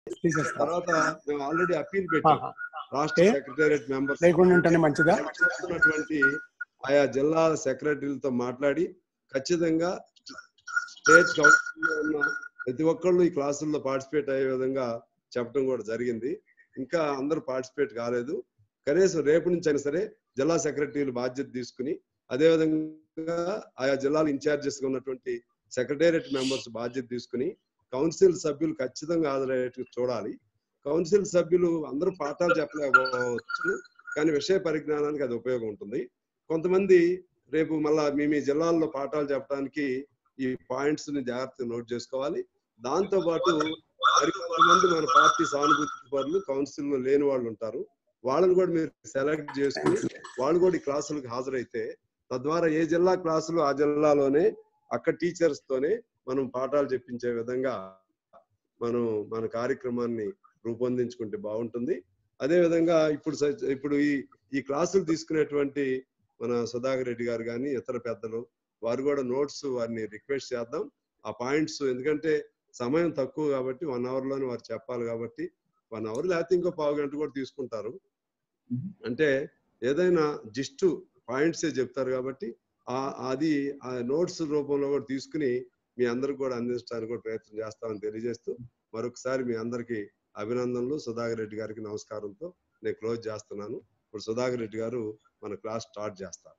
తీసేస్తారు తర్వాత మేము ఆల్రెడీ అప్పీల్ పెట్టాం ఆహా. రాష్ట్ర ఏ? సెక్రటేరియట్ మెంబర్స్ లేకుండా ఉంటేనే మంచిదా చేస్తున్నటువంటి ఆయా జిల్లాల సెక్రటరీలతో మాట్లాడి ఖచ్చితంగా స్టేట్ కౌన్సిల్లో ఉన్న ప్రతి ఒక్కళ్ళు ఈ క్లాసుల్లో పార్టిసిపేట్ అయ్యే విధంగా చెప్పడం కూడా జరిగింది ఇంకా అందరూ పార్టిసిపేట్ కాలేదు కనీసం రేపు నుంచి అయినా సరే జిల్లా సెక్రటరీలు బాధ్యత తీసుకుని అదేవిధంగా ఆయా జిల్లాల ఇన్ఛార్జెస్ గా ఉన్నటువంటి సెక్రటేరియట్ మెంబర్స్ బాధ్యత తీసుకుని కౌన్సిల్ సభ్యులు ఖచ్చితంగా హాజరయ్యేట్టు చూడాలి కౌన్సిల్ సభ్యులు అందరూ పాఠాలు చెప్పలేకపోవచ్చు కానీ విషయ పరిజ్ఞానానికి అది ఉపయోగం ఉంటుంది కొంతమంది రేపు మళ్ళా మీ మీ జిల్లాల్లో పాఠాలు చెప్పడానికి ఈ పాయింట్స్ ని జాగ్రత్తగా నోట్ చేసుకోవాలి దాంతో పాటు మరి కొంతమంది మన పార్టీ సానుభూతి పరులు కౌన్సిల్ లో లేని వాళ్ళు ఉంటారు వాళ్ళని కూడా మీరు సెలెక్ట్ చేసుకుని వాళ్ళు కూడా ఈ క్లాసులకు హాజరైతే తద్వారా ఏ జిల్లా క్లాసులు ఆ జిల్లాలోనే అక్కడ టీచర్స్ తోనే మనం పాఠాలు చెప్పించే విధంగా మనం మన కార్యక్రమాన్ని రూపొందించుకుంటే బాగుంటుంది అదే విధంగా ఇప్పుడు స- ఇప్పుడు ఈ ఈ క్లాసులు తీసుకునేటువంటి మన సుధాకర్ రెడ్డి గారు కానీ ఇతర పెద్దలు వారు కూడా నోట్స్ వారిని రిక్వెస్ట్ చేద్దాం ఆ పాయింట్స్ ఎందుకంటే సమయం తక్కువ కాబట్టి వన్ అవర్ లోనే వారు చెప్పాలి కాబట్టి వన్ అవర్ లేకపోతే ఇంకో పావు గంట కూడా తీసుకుంటారు అంటే ఏదైనా జిస్ట్ పాయింట్సే చెప్తారు కాబట్టి ఆ అది ఆ నోట్స్ రూపంలో కూడా తీసుకుని మీ అందరికి కూడా అందించడానికి కూడా ప్రయత్నం చేస్తామని తెలియజేస్తూ మరొకసారి మీ అందరికి అభినందనలు సుధాకర్ రెడ్డి గారికి నమస్కారంతో నేను క్లోజ్ చేస్తున్నాను ఇప్పుడు సుధాకర్ రెడ్డి గారు మన క్లాస్ స్టార్ట్ చేస్తారు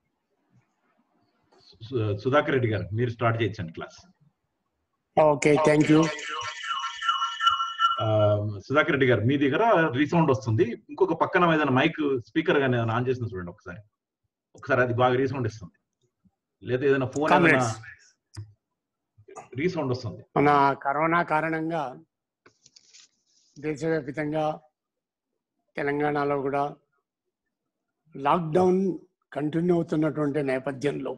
సు- సుధాకర్ రెడ్డి గారు మీరు స్టార్ట్ చేయొచ్చండి క్లాస్ ఓకే థ్యాంక్ యూ ఆ, సుధాకర్ రెడ్డి గారు మీ దగ్గర రీసౌండ్ వస్తుంది ఇంకొక పక్కన ఏదైనా మైక్ స్పీకర్ గానీ ఏదైనా ఆన్ చేసిన చూడండి ఒకసారి ఒకసారి అది బాగా రీసౌండ్ ఇస్తుంది లేదా ఏదైనా ఫోన్ ఏదైనా Comrades. రీసౌండ్ వస్తుంది మన కరోనా కారణంగా దేశవ్యాప్తంగా తెలంగాణలో కూడా లాక్డౌన్ కంటిన్యూ అవుతున్నటువంటి నేపథ్యంలో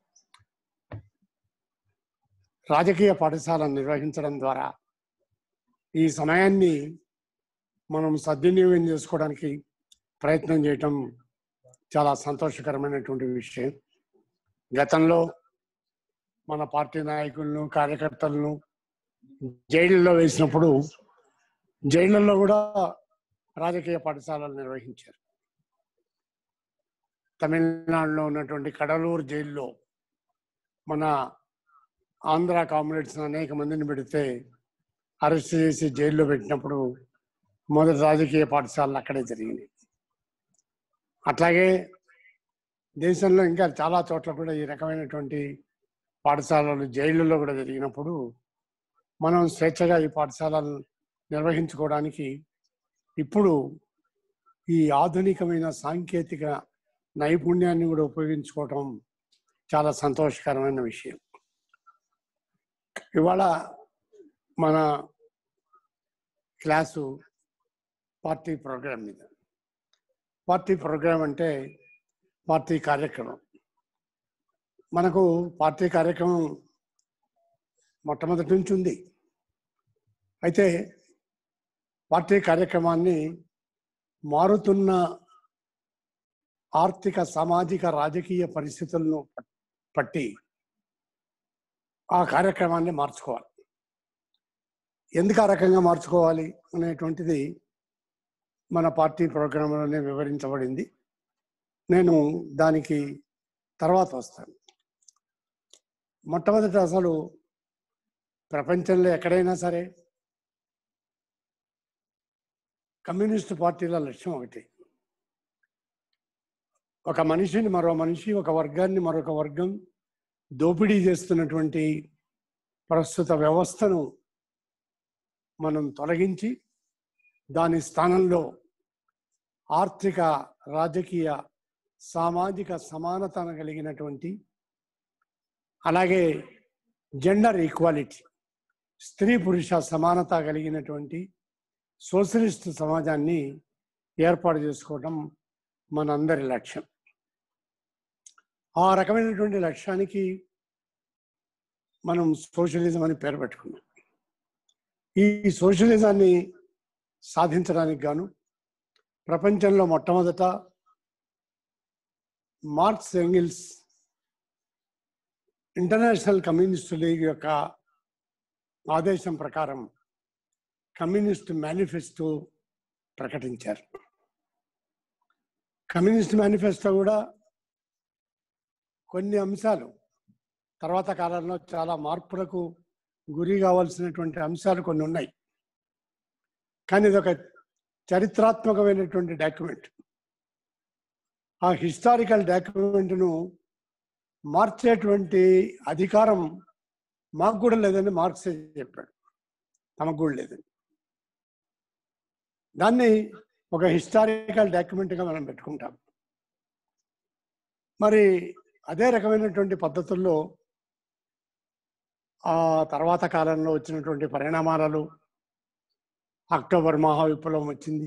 రాజకీయ పాఠశాల నిర్వహించడం ద్వారా ఈ సమయాన్ని మనం సద్వినియోగం చేసుకోవడానికి ప్రయత్నం చేయటం చాలా సంతోషకరమైనటువంటి విషయం గతంలో మన పార్టీ నాయకులను కార్యకర్తలను జైళ్ళలో వేసినప్పుడు జైళ్ళల్లో కూడా రాజకీయ పాఠశాలలు నిర్వహించారు తమిళనాడులో ఉన్నటువంటి కడలూరు జైల్లో మన ఆంధ్ర కామ్రేడ్స్ అనేక మందిని పెడితే అరెస్ట్ చేసి జైల్లో పెట్టినప్పుడు మొదటి రాజకీయ పాఠశాలలు అక్కడే జరిగింది అట్లాగే దేశంలో ఇంకా చాలా చోట్ల కూడా ఈ రకమైనటువంటి పాఠశాలలు జైళ్ళలో కూడా జరిగినప్పుడు మనం స్వేచ్ఛగా ఈ పాఠశాలలు నిర్వహించుకోవడానికి ఇప్పుడు ఈ ఆధునికమైన సాంకేతిక నైపుణ్యాన్ని కూడా ఉపయోగించుకోవటం చాలా సంతోషకరమైన విషయం ఇవాళ మన క్లాసు పార్టీ ప్రోగ్రాం మీద పార్టీ ప్రోగ్రాం అంటే పార్టీ కార్యక్రమం మనకు పార్టీ కార్యక్రమం మొట్టమొదటి నుంచి ఉంది అయితే పార్టీ కార్యక్రమాన్ని మారుతున్న ఆర్థిక సామాజిక రాజకీయ పరిస్థితులను పట్టి ఆ కార్యక్రమాన్ని మార్చుకోవాలి ఎందుకు ఆ రకంగా మార్చుకోవాలి అనేటువంటిది మన పార్టీ ప్రోగ్రాంలోనే వివరించబడింది నేను దానికి తర్వాత వస్తాను మొట్టమొదట అసలు ప్రపంచంలో ఎక్కడైనా సరే కమ్యూనిస్టు పార్టీల లక్ష్యం ఒకటి ఒక మనిషిని మరో మనిషి ఒక వర్గాన్ని మరొక వర్గం దోపిడీ చేస్తున్నటువంటి ప్రస్తుత వ్యవస్థను మనం తొలగించి దాని స్థానంలో ఆర్థిక రాజకీయ సామాజిక సమానతను కలిగినటువంటి అలాగే జెండర్ ఈక్వాలిటీ స్త్రీ పురుష సమానత కలిగినటువంటి సోషలిస్ట్ సమాజాన్ని ఏర్పాటు చేసుకోవడం మనందరి లక్ష్యం ఆ రకమైనటువంటి లక్ష్యానికి మనం సోషలిజం అని పేరు పెట్టుకున్నాం ఈ సోషలిజాన్ని సాధించడానికి గాను ప్రపంచంలో మొట్టమొదట Marx Engels International Communist League యొక్క ఆదేశం ప్రకారం కమ్యూనిస్ట్ మేనిఫెస్టో ప్రకటించారు కమ్యూనిస్ట్ మేనిఫెస్టో కూడా కొన్ని అంశాలు తర్వాత కాలంలో చాలా మార్పులకు గురి కావాల్సినటువంటి అంశాలు కొన్ని ఉన్నాయి కానీ ఇది ఒక చరిత్రాత్మకమైనటువంటి డాక్యుమెంట్ ఆ హిస్టారికల్ డాక్యుమెంట్ను మార్చేటువంటి అధికారం మాకు కూడా లేదని మార్క్సే చెప్పాడు తమకు కూడా లేదని దాన్ని ఒక హిస్టారికల్ డాక్యుమెంట్గా మనం పెట్టుకుంటాం మరి అదే రకమైనటువంటి పద్ధతుల్లో ఆ తర్వాత కాలంలో వచ్చినటువంటి పరిణామాలలో అక్టోబర్ మహా విప్లవం వచ్చింది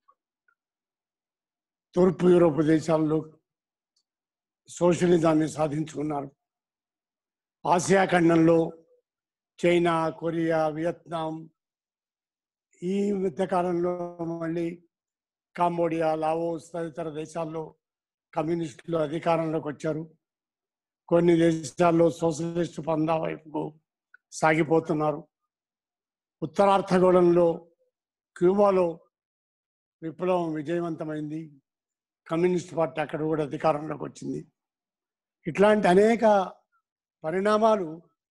తూర్పు యూరోప్ దేశాల్లో సోషలిజాన్ని సాధించుకున్నారు ఆసియా ఖండంలో చైనా కొరియా వియత్నాం ఈ మధ్య కాలంలో మళ్ళీ కాంబోడియా లావోస్ తదితర దేశాల్లో కమ్యూనిస్టులు అధికారంలోకి వచ్చారు కొన్ని దేశాల్లో సోషలిస్ట్ పందా వైపుకు సాగిపోతున్నారు ఉత్తరార్ధగోళంలో క్యూబాలో విప్లవం విజయవంతమైంది కమ్యూనిస్ట్ పార్టీ అక్కడ కూడా అధికారంలోకి వచ్చింది ఇట్లాంటి అనేక పరిణామాలు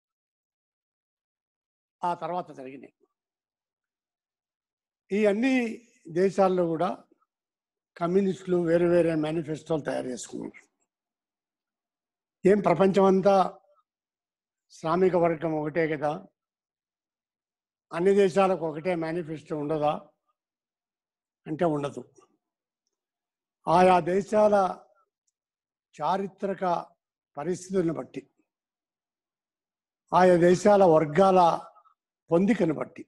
ఆ తర్వాత జరిగినాయి ఈ అన్ని దేశాల్లో కూడా కమ్యూనిస్టులు వేరే వేరే మేనిఫెస్టోలు తయారు చేసుకున్నారు ఏం ప్రపంచమంతా శ్రామిక వర్గం ఒకటే కదా అన్ని దేశాలకు ఒకటే మేనిఫెస్టో ఉండదా అంటే ఉండదు ఆయా దేశాల చారిత్రక పరిస్థితులను బట్టి ఆయా దేశాల వర్గాల పొందికను బట్టి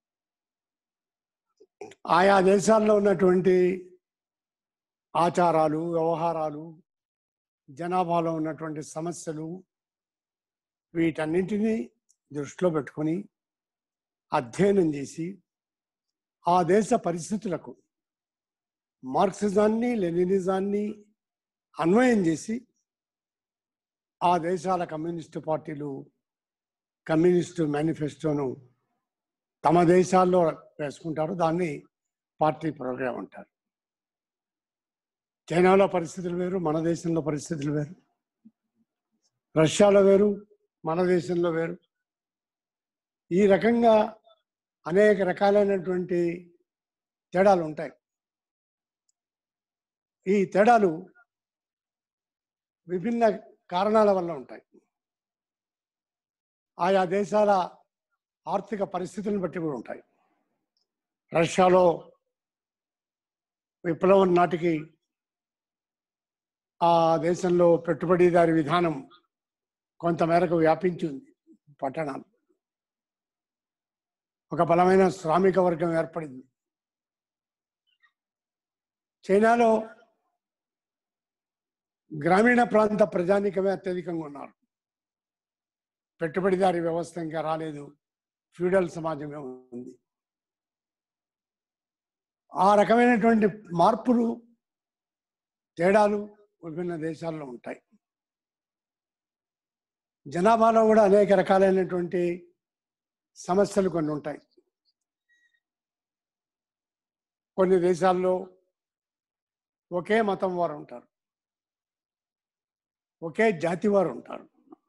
ఆయా దేశాల్లో ఉన్నటువంటి ఆచారాలు వ్యవహారాలు జనాభాలో ఉన్నటువంటి సమస్యలు వీటన్నింటినీ దృష్టిలో పెట్టుకొని అధ్యయనం చేసి ఆ దేశ పరిస్థితులకు మార్క్సిజాన్ని లెనినిజాన్ని అన్వయం చేసి ఆ దేశాల కమ్యూనిస్టు పార్టీలు కమ్యూనిస్టు మేనిఫెస్టోను తమ దేశాల్లో వేసుకుంటారు దాన్ని పార్టీ ప్రోగ్రామ్ అంటారు చైనాలో పరిస్థితులు వేరు మన దేశంలో పరిస్థితులు వేరు రష్యాలో వేరు మన దేశంలో వేరు ఈ రకంగా అనేక రకాలైనటువంటి తేడాలు ఉంటాయి ఈ తేడాలు విభిన్న కారణాల వల్ల ఉంటాయి ఆయా దేశాల ఆర్థిక పరిస్థితులను బట్టి కూడా ఉంటాయి రష్యాలో విప్లవం నాటికి ఆ దేశంలో పెట్టుబడిదారి విధానం కొంతమేరకు వ్యాపించి ఉంది పట్టణాలు ఒక బలమైన శ్రామిక వర్గం ఏర్పడింది చైనాలో గ్రామీణ ప్రాంత ప్రజానికమే అత్యధికంగా ఉన్నారు పెట్టుబడిదారి వ్యవస్థ ఇంకా రాలేదు ఫ్యూడల్ సమాజమే ఉంది ఆ రకమైనటువంటి మార్పులు తేడాలు విభిన్న దేశాల్లో ఉంటాయి జనాభాలో కూడా అనేక రకాలైనటువంటి సమస్యలు కొన్ని ఉంటాయి కొన్ని దేశాల్లో ఒకే మతం వారు ఉంటారు ఒకే జాతి వారు ఉంటారు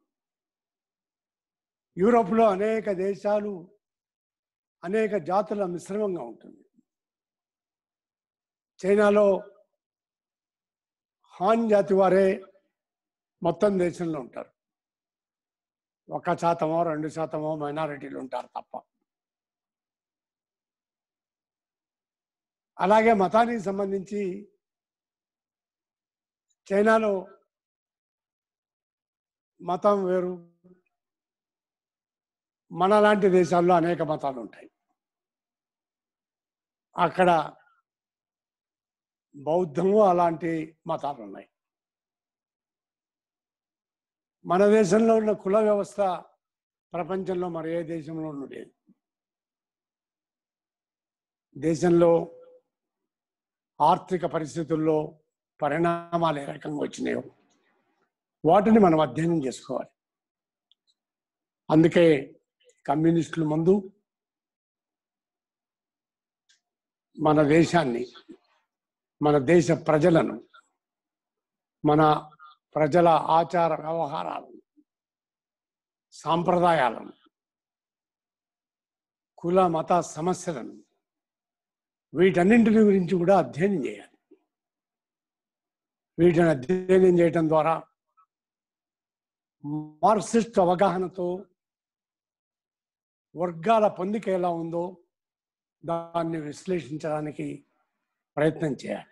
యూరోప్లో అనేక దేశాలు అనేక జాతుల మిశ్రమంగా ఉంటుంది చైనాలో హాన్ జాతి వారే మొత్తం దేశంలో ఉంటారు ఒక శాతమో రెండు శాతమో మైనారిటీలు ఉంటారు తప్ప అలాగే మతానికి సంబంధించి చైనాలో మతం వేరు మన లాంటి దేశాల్లో అనేక మతాలు ఉంటాయి అక్కడ బౌద్ధము అలాంటి మతాలు ఉన్నాయి మన దేశంలో ఉన్న కుల వ్యవస్థ ప్రపంచంలో మరి ఏ దేశంలోనూ లేదు దేశంలో ఆర్థిక పరిస్థితుల్లో పరిణామాలు ఏ రకంగా వచ్చినాయో వాటిని మనం అధ్యయనం చేసుకోవాలి అందుకే కమ్యూనిస్టుల ముందు మన దేశాన్ని మన దేశ ప్రజలను మన ప్రజల ఆచార వ్యవహారాలను సాంప్రదాయాలను కుల మత సమస్యలను వీటన్నింటిని గురించి కూడా అధ్యయనం చేయాలి వీటిని అధ్యయనం చేయటం ద్వారా మార్క్సిస్ట్ అవగాహనతో వర్గాల పొందిక ఎలా ఉందో దాన్ని విశ్లేషించడానికి ప్రయత్నం చేయాలి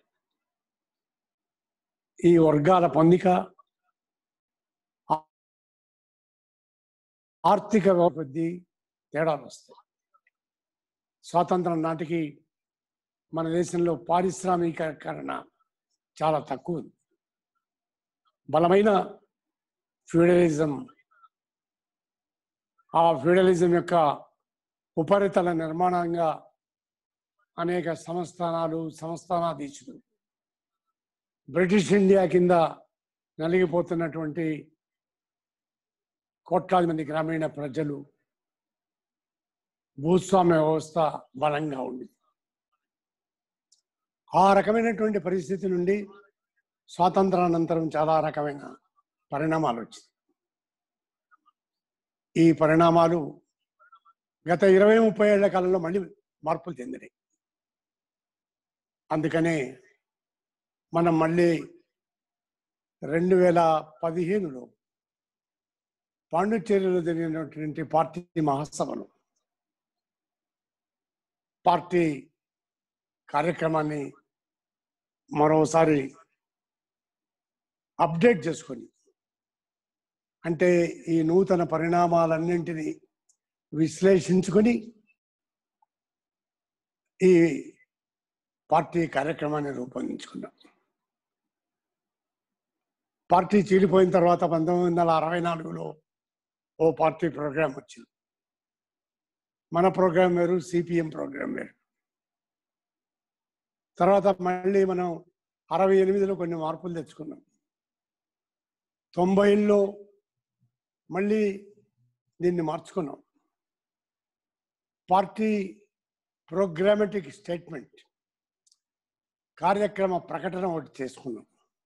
ఈ వర్గాల పొందిక ఆ- ఆర్థిక అభివృద్ధి తేడాలు వస్తాయి స్వాతంత్రం నాటికి మన దేశంలో పారిశ్రామికీకరణ చాలా తక్కువ ఉంది బలమైన ఫ్యూడలిజం ఆ ఫ్యూడలిజం యొక్క ఉపరితల నిర్మాణంగా అనేక సంస్థానాలు సంస్థానాధీశులు బ్రిటిష్ ఇండియా కింద నలిగిపోతున్నటువంటి కోట్లాది మంది గ్రామీణ ప్రజలు భూస్వామ్య వ్యవస్థ బలంగా ఉంది ఆ రకమైనటువంటి పరిస్థితి నుండి స్వాతంత్రానంతరం చాలా రకమైన పరిణామాలు వచ్చాయి ఈ పరిణామాలు గత ఇరవై ముప్పై ఏళ్ల కాలంలో మళ్ళీ మార్పులు చెందినాయి అందుకనే మనం మళ్ళీ రెండు వేల పదిహేనులో పాండిచ్చేరిలో జరిగినటువంటి పార్టీ మహాసభలో పార్టీ కార్యక్రమాన్ని మరోసారి అప్డేట్ చేసుకొని అంటే ఈ నూతన పరిణామాలన్నింటినీ విశ్లేషించుకొని ఈ పార్టీ కార్యక్రమాన్ని రూపొందించుకున్నాం పార్టీ చీలిపోయిన తర్వాత పంతొమ్మిది వందల అరవై నాలుగులో ఓ పార్టీ ప్రోగ్రాం వచ్చింది మన ప్రోగ్రాం వేరు సిపిఎం ప్రోగ్రాం వేరు తర్వాత మళ్ళీ మనం అరవై ఎనిమిదిలో కొన్ని మార్పులు తెచ్చుకున్నాం తొంభైలో మళ్ళీ దీన్ని మార్చుకున్నాం పార్టీ ప్రోగ్రామెటిక్ స్టేట్మెంట్ కార్యక్రమ ప్రకటన ఒకటి చేసుకున్నాం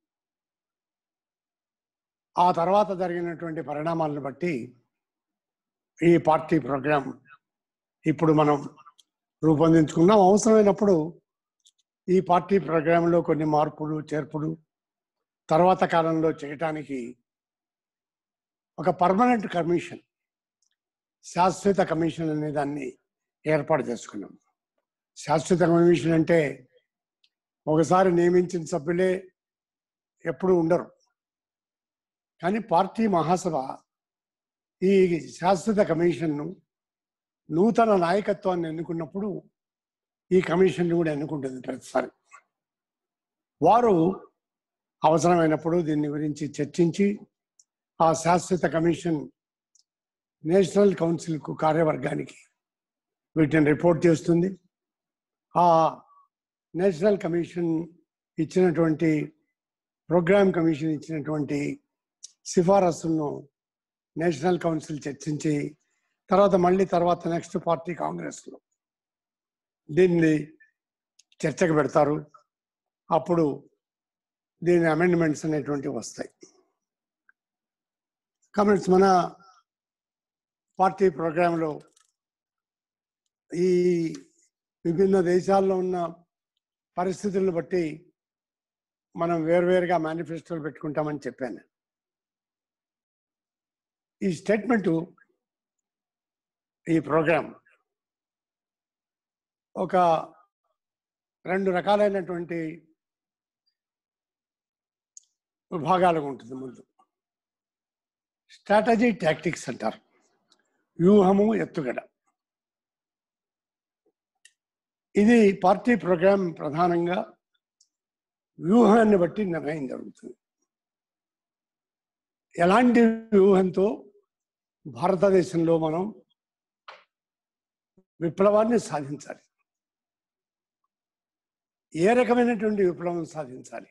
ఆ తర్వాత జరిగినటువంటి పరిణామాలను బట్టి ఈ పార్టీ ప్రోగ్రాం ఇప్పుడు మనం రూపొందించుకున్నాం అవసరమైనప్పుడు ఈ పార్టీ ప్రోగ్రాంలో కొన్ని మార్పులు చేర్పులు తర్వాత కాలంలో చేయటానికి ఒక పర్మనెంట్ కమిషన్ శాశ్వత కమిషన్ అనే దాన్ని ఏర్పాటు చేసుకున్నాం శాశ్వత కమిషన్ అంటే ఒకసారి నియమించిన సభ్యులే ఎప్పుడు ఉండరు కానీ పార్టీ మహాసభ ఈ శాశ్వత కమిషన్ను నూతన నాయకత్వాన్ని ఎన్నుకున్నప్పుడు ఈ కమిషన్ కూడా ఎన్నుకుంటుంది ప్రతిసారి వారు అవసరమైనప్పుడు దీని గురించి చర్చించి ఆ శాశ్వత కమిషన్ నేషనల్ కౌన్సిల్కు కార్యవర్గానికి వీటిని రిపోర్ట్ చేస్తుంది ఆ నేషనల్ కమిషన్ ఇచ్చినటువంటి ప్రోగ్రామ్ కమిషన్ ఇచ్చినటువంటి సిఫారసులను నేషనల్ కౌన్సిల్ చర్చించి తర్వాత మళ్ళీ తర్వాత నెక్స్ట్ పార్టీ కాంగ్రెస్లో దీన్ని చర్చకు పెడతారు అప్పుడు దీని అమెండ్మెంట్స్ అనేటువంటివి వస్తాయి కామెంట్స్ మన పార్టీ ప్రోగ్రాంలో ఈ విభిన్న దేశాల్లో ఉన్న పరిస్థితులను బట్టి మనం వేరువేరుగా మేనిఫెస్టోలు పెట్టుకుంటామని చెప్పాను ఈ స్టేట్మెంటు ఈ ప్రోగ్రాం ఒక రెండు రకాలైనటువంటి విభాగాలుగా ఉంటుంది ముందు స్ట్రాటజీ టాక్టిక్స్ అంటారు వ్యూహము ఎత్తుగడ ఇది పార్టీ ప్రోగ్రాం ప్రధానంగా వ్యూహాన్ని బట్టి నిర్ణయం జరుగుతుంది ఎలాంటి వ్యూహంతో భారతదేశంలో మనం విప్లవాన్ని సాధించాలి ఏ రకమైనటువంటి విప్లవం సాధించాలి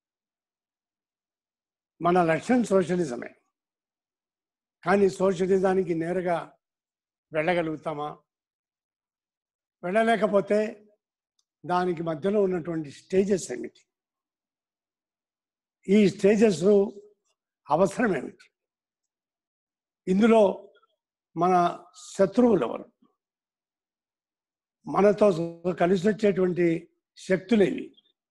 మన లక్ష్యం సోషలిజమే కానీ సోషలిజానికి నేరుగా వెళ్ళగలుగుతామా వెళ్ళలేకపోతే దానికి మధ్యలో ఉన్నటువంటి స్టేజెస్ ఏమిటి ఈ స్టేజెస్ అవసరం ఏమిటి ఇందులో మన శత్రువులు ఎవరు మనతో కలిసి వచ్చేటువంటి శక్తులేవి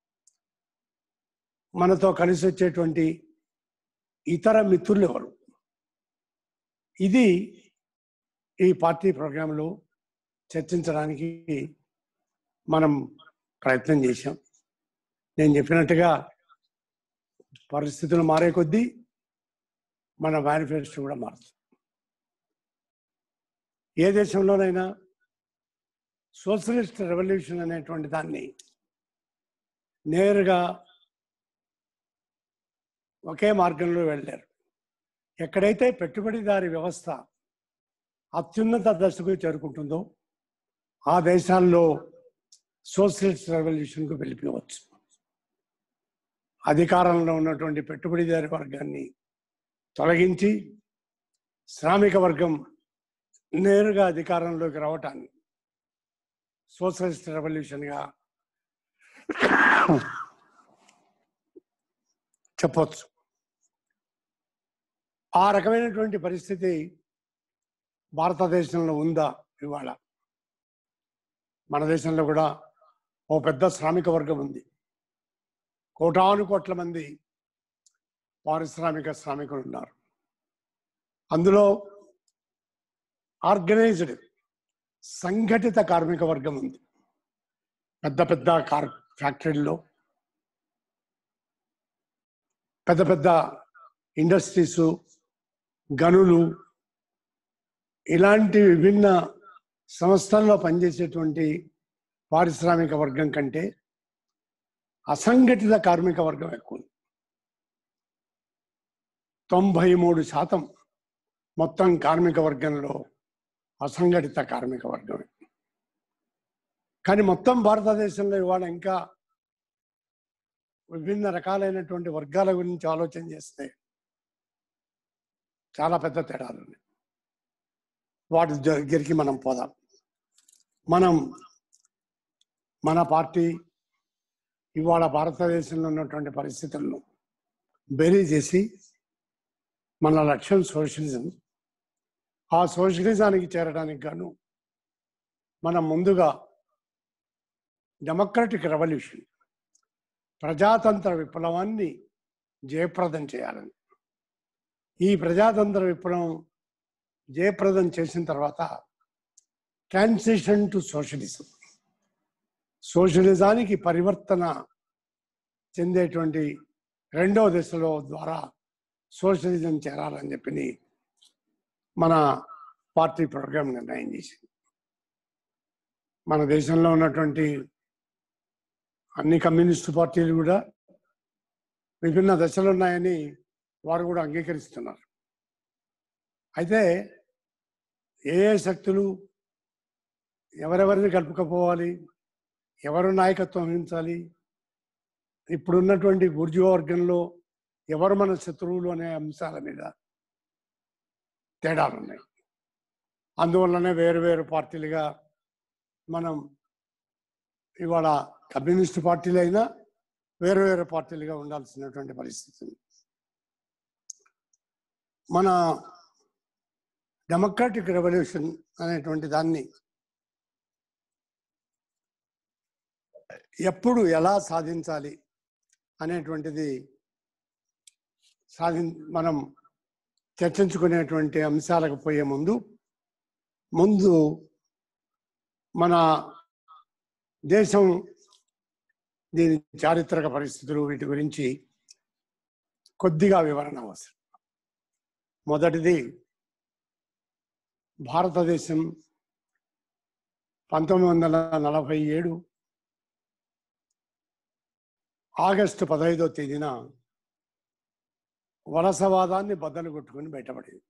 మనతో కలిసి వచ్చేటువంటి ఇతర మిత్రులు ఎవరు ఇది ఈ పార్టీ ప్రోగ్రాంలో చర్చించడానికి మనం ప్రయత్నం చేశాం నేను చెప్పినట్టుగా పరిస్థితులు మారే కొద్దీ మన మేనిఫెస్టో కూడా మారుతుంది ఏ దేశంలోనైనా సోషలిస్ట్ రెవల్యూషన్ అనేటువంటి దాన్ని నేరుగా ఒకే మార్గంలో వెళ్ళారు ఎక్కడైతే పెట్టుబడిదారి వ్యవస్థ అత్యున్నత దశకు చేరుకుంటుందో ఆ దేశాల్లో సోషలిస్ట్ రెవల్యూషన్కు వెళ్ళిపోవచ్చు అధికారంలో ఉన్నటువంటి పెట్టుబడిదారి వర్గాన్ని తొలగించి శ్రామిక వర్గం నేరుగా అధికారంలోకి రావటాన్ని సోషలిస్ట్ రెవల్యూషన్గా చెప్పవచ్చు ఆ రకమైనటువంటి పరిస్థితి భారతదేశంలో ఉందా ఇవాళ మన దేశంలో కూడా ఓ పెద్ద శ్రామిక వర్గం ఉంది కోటాను కోట్ల మంది పారిశ్రామిక శ్రామికులు ఉన్నారు అందులో ఆర్గనైజ్డ్ సంఘటిత కార్మిక వర్గం ఉంది పెద్ద పెద్ద కార్ ఫ్యాక్టరీల్లో పెద్ద పెద్ద ఇండస్ట్రీస్ గనులు ఇలాంటి విభిన్న సంస్థల్లో పనిచేసేటువంటి పారిశ్రామిక వర్గం కంటే అసంఘటిత కార్మిక వర్గం ఎక్కువ ఉంది. తొంభై మూడు శాతం మొత్తం కార్మిక వర్గంలో అసంఘటిత కార్మిక వర్గమే కానీ మొత్తం భారతదేశంలో ఇవాళ ఇంకా విభిన్న రకాలైనటువంటి వర్గాల గురించి ఆలోచన చేస్తే చాలా పెద్ద తేడాలు ఉన్నాయి వాటి దగ్గరికి మనం పోదాం మనం మన పార్టీ ఇవాళ భారతదేశంలో ఉన్నటువంటి పరిస్థితులను బేరీ చేసి మన లక్ష్యం సోషలిజం ఆ సోషలిజానికి చేరడానికి గాను మనం ముందుగా డెమోక్రటిక్ రెవల్యూషన్ ప్రజాతంత్ర విప్లవాన్ని జయప్రదం చేయాలని ఈ ప్రజాతంత్ర విప్లవం జయప్రదం చేసిన తర్వాత ట్రాన్సిషన్ టు సోషలిజం సోషలిజానికి పరివర్తన చెందేటువంటి రెండవ దశలో ద్వారా సోషలిజం చేరాలని చెప్పి మన పార్టీ ప్రోగ్రాం నిర్ణయం చేసింది మన దేశంలో ఉన్నటువంటి అన్ని కమ్యూనిస్టు పార్టీలు కూడా విభిన్న దశలు ఉన్నాయని వారు కూడా అంగీకరిస్తున్నారు అయితే ఏ ఏ శక్తులు ఎవరెవరిని కలుపుకపోవాలి ఎవరు నాయకత్వం వహించాలి ఇప్పుడున్నటువంటి గుర్జు వర్గంలో ఎవరు మన శత్రువులు అనే అంశాల మీద తేడాలు ఉన్నాయి అందువల్లనే వేరు వేరు పార్టీలుగా మనం ఇవాళ కమ్యూనిస్ట్ పార్టీలు అయినా వేరు వేరు పార్టీలుగా ఉండాల్సినటువంటి పరిస్థితి ఉంది. మన డెమోక్రాటిక్ రెవల్యూషన్ అనేటువంటి దాన్ని ఎప్పుడు ఎలా సాధించాలి అనేటువంటిది సాధి మనం చర్చించుకునేటువంటి అంశాలకు పోయే ముందు ముందు మన దేశం దీని చారిత్రక పరిస్థితులు వీటి గురించి కొద్దిగా వివరణ అవసరం మొదటిది భారతదేశం పంతొమ్మిది వందల నలభై ఏడు ఆగస్టు పదహైదో తేదీన వలసవాదాన్ని బద్దలు కొట్టుకుని బయటపడింది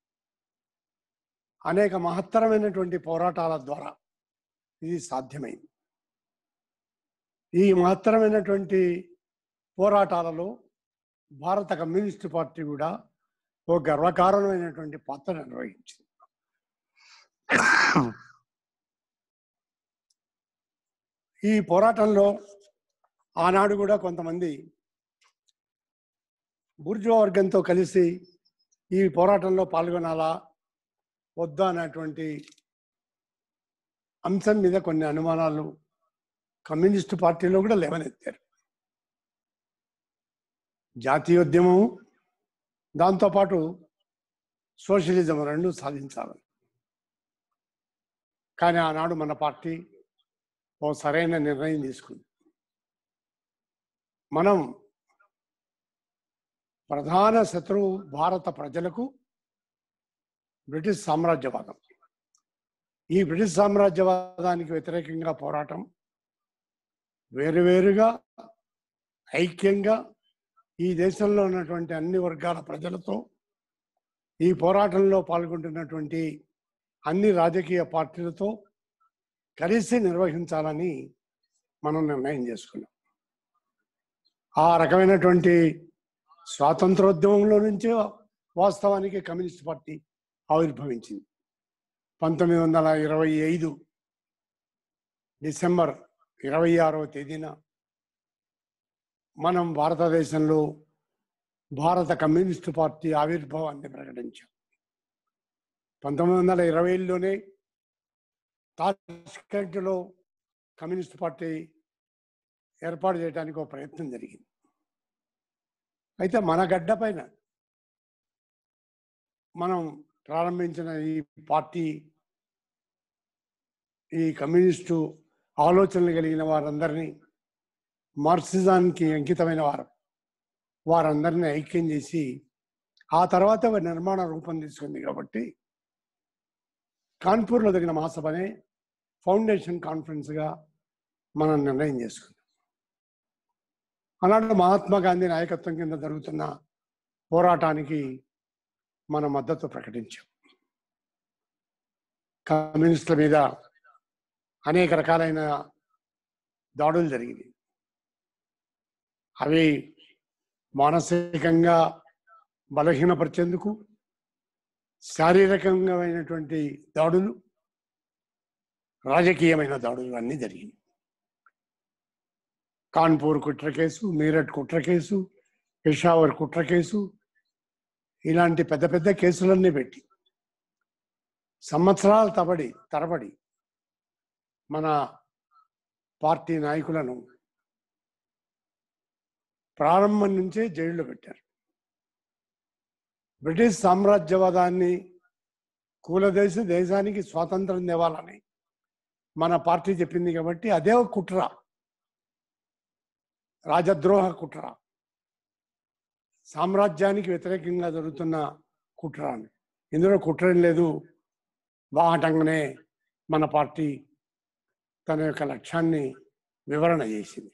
అనేక మహత్తరమైనటువంటి పోరాటాల ద్వారా ఇది సాధ్యమైంది ఈ మహత్తరమైనటువంటి పోరాటాలలో భారత కమ్యూనిస్టు పార్టీ కూడా ఓ గర్వకారణమైనటువంటి పాత్ర నిర్వహించింది ఈ పోరాటంలో ఆనాడు కూడా కొంతమంది బూర్జువా వర్గంతో కలిసి ఈ పోరాటంలో పాల్గొనాలా వద్దా అనేటువంటి అంశం మీద కొన్ని అనుమానాలు కమ్యూనిస్టు పార్టీలో కూడా లేవనెత్తారు జాతీయోద్యమం దాంతోపాటు సోషలిజం రెండు సాధించాలి కానీ ఆనాడు మన పార్టీ ఓ సరైన నిర్ణయం తీసుకుంది మనం ప్రధాన శత్రువు భారత ప్రజలకు బ్రిటిష్ సామ్రాజ్యవాదం ఈ బ్రిటిష్ సామ్రాజ్యవాదానికి వ్యతిరేకంగా పోరాటం వేరువేరుగా ఐక్యంగా ఈ దేశంలో ఉన్నటువంటి అన్ని వర్గాల ప్రజలతో ఈ పోరాటంలో పాల్గొంటున్నటువంటి అన్ని రాజకీయ పార్టీలతో కలిసి నిర్వహించాలని మనం నిర్ణయం చేసుకున్నాం ఆ రకమైనటువంటి స్వాతంత్రోద్యమంలో నుంచే వాస్తవానికి కమ్యూనిస్ట్ పార్టీ ఆవిర్భవించింది పంతొమ్మిది వందల ఇరవై ఐదు డిసెంబర్ ఇరవై ఆరవ తేదీన మనం భారతదేశంలో భారత కమ్యూనిస్టు పార్టీ ఆవిర్భావాన్ని ప్రకటించాం పంతొమ్మిది వందల ఇరవైలోనే తాష్కెంట్లో కమ్యూనిస్ట్ పార్టీ ఏర్పాటు చేయడానికి ఒక ప్రయత్నం జరిగింది అయితే మన గడ్డ పైన మనం ప్రారంభించిన ఈ పార్టీ ఈ కమ్యూనిస్టు ఆలోచనలు కలిగిన వారందరినీ మార్క్సిజానికి అంకితమైన వారు వారందరినీ ఐక్యం చేసి ఆ తర్వాత ఒక నిర్మాణ రూపం తీసుకుంది కాబట్టి కాన్పూర్లో తగిన మహాసభనే ఫౌండేషన్ కాన్ఫరెన్స్గా మనం నిర్ణయం చేసుకున్నాం అలాంటి మహాత్మా గాంధీ నాయకత్వం కింద జరుగుతున్న పోరాటానికి మన మద్దతు ప్రకటించాం కమ్యూనిస్టుల మీద అనేక రకాలైన దాడులు జరిగినాయి అవి మానసికంగా బలహీనపరిచేందుకు శారీరకంగామైనటువంటి దాడులు రాజకీయమైన దాడులు అన్నీ జరిగినాయి కాన్పూర్ కుట్ర కేసు మీరట్ కుట్ర కేసు పెషావర్ కుట్ర కేసు ఇలాంటి పెద్ద పెద్ద కేసులన్నీ పెట్టి సంవత్సరాల తబడి తరబడి మన పార్టీ నాయకులను ప్రారంభం నుంచే జైల్లో పెట్టారు బ్రిటిష్ సామ్రాజ్యవాదాన్ని కూలదేశి దేశానికి స్వాతంత్రం తేవాలని మన పార్టీ చెప్పింది కాబట్టి అదే ఒక కుట్ర రాజద్రోహ కుట్ర సామ్రాజ్యానికి వ్యతిరేకంగా జరుగుతున్న కుట్ర అని ఇందులో కుట్ర ఏం లేదు బాహటంగానే మన పార్టీ తన యొక్క లక్ష్యాన్ని వివరణ చేసింది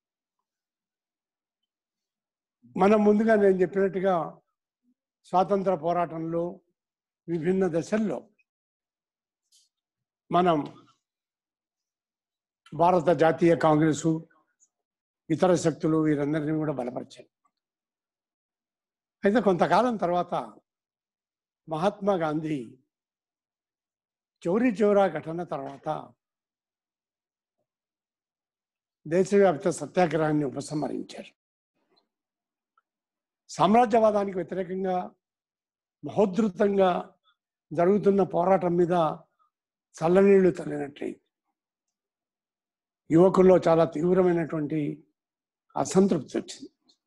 మనం ముందుగా నేను చెప్పినట్టుగా స్వాతంత్ర పోరాటంలో విభిన్న దశల్లో మనం భారత జాతీయ కాంగ్రెసు ఇతర శక్తులు వీరందరినీ కూడా బలపరిచాయి అయితే కొంతకాలం తర్వాత మహాత్మా గాంధీ చౌరీ చౌరా ఘటన తర్వాత దేశవ్యాప్త సత్యాగ్రహాన్ని ఉపసంహరించారు సామ్రాజ్యవాదానికి వ్యతిరేకంగా మహోద్ధృతంగా జరుగుతున్న పోరాటం మీద చల్లనీళ్లు తల్లినట్లయింది యువకుల్లో చాలా తీవ్రమైనటువంటి అసంతృప్తి వచ్చింది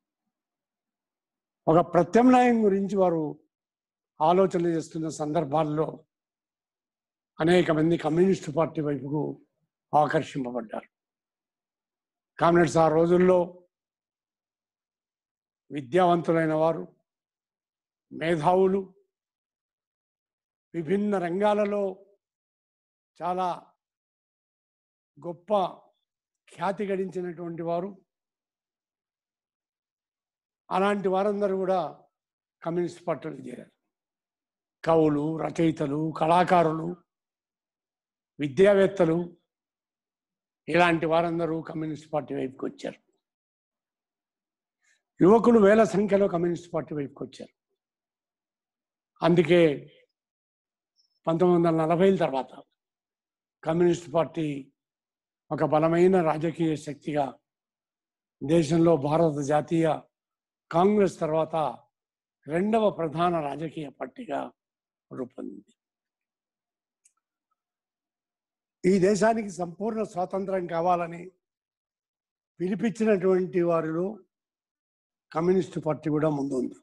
ఒక ప్రత్యామ్నాయం గురించి వారు ఆలోచన చేస్తున్న సందర్భాల్లో అనేక మంది కమ్యూనిస్టు పార్టీ వైపుకు ఆకర్షింపబడ్డారు కామ్రేడ్స్ ఆ రోజుల్లో విద్యావంతులైన వారు మేధావులు విభిన్న రంగాలలో చాలా గొప్ప ఖ్యాతి గడించినటువంటి వారు అలాంటి వారందరూ కూడా కమ్యూనిస్ట్ పార్టీలో చేరారు కవులు రచయితలు కళాకారులు విద్యావేత్తలు ఇలాంటి వారందరూ కమ్యూనిస్ట్ పార్టీ వైపుకి వచ్చారు యువకులు వేల సంఖ్యలో కమ్యూనిస్ట్ పార్టీ వైపుకి వచ్చారు అందుకే పంతొమ్మిది వందల నలభైల తర్వాత కమ్యూనిస్ట్ పార్టీ ఒక బలమైన రాజకీయ శక్తిగా దేశంలో భారత జాతీయ కాంగ్రెస్ తర్వాత రెండవ ప్రధాన రాజకీయ పార్టీగా రూపొందింది ఈ దేశానికి సంపూర్ణ స్వాతంత్రం కావాలని పిలిపించినటువంటి వారిలో కమ్యూనిస్టు పార్టీ కూడా ముందు ఉంది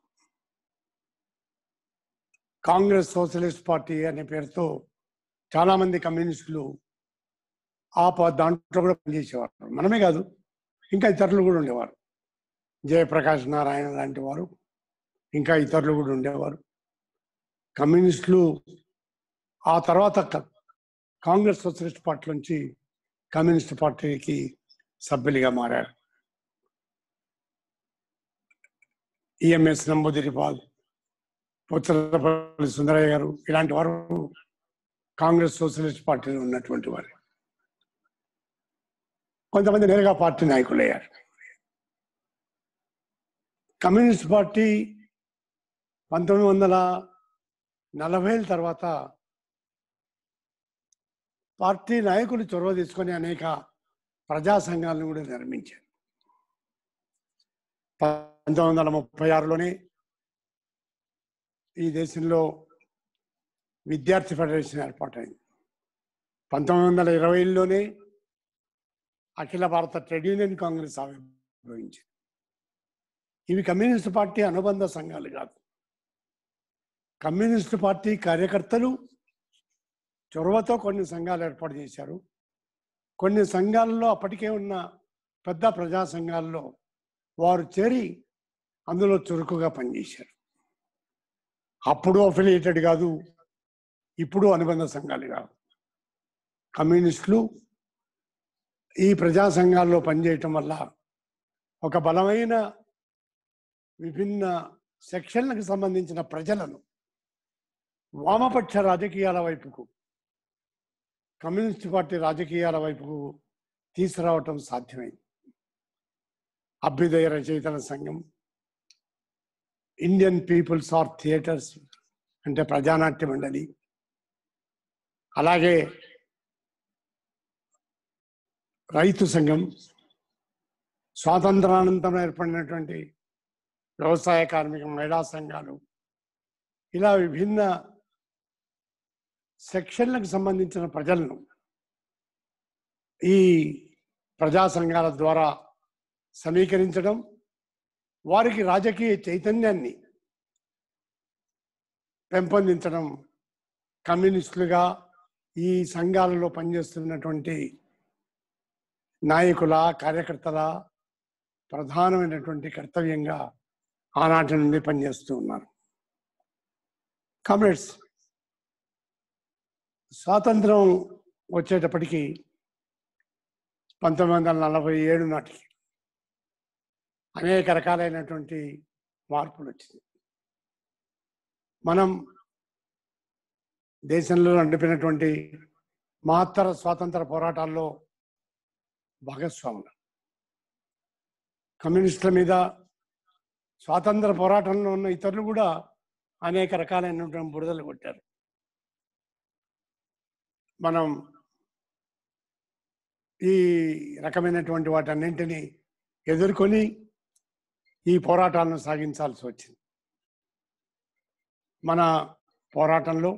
కాంగ్రెస్ సోషలిస్ట్ పార్టీ అనే పేరుతో చాలా మంది కమ్యూనిస్టులు ఆ ప- దాంట్లో కూడా పనిచేసేవారు మనమే కాదు ఇంకా ఇతరులు కూడా ఉండేవారు జయప్రకాష్ నారాయణ లాంటి వారు ఇంకా ఇతరులు కూడా ఉండేవారు కమ్యూనిస్టులు ఆ తర్వాత క- కాంగ్రెస్ సోషలిస్ట్ పార్టీ నుంచి కమ్యూనిస్ట్ పార్టీకి సభ్యులుగా మారారు ఈఎంఎస్ నంబూదిరిపాల్ పుచ్చలపల్లి సుందరయ్య గారు ఇలాంటి వారు కాంగ్రెస్ సోషలిస్ట్ పార్టీలో ఉన్నటువంటి వారు కొంతమంది నేరుగా పార్టీ నాయకులయ్యారు కమ్యూనిస్ట్ పార్టీ పంతొమ్మిది వందల నలభైల తర్వాత పార్టీ నాయకులు చొరవ తీసుకొని అనేక ప్రజా సంఘాలను కూడా నిర్మించారు పంతొమ్మిది వందల ముప్పై ఆరులోనే ఈ దేశంలో విద్యార్థి ఫెడరేషన్ ఏర్పాటైంది పంతొమ్మిది వందల ఇరవైలోనే అఖిల భారత ట్రేడ్ యూనియన్ కాంగ్రెస్ ఆవిర్భవించింది ఇవి కమ్యూనిస్ట్ పార్టీ అనుబంధ సంఘాలు కాదు కమ్యూనిస్ట్ పార్టీ కార్యకర్తలు చొరవతో కొన్ని సంఘాలు ఏర్పాటు చేశారు కొన్ని సంఘాలలో అప్పటికే ఉన్న పెద్ద ప్రజా సంఘాల్లో వారు చేరి అందులో చురుకుగా పనిచేశారు అప్పుడు అఫిలియేటెడ్ కాదు ఇప్పుడు అనుబంధ సంఘాలు కాదు కమ్యూనిస్టులు ఈ ప్రజా సంఘాల్లో పనిచేయటం వల్ల ఒక బలమైన విభిన్న సెక్షన్లకు సంబంధించిన ప్రజలను వామపక్ష రాజకీయాల వైపుకు కమ్యూనిస్ట్ పార్టీ రాజకీయాల వైపుకు తీసుకురావటం సాధ్యమైంది అభ్యుదయ రచయితల సంఘం ఇండియన్ పీపుల్స్ ఆర్ థియేటర్స్ అంటే ప్రజానాట్య మండలి అలాగే రైతు సంఘం స్వాతంత్రానంతరం ఏర్పడినటువంటి వ్యవసాయ కార్మిక మహిళా సంఘాలు ఇలా విభిన్న సెక్షన్లకు సంబంధించిన ప్రజలను ఈ ప్రజా సంఘాల ద్వారా సమీకరించడం వారికి రాజకీయ చైతన్యాన్ని పెంపొందించడం కమ్యూనిస్టులుగా ఈ సంఘాలలో పనిచేస్తున్నటువంటి నాయకుల కార్యకర్తల ప్రధానమైనటువంటి కర్తవ్యంగా ఆనాటి నుండి పనిచేస్తూ ఉన్నారు కామ్రేడ్స్ స్వాతంత్రం వచ్చేటప్పటికి పంతొమ్మిది వందల నలభై ఏడు నాటికి అనేక రకాలైనటువంటి మార్పులు వచ్చింది మనం దేశంలో నడిపినటువంటి మహత్తర స్వాతంత్ర పోరాటాల్లో భాగస్వాములు కమ్యూనిస్టుల మీద స్వాతంత్ర పోరాటంలో ఉన్న ఇతరులు కూడా అనేక రకాలైనటువంటి బురదలు కొట్టారు మనం ఈ రకమైనటువంటి వాటన్నింటినీ ఎదుర్కొని ఈ పోరాటాలను సాగించాల్సి వచ్చింది మన పోరాటంలో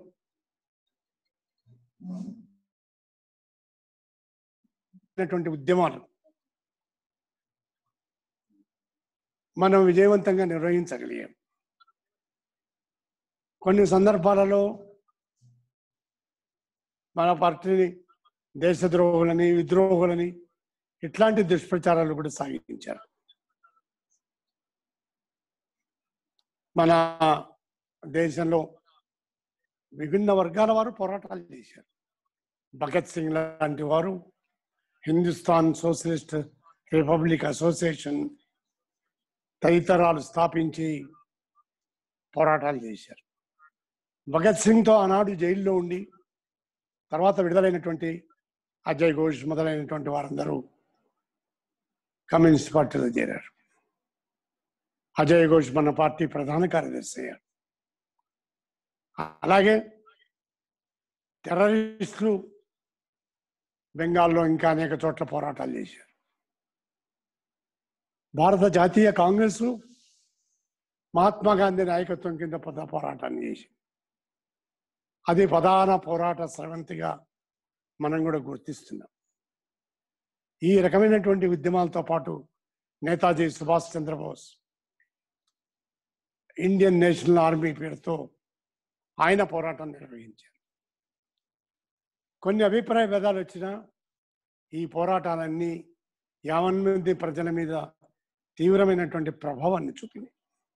ఉన్నటువంటి ఉద్యమాలు మనం విజయవంతంగా నిర్వహించగలిగాం కొన్ని సందర్భాలలో మన పార్టీని దేశద్రోహులని విద్రోహులని ఇట్లాంటి దుష్ప్రచారాలు కూడా సాగించారు మన దేశంలో విభిన్న వర్గాల వారు పోరాటాలు చేశారు భగత్ సింగ్ లాంటి వారు హిందుస్థాన్ సోషలిస్ట్ రిపబ్లిక్ అసోసియేషన్ తదితరాలు స్థాపించి పోరాటాలు చేశారు భగత్ సింగ్తో ఆనాడు జైల్లో ఉండి తర్వాత విడుదలైనటువంటి అజయ్ ఘోష్ మొదలైనటువంటి వారందరూ కమ్యూనిస్ట్ పార్టీలో చేరారు అజయ్ ఘోష్ మన పార్టీ ప్రధాన కార్యదర్శి అయ్యారు అలాగే టెర్రరిస్టులు బెంగాల్లో ఇంకా అనేక చోట్ల పోరాటాలు చేశారు భారత జాతీయ కాంగ్రెస్ మహాత్మా గాంధీ నాయకత్వం కింద పెద్ద పోరాటాన్ని చేసింది అది ప్రధాన పోరాట స్రవంతిగా మనం కూడా గుర్తిస్తున్నాం ఈ రకమైనటువంటి ఉద్యమాలతో పాటు Netaji Subhash Chandrabose Indian National Army పేరుతో ఆయన పోరాటం నిర్వహించారు కొన్ని అభిప్రాయ భేదాలు వచ్చినా ఈ పోరాటాలన్నీ యావన్ మంది ప్రజల మీద తీవ్రమైనటువంటి ప్రభావాన్ని చూపింది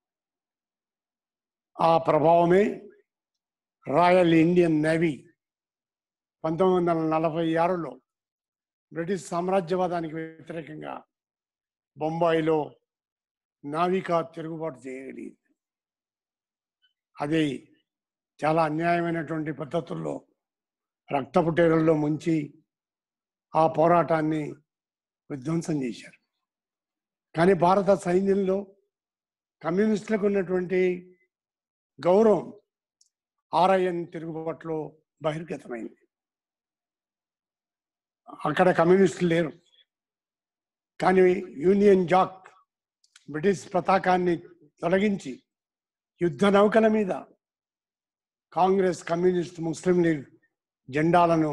ఆ ప్రభావమే రాయల్ ఇండియన్ నేవీ పంతొమ్మిది వందల నలభై ఆరులో బ్రిటిష్ సామ్రాజ్యవాదానికి వ్యతిరేకంగా బొంబాయిలో నావికా తిరుగుబాటు చేయగలిగింది అది చాలా అన్యాయమైనటువంటి పద్ధతుల్లో రక్తపుటేరుల్లో ముంచి ఆ పోరాటాన్ని విధ్వంసం చేశారు కానీ భారత సైన్యంలో కమ్యూనిస్టులకు ఉన్నటువంటి గౌరవం ఆర్ఐఎన్ తిరుగుబాటులో బహిర్గతమైంది అక్కడ కమ్యూనిస్టులు లేరు కానీ యూనియన్ జాక్ బ్రిటిష్ పతాకాన్ని తొలగించి యుద్ధ నౌకల మీద కాంగ్రెస్ కమ్యూనిస్ట్ ముస్లిం లీగ్ జెండాలను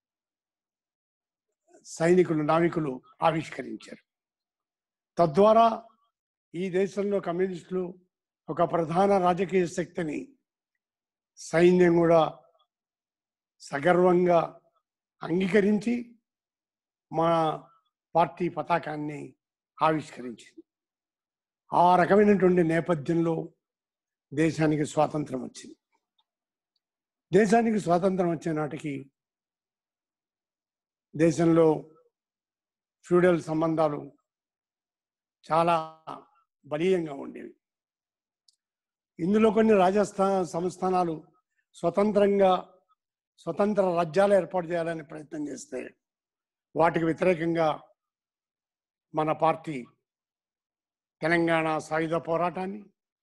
సైనికులు నావికులు ఆవిష్కరించారు తద్వారా ఈ దేశంలో కమ్యూనిస్టులు ఒక ప్రధాన రాజకీయ శక్తిని సైన్యం కూడా సగర్వంగా అంగీకరించి మా పార్టీ పతాకాన్ని ఆవిష్కరించింది ఆ రకమైనటువంటి నేపథ్యంలో దేశానికి స్వాతంత్రం వచ్చింది దేశానికి స్వాతంత్రం వచ్చే నాటికి దేశంలో ఫ్యూడల్ సంబంధాలు చాలా బలీయంగా ఉండేవి ఇందులో కొన్ని రాజస్థాన సంస్థానాలు స్వతంత్రంగా స్వతంత్ర రాజ్యాలు ఏర్పాటు చేయాలని ప్రయత్నం చేస్తే వాటికి వ్యతిరేకంగా మన పార్టీ తెలంగాణ సాయుధ పోరాటాన్ని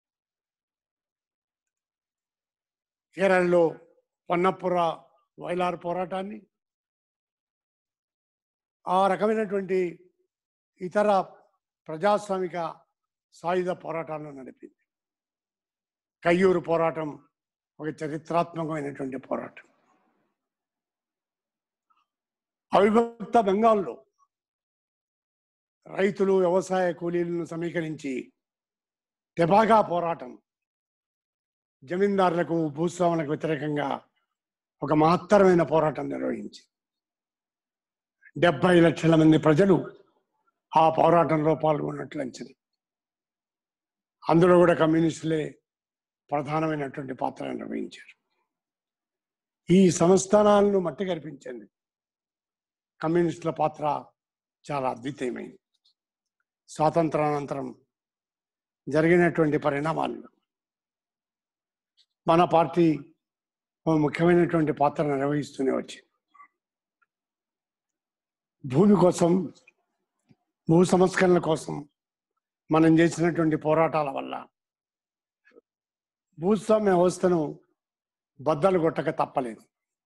కేరళలో పొన్నప్పుర వైలార్ పోరాటాన్ని ఆ రకమైనటువంటి ఇతర ప్రజాస్వామిక సాయుధ పోరాటాలను నడిపింది కయ్యూరు పోరాటం ఒక చరిత్రాత్మకమైనటువంటి పోరాటం అవిభక్త బెంగాల్లో రైతులు వ్యవసాయ కూలీలను సమీకరించి తెబాగా పోరాటం జమీందారులకు భూస్వాములకు వ్యతిరేకంగా ఒక మహత్తరమైన పోరాటం నిర్వహించి డెబ్బై లక్షల మంది ప్రజలు ఆ పోరాటంలో పాల్గొన్నట్లు అంచనా అందులో కూడా కమ్యూనిస్టులే ప్రధానమైనటువంటి పాత్ర నిర్వహించారు ఈ సంస్థానాలను మట్టి కల్పించింది కమ్యూనిస్టుల పాత్ర చాలా అద్వితీయమైంది స్వాతంత్రానంతరం జరిగినటువంటి పరిణామాలు మన పార్టీ ఓ ముఖ్యమైనటువంటి పాత్ర నిర్వహిస్తూనే వచ్చింది భూమి కోసం భూ సంస్కరణల కోసం మనం చేసినటువంటి పోరాటాల వల్ల భూస్వామ్య వ్యవస్థను బద్దలు కొట్టక తప్పలేదు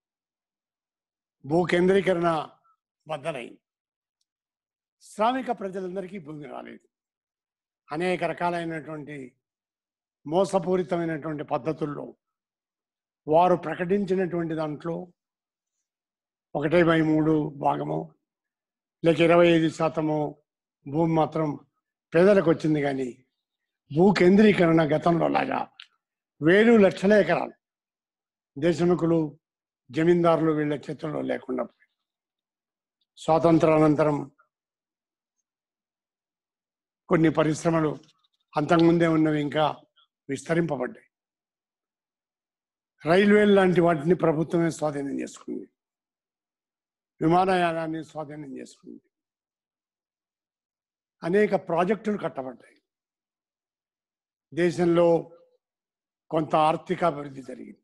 భూ కేంద్రీకరణ బద్దలైంది శ్రామిక ప్రజలందరికీ భూమి రాలేదు అనేక రకాలైనటువంటి మోసపూరితమైనటువంటి పద్ధతుల్లో వారు ప్రకటించినటువంటి దాంట్లో ఒకటే బై మూడు భాగము లేక ఇరవై ఐదు శాతము భూమి మాత్రం పేదలకు వచ్చింది కానీ భూ కేంద్రీకరణ గతంలో లాగా వేలు లక్షల ఎకరాలు దేశముఖులు జమీందారులు వీళ్ళ చేతుల్లో లేకుండా పోయాయి. స్వాతంత్రానంతరం కొన్ని పరిశ్రమలు అంతకుముందే ఉన్నవి ఇంకా విస్తరింపబడ్డాయి రైల్వేలు లాంటి వాటిని ప్రభుత్వమే స్వాధీనం చేసుకుంది విమానయానాన్ని స్వాధీనం చేసుకుంది అనేక ప్రాజెక్టులు కట్టబడ్డాయి దేశంలో కొంత ఆర్థిక అభివృద్ధి జరిగింది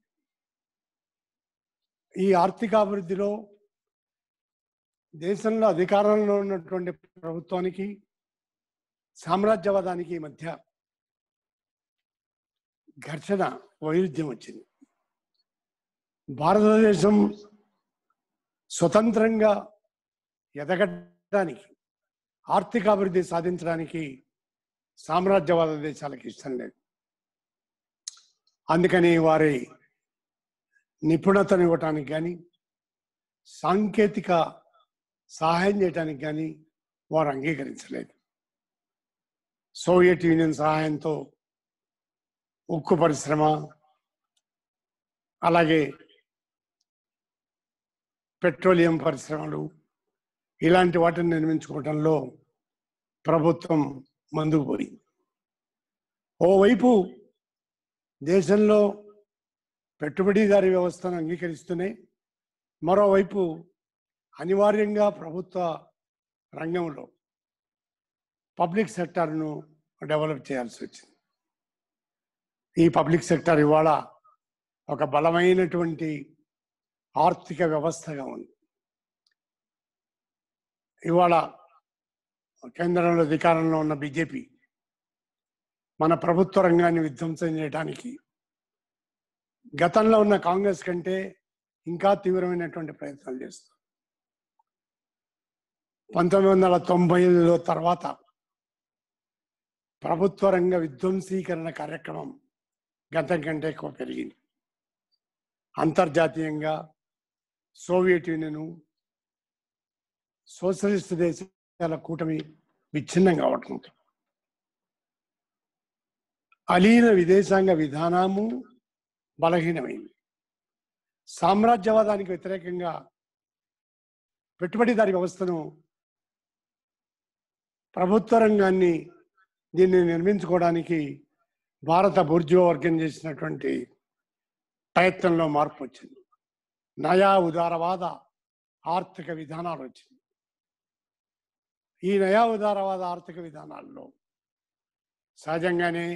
ఈ ఆర్థిక అభివృద్ధిలో దేశంలో అధికారంలో ఉన్నటువంటి ప్రభుత్వానికి సామ్రాజ్యవాదానికి మధ్య ఘర్షణ వైరుధ్యం వచ్చింది భారతదేశం స్వతంత్రంగా ఎదగడానికి ఆర్థికాభివృద్ధి సాధించడానికి సామ్రాజ్యవాద దేశాలకు ఇష్టం లేదు అందుకని వారి నిపుణతను ఇవ్వటానికి కానీ సాంకేతిక సహాయం చేయడానికి కానీ వారు అంగీకరించలేదు సోవియట్ యూనియన్ సహాయంతో ఉక్కు పరిశ్రమ అలాగే పెట్రోలియం పరిశ్రమలు ఇలాంటి వాటిని నిర్మించుకోవడంలో ప్రభుత్వం ముందుకు పోయింది ఓవైపు దేశంలో పెట్టుబడిదారీ వ్యవస్థను అంగీకరిస్తూనే మరోవైపు అనివార్యంగా ప్రభుత్వ రంగంలో పబ్లిక్ సెక్టార్ను డెవలప్ చేయాల్సి వచ్చింది ఈ పబ్లిక్ సెక్టార్ ఇవాళ ఒక బలమైనటువంటి ఆర్థిక వ్యవస్థగా ఉంది ఇవాళ కేంద్రంలో అధికారంలో ఉన్న బీజేపీ మన ప్రభుత్వ రంగాన్ని విధ్వంసం చేయడానికి గతంలో ఉన్న కాంగ్రెస్ కంటే ఇంకా తీవ్రమైనటువంటి ప్రయత్నాలు చేస్తుంది పంతొమ్మిది వందల తొంభైలో తర్వాత ప్రభుత్వ రంగ విధ్వంసీకరణ కార్యక్రమం గతం కంటే ఎక్కువ పెరిగింది అంతర్జాతీయంగా సోవియట్ యూనియన్ సోషలిస్ట్ దేశాల కూటమి విచ్ఛిన్నం కావటం అలీన విదేశాంగ విధానము బలహీనమైంది సామ్రాజ్యవాదానికి వ్యతిరేకంగా పెట్టుబడిదారి వ్యవస్థను ప్రభుత్వ రంగాన్ని దీన్ని నిర్మించుకోవడానికి భారత బుర్జువ వర్గం చేసినటువంటి ప్రయత్నంలో మార్పు వచ్చింది నయా ఉదారవాద ఆర్థిక విధానాలు వచ్చింది ఈ నయా ఉదారవాద ఆర్థిక విధానాల్లో సహజంగానే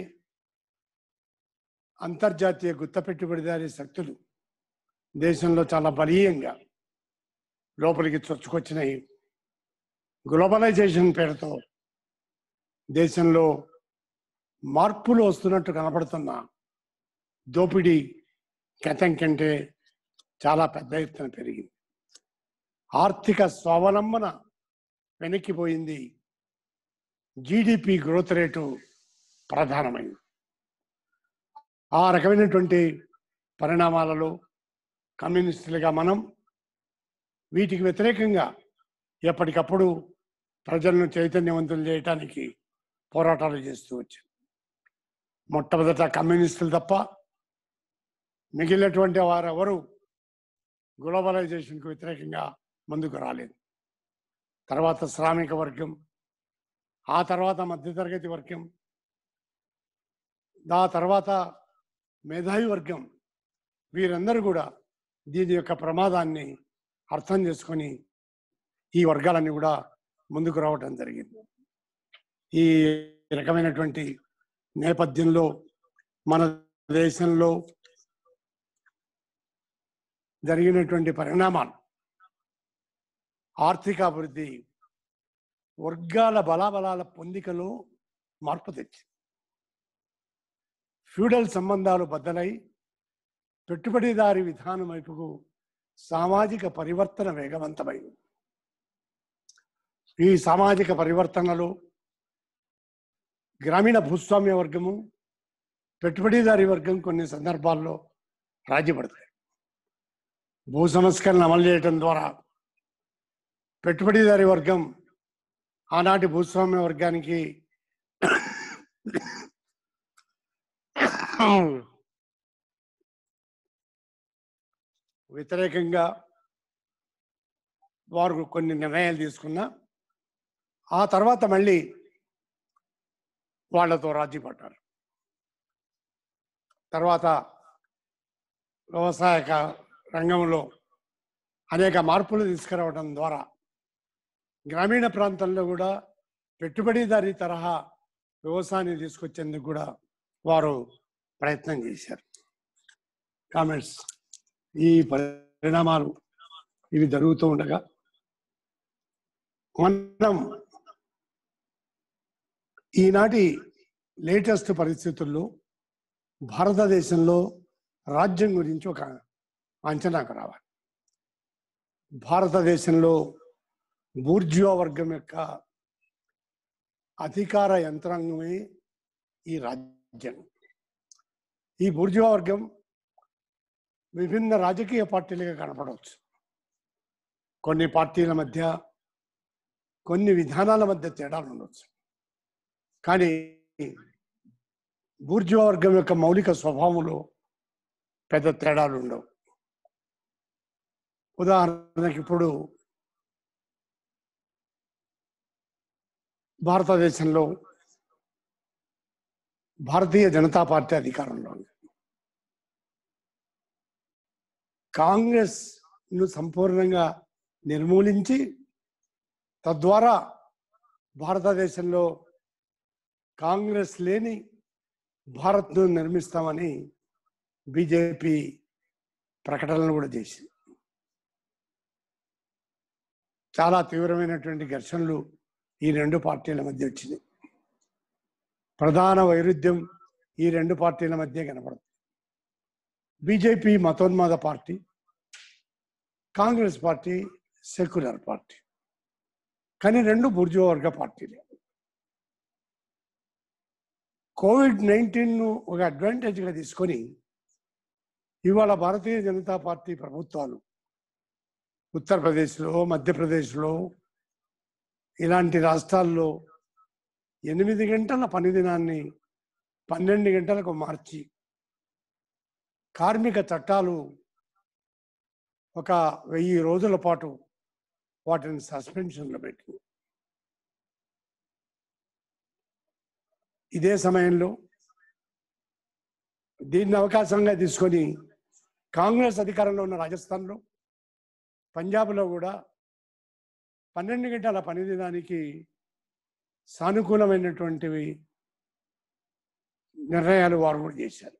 అంతర్జాతీయ గుత్త పెట్టుబడిదారీ శక్తులు దేశంలో చాలా బలీయంగా లోపలికి చొచ్చుకొచ్చినాయి గ్లోబలైజేషన్ పేరుతో దేశంలో మార్పులు వస్తున్నట్టు కనపడుతున్న దోపిడీ గతం కంటే చాలా పెద్ద ఎత్తున పెరిగింది ఆర్థిక స్వావలంబన వెనక్కిపోయింది జీడిపి గ్రోత్ రేటు ప్రధానమైంది ఆ రకమైనటువంటి పరిణామాలలో కమ్యూనిస్టులుగా మనం వీటికి వ్యతిరేకంగా ఎప్పటికప్పుడు ప్రజలను చైతన్యవంతులు చేయటానికి పోరాటాలు చేస్తూ వచ్చాం మొట్టమొదట కమ్యూనిస్టులు తప్ప మిగిలినటువంటి వారెవరు గ్లోబలైజేషన్కు వ్యతిరేకంగా ముందుకు రాలేదు తర్వాత శ్రామిక వర్గం ఆ తర్వాత మధ్యతరగతి వర్గం ఆ తర్వాత మేధావి వర్గం వీరందరూ కూడా దీని యొక్క ప్రమాదాన్ని అర్థం చేసుకొని ఈ వర్గాలన్నీ కూడా ముందుకు రావడం జరిగింది ఈ రకమైనటువంటి నేపథ్యంలో మన దేశంలో జరిగినటువంటి పరిణామాలు ఆర్థిక అభివృద్ధి వర్గాల బలాబలాల పొందికలో మార్పు తెచ్చింది ఫ్యూడల్ సంబంధాలు బద్దలై పెట్టుబడిదారి విధానం వైపుకు సామాజిక పరివర్తన వేగవంతమైంది ఈ సామాజిక పరివర్తనలో గ్రామీణ భూస్వామ్య వర్గము పెట్టుబడిదారి వర్గం కొన్ని సందర్భాల్లో రాజీపడతాయి భూ సంస్కరణ అమలు చేయటం ద్వారా పెట్టుబడిదారి వర్గం ఆనాటి భూస్వామ్య వర్గానికి వ్యతిరేకంగా వారు కొన్ని నిర్ణయాలు తీసుకున్నా ఆ తర్వాత మళ్ళీ వాళ్ళతో రాజీ పడ్డారు తర్వాత వ్యవసాయ క- రంగంలో అనేక మార్పులు తీసుకురావడం ద్వారా గ్రామీణ ప్రాంతంలో కూడా పెట్టుబడిదారీ తరహా వ్యవసాయాన్ని తీసుకొచ్చేందుకు కూడా వారు ప్రయత్నం చేశారు కామెంట్స్ ఈ పరిణామాలు ఇవి జరుగుతూ ఉండగా మనం ఈనాటి లేటెస్ట్ పరిస్థితుల్లో భారతదేశంలో రాజ్యం గురించి ఒక అంచనాకు రావాలి భారతదేశంలో బూర్జువా వర్గం యొక్క అధికార యంత్రాంగమే ఈ రాజ్యం ఈ బూర్జువా వర్గం విభిన్న రాజకీయ పార్టీలుగా కనపడవచ్చు కొన్ని పార్టీల మధ్య కొన్ని విధానాల మధ్య తేడాలు ఉండవచ్చు కానీ బూర్జువా వర్గం యొక్క మౌలిక స్వభావంలో పెద్ద తేడాలు ఉండవు ఉదాహరణకి ఇప్పుడు భారతదేశంలో భారతీయ జనతా పార్టీ అధికారంలో ఉంది కాంగ్రెస్ ను సంపూర్ణంగా నిర్మూలించి తద్వారా భారతదేశంలో కాంగ్రెస్ లేని భారత్ను నిర్మిస్తామని బీజేపీ ప్రకటనలు కూడా చేసింది చాలా తీవ్రమైనటువంటి ఘర్షణలు ఈ రెండు పార్టీల మధ్య వచ్చినాయి ప్రధాన వైరుధ్యం ఈ రెండు పార్టీల మధ్య కనపడుతుంది బీజేపీ మతోన్మాద party Congress party secular party కానీ రెండు బుర్జువా వర్గ పార్టీలే కోవిడ్ నైన్టీన్ను ఒక అడ్వాంటేజ్గా తీసుకొని ఇవాళ భారతీయ జనతా పార్టీ ప్రభుత్వాలు ఉత్తరప్రదేశ్లో మధ్యప్రదేశ్లో ఇలాంటి రాష్ట్రాల్లో ఎనిమిది గంటల పని దినాన్ని పన్నెండు గంటలకు మార్చి కార్మిక చట్టాలు ఒక వెయ్యి రోజుల పాటు వాటిని సస్పెన్షన్లో పెట్టి ఇదే సమయంలో దీన్ని అవకాశంగా తీసుకొని కాంగ్రెస్ అధికారంలో ఉన్న రాజస్థాన్లో పంజాబ్లో కూడా పన్నెండు గంటల పని దినానికి సానుకూలమైనటువంటివి నిర్ణయాలు వారు కూడా చేశారు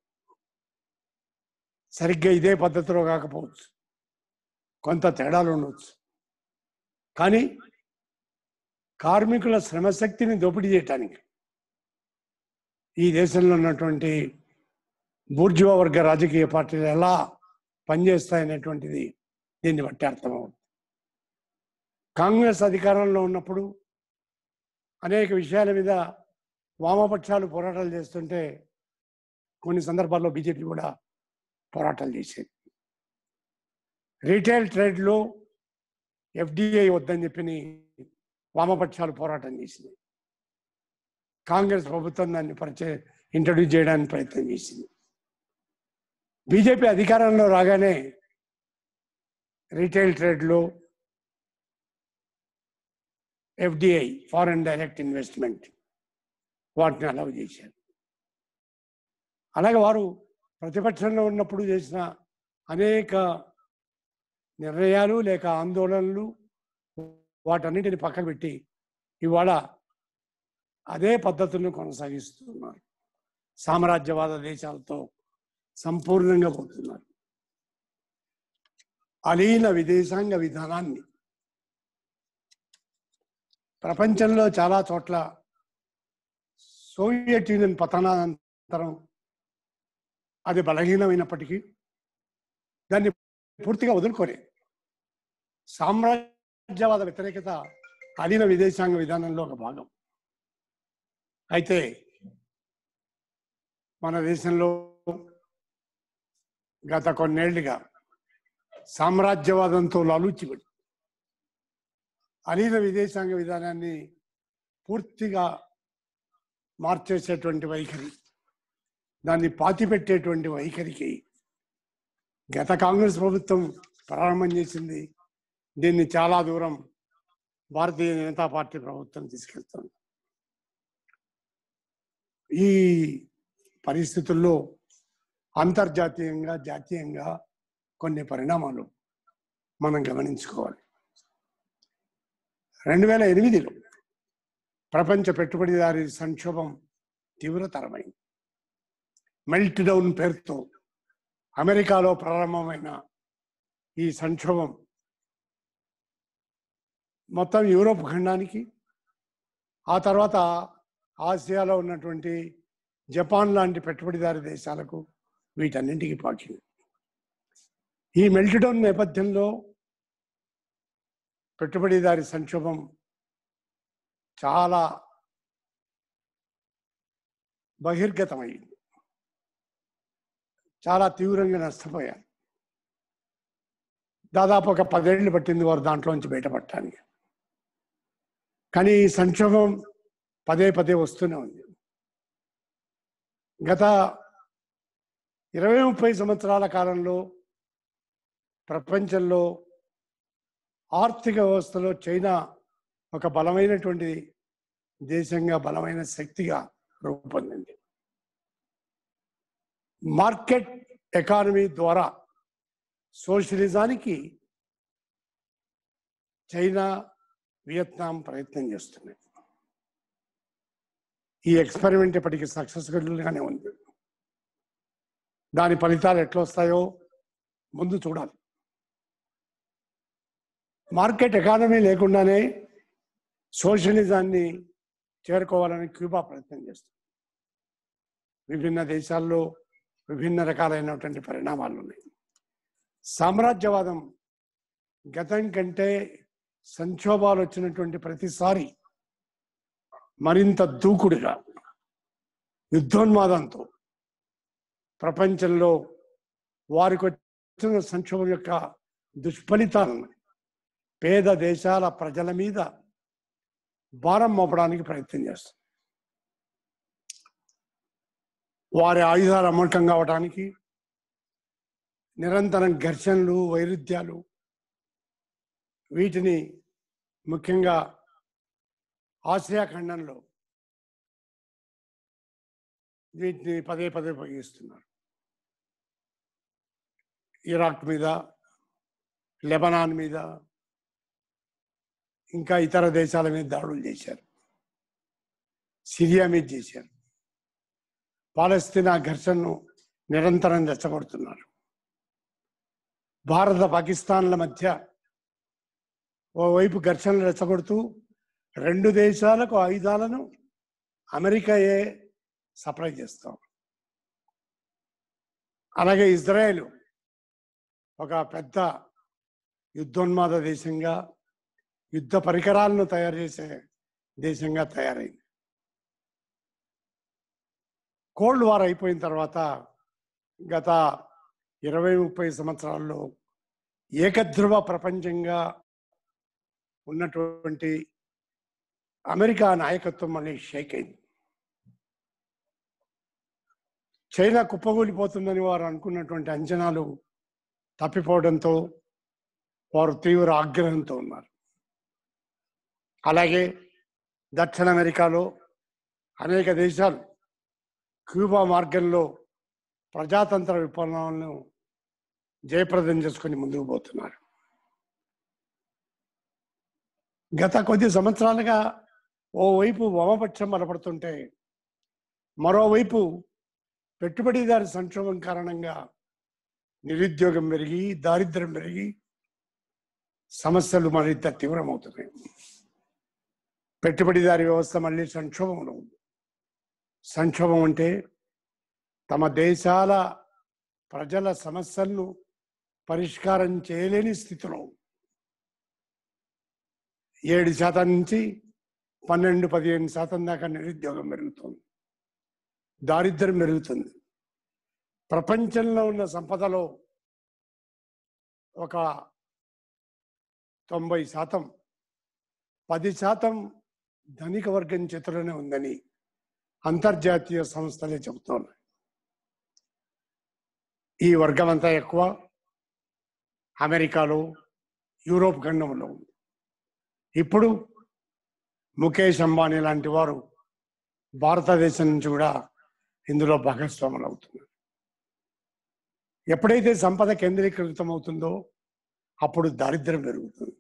సరిగ్గా ఇదే పద్ధతిలో కాకపోవచ్చు కొంత తేడాలు ఉండవచ్చు కానీ కార్మికుల శ్రమశక్తిని దోపిడీ చేయటానికి ఈ దేశంలో ఉన్నటువంటి బూర్జువా వర్గ రాజకీయ పార్టీలు ఎలా పనిచేస్తాయనేటువంటిది దీన్ని బట్టి అర్థమవుతుంది కాంగ్రెస్ అధికారంలో ఉన్నప్పుడు అనేక విషయాల మీద వామపక్షాలు పోరాటాలు చేస్తుంటే కొన్ని సందర్భాల్లో బీజేపీ కూడా పోరాటాలు చేసేది రీటైల్ ట్రేడ్లో ఎఫ్డిఐ వద్దని చెప్పి వామపక్షాలు పోరాటం చేసింది కాంగ్రెస్ ప్రభుత్వం దాన్ని పరిచయ ఇంట్రడ్యూస్ చేయడానికి ప్రయత్నం చేసింది బీజేపీ అధికారంలో రాగానే రీటైల్ ట్రేడ్లో ఎఫ్డిఐ ఫారెన్ డైరెక్ట్ ఇన్వెస్ట్మెంట్ వాటిని అలౌ చేశారు అలాగే వారు ప్రతిపక్షంలో ఉన్నప్పుడు చేసిన అనేక నిర్ణయాలు లేక ఆందోళనలు వాటన్నిటిని పక్కన పెట్టి ఇవాళ అదే పద్ధతులను కొనసాగిస్తున్నారు సామ్రాజ్యవాద దేశాలతో సంపూర్ణంగా పోతున్నారు అలీన విదేశాంగ విధానాన్ని ప్రపంచంలో చాలా చోట్ల సోవియట్ యూనియన్ పతనానంతరం అది బలహీనమైనప్పటికీ దాన్ని పూర్తిగా వదులుకోలే సామ్రాజ్యవాద వ్యతిరేకత అధీన విదేశాంగ విధానంలో ఒక భాగం అయితే మన దేశంలో గత కొన్నేళ్లుగా సామ్రాజ్యవాదంతో లాలూచిబడి అలీన విదేశాంగ విధానాన్ని పూర్తిగా మార్చేసేటువంటి వైఖరి దాన్ని పాతిపెట్టేటువంటి వైఖరికి గత కాంగ్రెస్ ప్రభుత్వం ప్రారంభం చేసింది దీన్ని చాలా దూరం భారతీయ జనతా పార్టీ ప్రభుత్వం తీసుకెళ్తుంది ఈ పరిస్థితుల్లో అంతర్జాతీయంగా జాతీయంగా కొన్ని పరిణామాలు మనం గమనించుకోవాలి రెండు వేల ఎనిమిదిలో ప్రపంచ పెట్టుబడిదారి సంక్షోభం తీవ్రతరమైంది మెల్ట్ డౌన్ పేరుతో అమెరికాలో ప్రారంభమైన ఈ సంక్షోభం మొత్తం యూరోప్ ఖండానికి ఆ తర్వాత ఆసియాలో ఉన్నటువంటి జపాన్ లాంటి పెట్టుబడిదారి దేశాలకు వీటన్నింటికి పాకింది ఈ మెల్ట్ డౌన్ నేపథ్యంలో పెట్టుబడిదారి సంక్షోభం చాలా బహిర్గతమైంది చాలా తీవ్రంగా నష్టపోయారు దాదాపు ఒక పదేళ్ళు పట్టింది వారు దాంట్లోంచి బయటపడటానికి కానీ ఈ సంక్షోభం పదే పదే వస్తూనే ఉంది గత ఇరవై ముప్పై సంవత్సరాల కాలంలో ప్రపంచంలో ఆర్థిక వ్యవస్థలో చైనా ఒక బలమైనటువంటి దేశంగా బలమైన శక్తిగా రూపొందింది మార్కెట్ ఎకానమీ ద్వారా సోషలిజానికి చైనా వియత్నాం ప్రయత్నం చేస్తున్నాయి ఈ ఎక్స్పెరిమెంట్ ఇప్పటికి సక్సెస్ఫుల్గానే ఉంది దాని ఫలితాలు ఎట్లా వస్తాయో ముందు చూడాలి మార్కెట్ ఎకానమీ లేకుండానే సోషలిజాన్ని చేరుకోవాలని క్యూబా ప్రయత్నం చేస్తుంది విభిన్న దేశాల్లో విభిన్న రకాలైనటువంటి పరిణామాలు ఉన్నాయి సామ్రాజ్యవాదం గతం కంటే సంక్షోభాలు వచ్చినటువంటి ప్రతిసారి మరింత దూకుడుగా యుద్ధోన్మాదంతో ప్రపంచంలో వారికి వచ్చిన సంక్షోభం యొక్క దుష్ఫలితాలను పేద దేశాల ప్రజల మీద భారం మోపడానికి ప్రయత్నం చేస్తుంది వారి ఆయుధాలు అమ్మకం కావడానికి నిరంతరం ఘర్షణలు వైరుధ్యాలు వీటిని ముఖ్యంగా ఆసియా ఖండంలో వీటిని పదే పదే ఉపయోగిస్తున్నారు ఇరాక్ మీద లెబనాన్ మీద ఇంకా ఇతర దేశాల మీద దాడులు చేశారు సిరియా మీద చేశారు పాలస్తీనా ఘర్షణను నిరంతరం రెచ్చగొడుతున్నారు భారత పాకిస్తాన్ల మధ్య ఓవైపు ఘర్షణలు రెచ్చగొడుతూ రెండు దేశాలకు ఆయుధాలను అమెరికాయే సప్లై చేస్తాం అలాగే ఇజ్రాయెల్ ఒక పెద్ద యుద్ధోన్మాద దేశంగా యుద్ధ పరికరాలను తయారు చేసే దేశంగా తయారైంది కోల్డ్ వార్ అయిపోయిన తర్వాత గత ఇరవై ముప్పై సంవత్సరాల్లో ఏకధ్రువ ప్రపంచంగా ఉన్నటువంటి అమెరికా నాయకత్వం మళ్ళీ షేక్ అయింది చైనా కుప్పగూలిపోతుందని వారు అనుకున్నటువంటి అంచనాలు తప్పిపోవడంతో వారు తీవ్ర ఆగ్రహంతో ఉన్నారు అలాగే దక్షిణ అమెరికాలో అనేక దేశాలు క్యూబా మార్గంలో ప్రజాతంత్ర విప్లవాలను జయప్రదం చేసుకొని ముందుకు పోతున్నారు గత కొద్ది సంవత్సరాలుగా ఓవైపు వామపక్షం బలపడుతుంటే మరోవైపు పెట్టుబడిదారి సంక్షోభం కారణంగా నిరుద్యోగం పెరిగి దారిద్ర్యం పెరిగి సమస్యలు మరింత తీవ్రమవుతున్నాయి పెట్టుబడిదారి వ్యవస్థ మళ్ళీ సంక్షోభంలో ఉంది సంక్షోభం అంటే తమ దేశాల ప్రజల సమస్యలను పరిష్కారం చేయలేని స్థితిలో ఏడు శాతం నుంచి పన్నెండు పదిహేను శాతం దాకా నిరుద్యోగం పెరుగుతుంది దారిద్ర్యం పెరుగుతుంది ప్రపంచంలో ఉన్న సంపదలో ఒక తొంభై శాతం పది శాతం ధనిక వర్గం చేతిలోనే ఉందని అంతర్జాతీయ సంస్థలే చెబుతున్నాయి ఈ వర్గం అంతా ఎక్కువ అమెరికాలో యూరోప్ ఖండంలో ఉంది ఇప్పుడు ముఖేష్ అంబానీ లాంటి వారు భారతదేశం నుంచి కూడా ఇందులో భాగస్వాములు అవుతున్నారు ఎప్పుడైతే సంపద కేంద్రీకృతం అవుతుందో అప్పుడు దారిద్ర్యం పెరుగుతుంది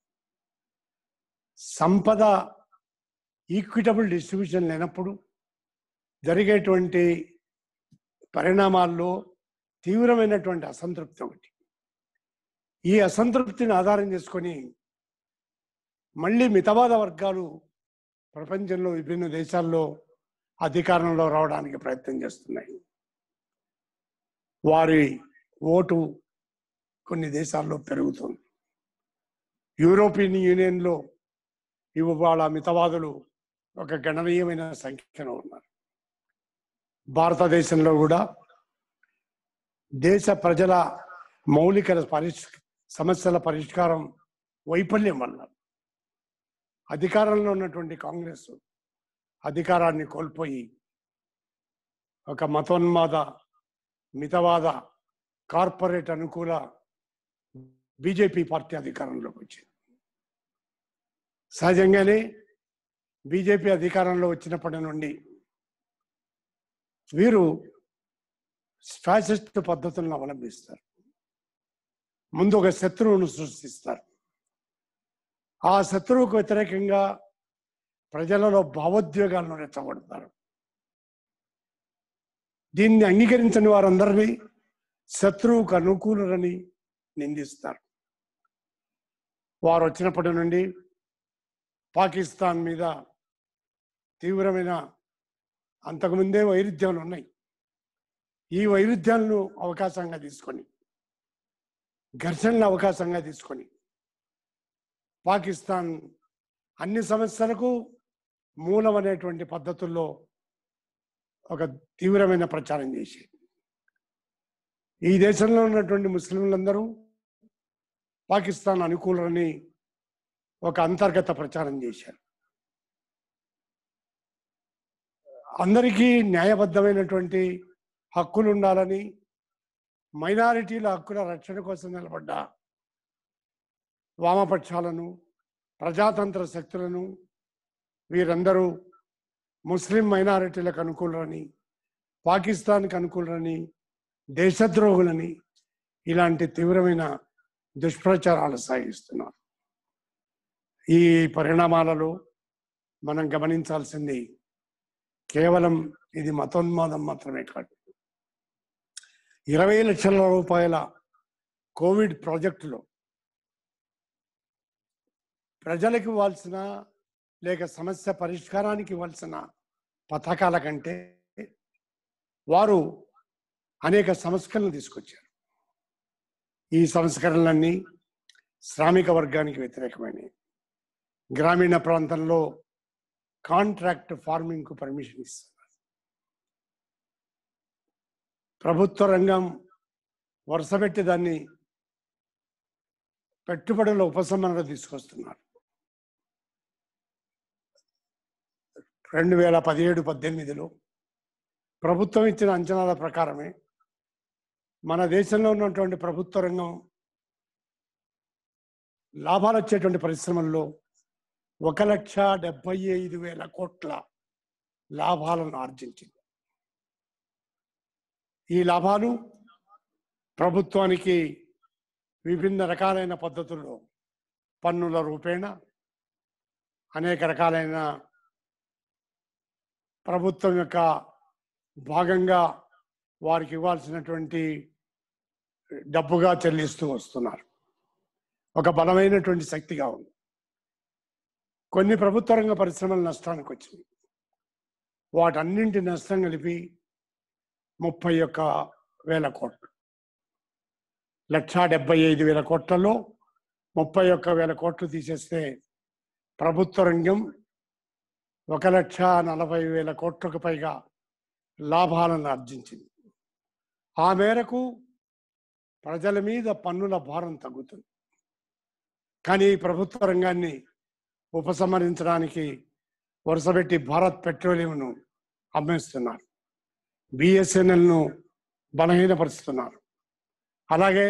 సంపద ఈక్విటబుల్ డిస్ట్రిబ్యూషన్ లేనప్పుడు జరిగేటువంటి పరిణామాల్లో తీవ్రమైనటువంటి అసంతృప్తి ఒకటి ఈ అసంతృప్తిని ఆధారం చేసుకొని మళ్ళీ మితవాద వర్గాలు ప్రపంచంలో విభిన్న దేశాల్లో అధికారంలో రావడానికి ప్రయత్నం చేస్తున్నాయి వారి ఓటు కొన్ని దేశాల్లో పెరుగుతుంది యూరోపియన్ యూనియన్లో ఇవాళ మితవాదులు ఒక గణనీయమైన సంఖ్యలో ఉన్నారు భారతదేశంలో కూడా దేశ ప్రజల మౌలిక పరిష్ సమస్యల పరిష్కారం వైఫల్యం వల్ల అధికారంలో ఉన్నటువంటి కాంగ్రెస్ అధికారాన్ని కోల్పోయి ఒక మతోన్మాద మితవాద కార్పొరేట్ అనుకూల బీజేపీ పార్టీ అధికారంలోకి వచ్చింది సహజంగానే బీజేపీ అధికారంలో వచ్చినప్పటి నుండి వీరు ఫ్యాసిస్ట్ పద్ధతులను అవలంబిస్తారు ముందు ఒక శత్రువును సృష్టిస్తారు ఆ శత్రువుకు వ్యతిరేకంగా ప్రజలలో భావోద్వేగాలను రెచ్చగొడతారు దీన్ని అంగీకరించని వారందరినీ శత్రువుకు అనుకూలులని నిందిస్తారు వారు వచ్చినప్పటి నుండి పాకిస్తాన్ మీద తీవ్రమైన అంతకుముందే వైరుధ్యాలు ఉన్నాయి ఈ వైరుధ్యాలను అవకాశంగా తీసుకొని ఘర్షణలు అవకాశంగా తీసుకొని పాకిస్తాన్ అన్ని సమస్యలకు మూలమనేటువంటి పద్ధతుల్లో ఒక తీవ్రమైన ప్రచారం చేసేది ఈ దేశంలో ఉన్నటువంటి ముస్లింలందరూ పాకిస్తాన్ అనుకూలని ఒక అంతర్గత ప్రచారం చేశారు అందరికీ న్యాయబద్ధమైనటువంటి హక్కులు ఉండాలని మైనారిటీల హక్కుల రక్షణ కోసం నిలబడ్డ వామపక్షాలను ప్రజాతంత్ర శక్తులను వీరందరూ ముస్లిం మైనారిటీలకు అనుకూలని పాకిస్తాన్కి అనుకూలని దేశద్రోహులని ఇలాంటి తీవ్రమైన దుష్ప్రచారాలు సాగిస్తున్నారు ఈ పరిణామాలలో మనం గమనించాల్సింది కేవలం ఇది మతోన్మాదం మాత్రమే కాదు ఇరవై లక్షల రూపాయల కోవిడ్ ప్రాజెక్టులో ప్రజలకు ఇవ్వాల్సిన లేక సమస్య పరిష్కారానికి ఇవ్వాల్సిన పథకాల కంటే వారు అనేక సంస్కరణలు తీసుకొచ్చారు ఈ సంస్కరణలన్నీ శ్రామిక వర్గానికి వ్యతిరేకమైనవి గ్రామీణ ప్రాంతంలో కాంట్రాక్ట్ ఫార్మింగ్ కు పర్మిషన్ ఇస్తున్నారు ప్రభుత్వ రంగం వరుసపెట్టి దాన్ని పెట్టుబడుల ఉపశమనలు తీసుకొస్తున్నారు రెండు వేల పదిహేడు పద్దెనిమిదిలో ప్రభుత్వం ఇచ్చిన అంచనాల ప్రకారమే మన దేశంలో ఉన్నటువంటి ప్రభుత్వ రంగం లాభాలు వచ్చేటువంటి పరిశ్రమల్లో ఒక లక్ష డెబ్బై ఐదు వేల కోట్ల లాభాలను ఆర్జించింది ఈ లాభాలు ప్రభుత్వానికి విభిన్న రకాలైన పద్ధతుల్లో పన్నుల రూపేణ అనేక రకాలైన ప్రభుత్వం యొక్క భాగంగా వారికి ఇవ్వాల్సినటువంటి డబ్బుగా చెల్లిస్తూ వస్తున్నారు ఒక బలమైనటువంటి శక్తిగా ఉంది కొన్ని ప్రభుత్వ రంగ పరిశ్రమలు నష్టానికి వచ్చింది వాటన్నింటి నష్టం కలిపి ముప్పై ఒక్క వేల కోట్లు లక్షా డెబ్బై ఐదు వేల కోట్లలో ముప్పై ఒక్క వేల కోట్లు తీసేస్తే ప్రభుత్వ రంగం ఒక లక్ష నలభై వేల కోట్లకు పైగా లాభాలను ఆర్జించింది ఆ మేరకు ప్రజల మీద పన్నుల భారం తగ్గుతుంది కానీ ప్రభుత్వ రంగాన్ని ఉపసంహరించడానికి వరుసపెట్టి భారత్ పెట్రోలియంను అమ్మేస్తున్నారు బిఎస్ఎన్ఎల్ను బలహీనపరుస్తున్నారు అలాగే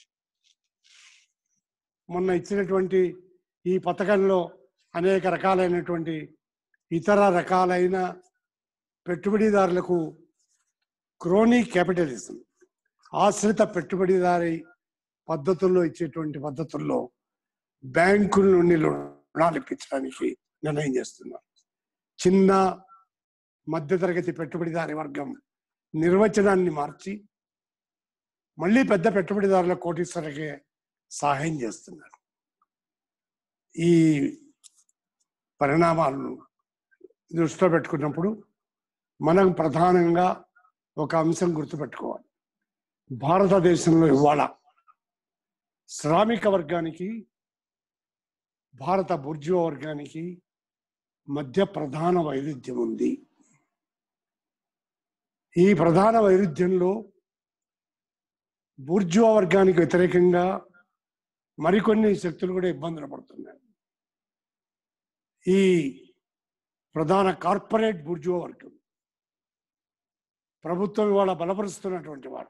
మొన్న ఇచ్చినటువంటి ఈ పథకంలో అనేక రకాలైనటువంటి ఇతర రకాలైన పెట్టుబడిదారులకు క్రోనీ క్యాపిటలిజం ఆశ్రిత పెట్టుబడిదారి పద్ధతుల్లో ఇచ్చేటువంటి పద్ధతుల్లో బ్యాంకుల నుండి రుణాలు ఇప్పించడానికి నిర్ణయం చేస్తున్నారు చిన్న మధ్యతరగతి పెట్టుబడిదారి వర్గం నిర్వచనాన్ని మార్చి మళ్ళీ పెద్ద పెట్టుబడిదారుల కోటీశ్వరకే సహాయం చేస్తున్నారు ఈ పరిణామాలను దృష్టిలో పెట్టుకున్నప్పుడు మనం ప్రధానంగా ఒక అంశం గుర్తుపెట్టుకోవాలి భారతదేశంలో ఇవాళ శ్రామిక వర్గానికి భారత బుర్జువా వర్గానికి మధ్య ప్రధాన వైరుధ్యం ఉంది ఈ ప్రధాన వైరుధ్యంలో బూర్జువా వర్గానికి వ్యతిరేకంగా మరికొన్ని శక్తులు కూడా ఇబ్బందులు పడుతున్నాయి ఈ ప్రధాన కార్పొరేట్ బుర్జువా వర్గం ప్రభుత్వం ఇవాళ బలపరుస్తున్నటువంటి వారు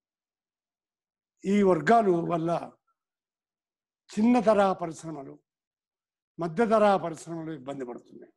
ఈ వర్గాలు వల్ల చిన్న తరహా పరిశ్రమలు మధ్య తరహా పరిశ్రమలు ఇబ్బంది పడుతున్నాయి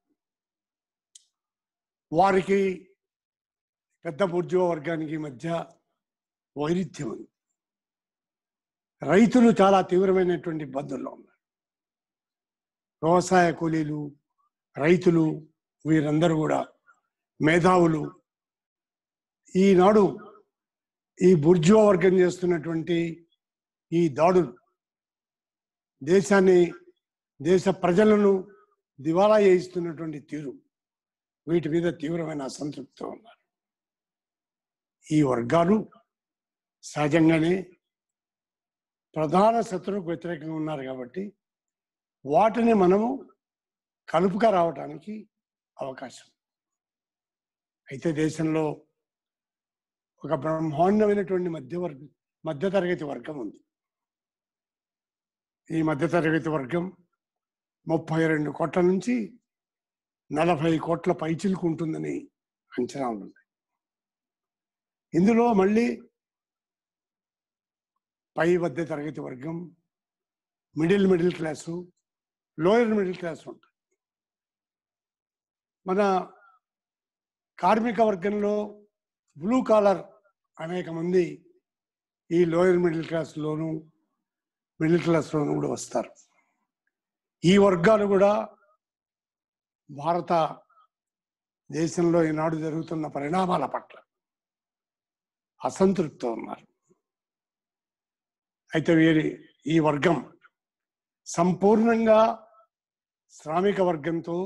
వారికి పెద్ద బుర్జువ వర్గానికి మధ్య వైరుధ్యం ఉంది రైతులు చాలా తీవ్రమైనటువంటి ఇబ్బందుల్లో ఉన్నారు వ్యవసాయ కూలీలు రైతులు వీరందరూ కూడా మేధావులు ఈనాడు ఈ బుర్జువా వర్గం చేస్తున్నటువంటి ఈ దాడులు దేశాన్ని దేశ ప్రజలను దివాలా చేయిస్తున్నటువంటి తీరు వీటి మీద తీవ్రమైన అసంతృప్తితో ఉన్నారు ఈ వర్గాలు సహజంగానే ప్రధాన శత్రువుకు వ్యతిరేకంగా ఉన్నారు కాబట్టి వాటిని మనము కలుపుగా రావడానికి అవకాశం అయితే దేశంలో ఒక బ్రహ్మాండమైనటువంటి మధ్యవర్గ మధ్యతరగతి వర్గం ఉంది ఈ మధ్యతరగతి వర్గం ముప్పై రెండు కోట్ల నుంచి నలభై కోట్ల పైచిలకు ఉంటుందని అంచనాలు ఉన్నాయి ఇందులో మళ్ళీ పై మధ్య తరగతి వర్గం middle middle class lower middle class ఉంటుంది మన కార్మిక వర్గంలో బ్లూ కాలర్ అనేక మంది ఈ లోయర్ మిడిల్ క్లాస్లోను మిడిల్ క్లాస్లోను కూడా వస్తారు ఈ వర్గాలు కూడా భారత దేశంలో ఈనాడు జరుగుతున్న పరిణామాల పట్ల అసంతృప్తితో ఉన్నారు అయితే వీరి ఈ వర్గం సంపూర్ణంగా శ్రామిక వర్గంతో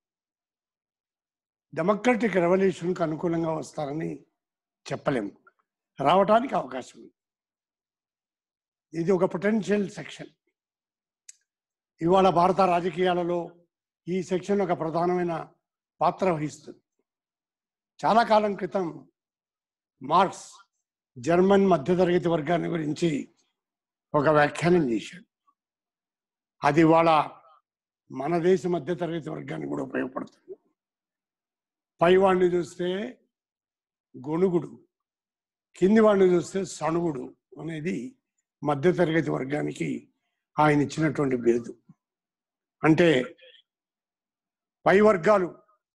డెమోక్రటిక్ రెవల్యూషన్కు అనుకూలంగా వస్తారని చెప్పలేము రావటానికి అవకాశం ఉంది ఇది ఒక పొటెన్షియల్ సెక్షన్ ఇవాళ భారత రాజకీయాలలో ఈ సెక్షన్ ఒక ప్రధానమైన పాత్ర వహిస్తుంది చాలా కాలం క్రితం మార్క్స్ జర్మన్ మధ్యతరగతి వర్గాన్ని గురించి ఒక వ్యాఖ్యానం చేశాడు అది ఇవాళ మన దేశ మధ్యతరగతి వర్గానికి కూడా ఉపయోగపడుతుంది పైవాడిని చూస్తే గొణుగుడు కింది వాడిని చూస్తే సణుగుడు అనేది మధ్యతరగతి వర్గానికి ఆయన ఇచ్చినటువంటి బిరుదు అంటే పై వర్గాలు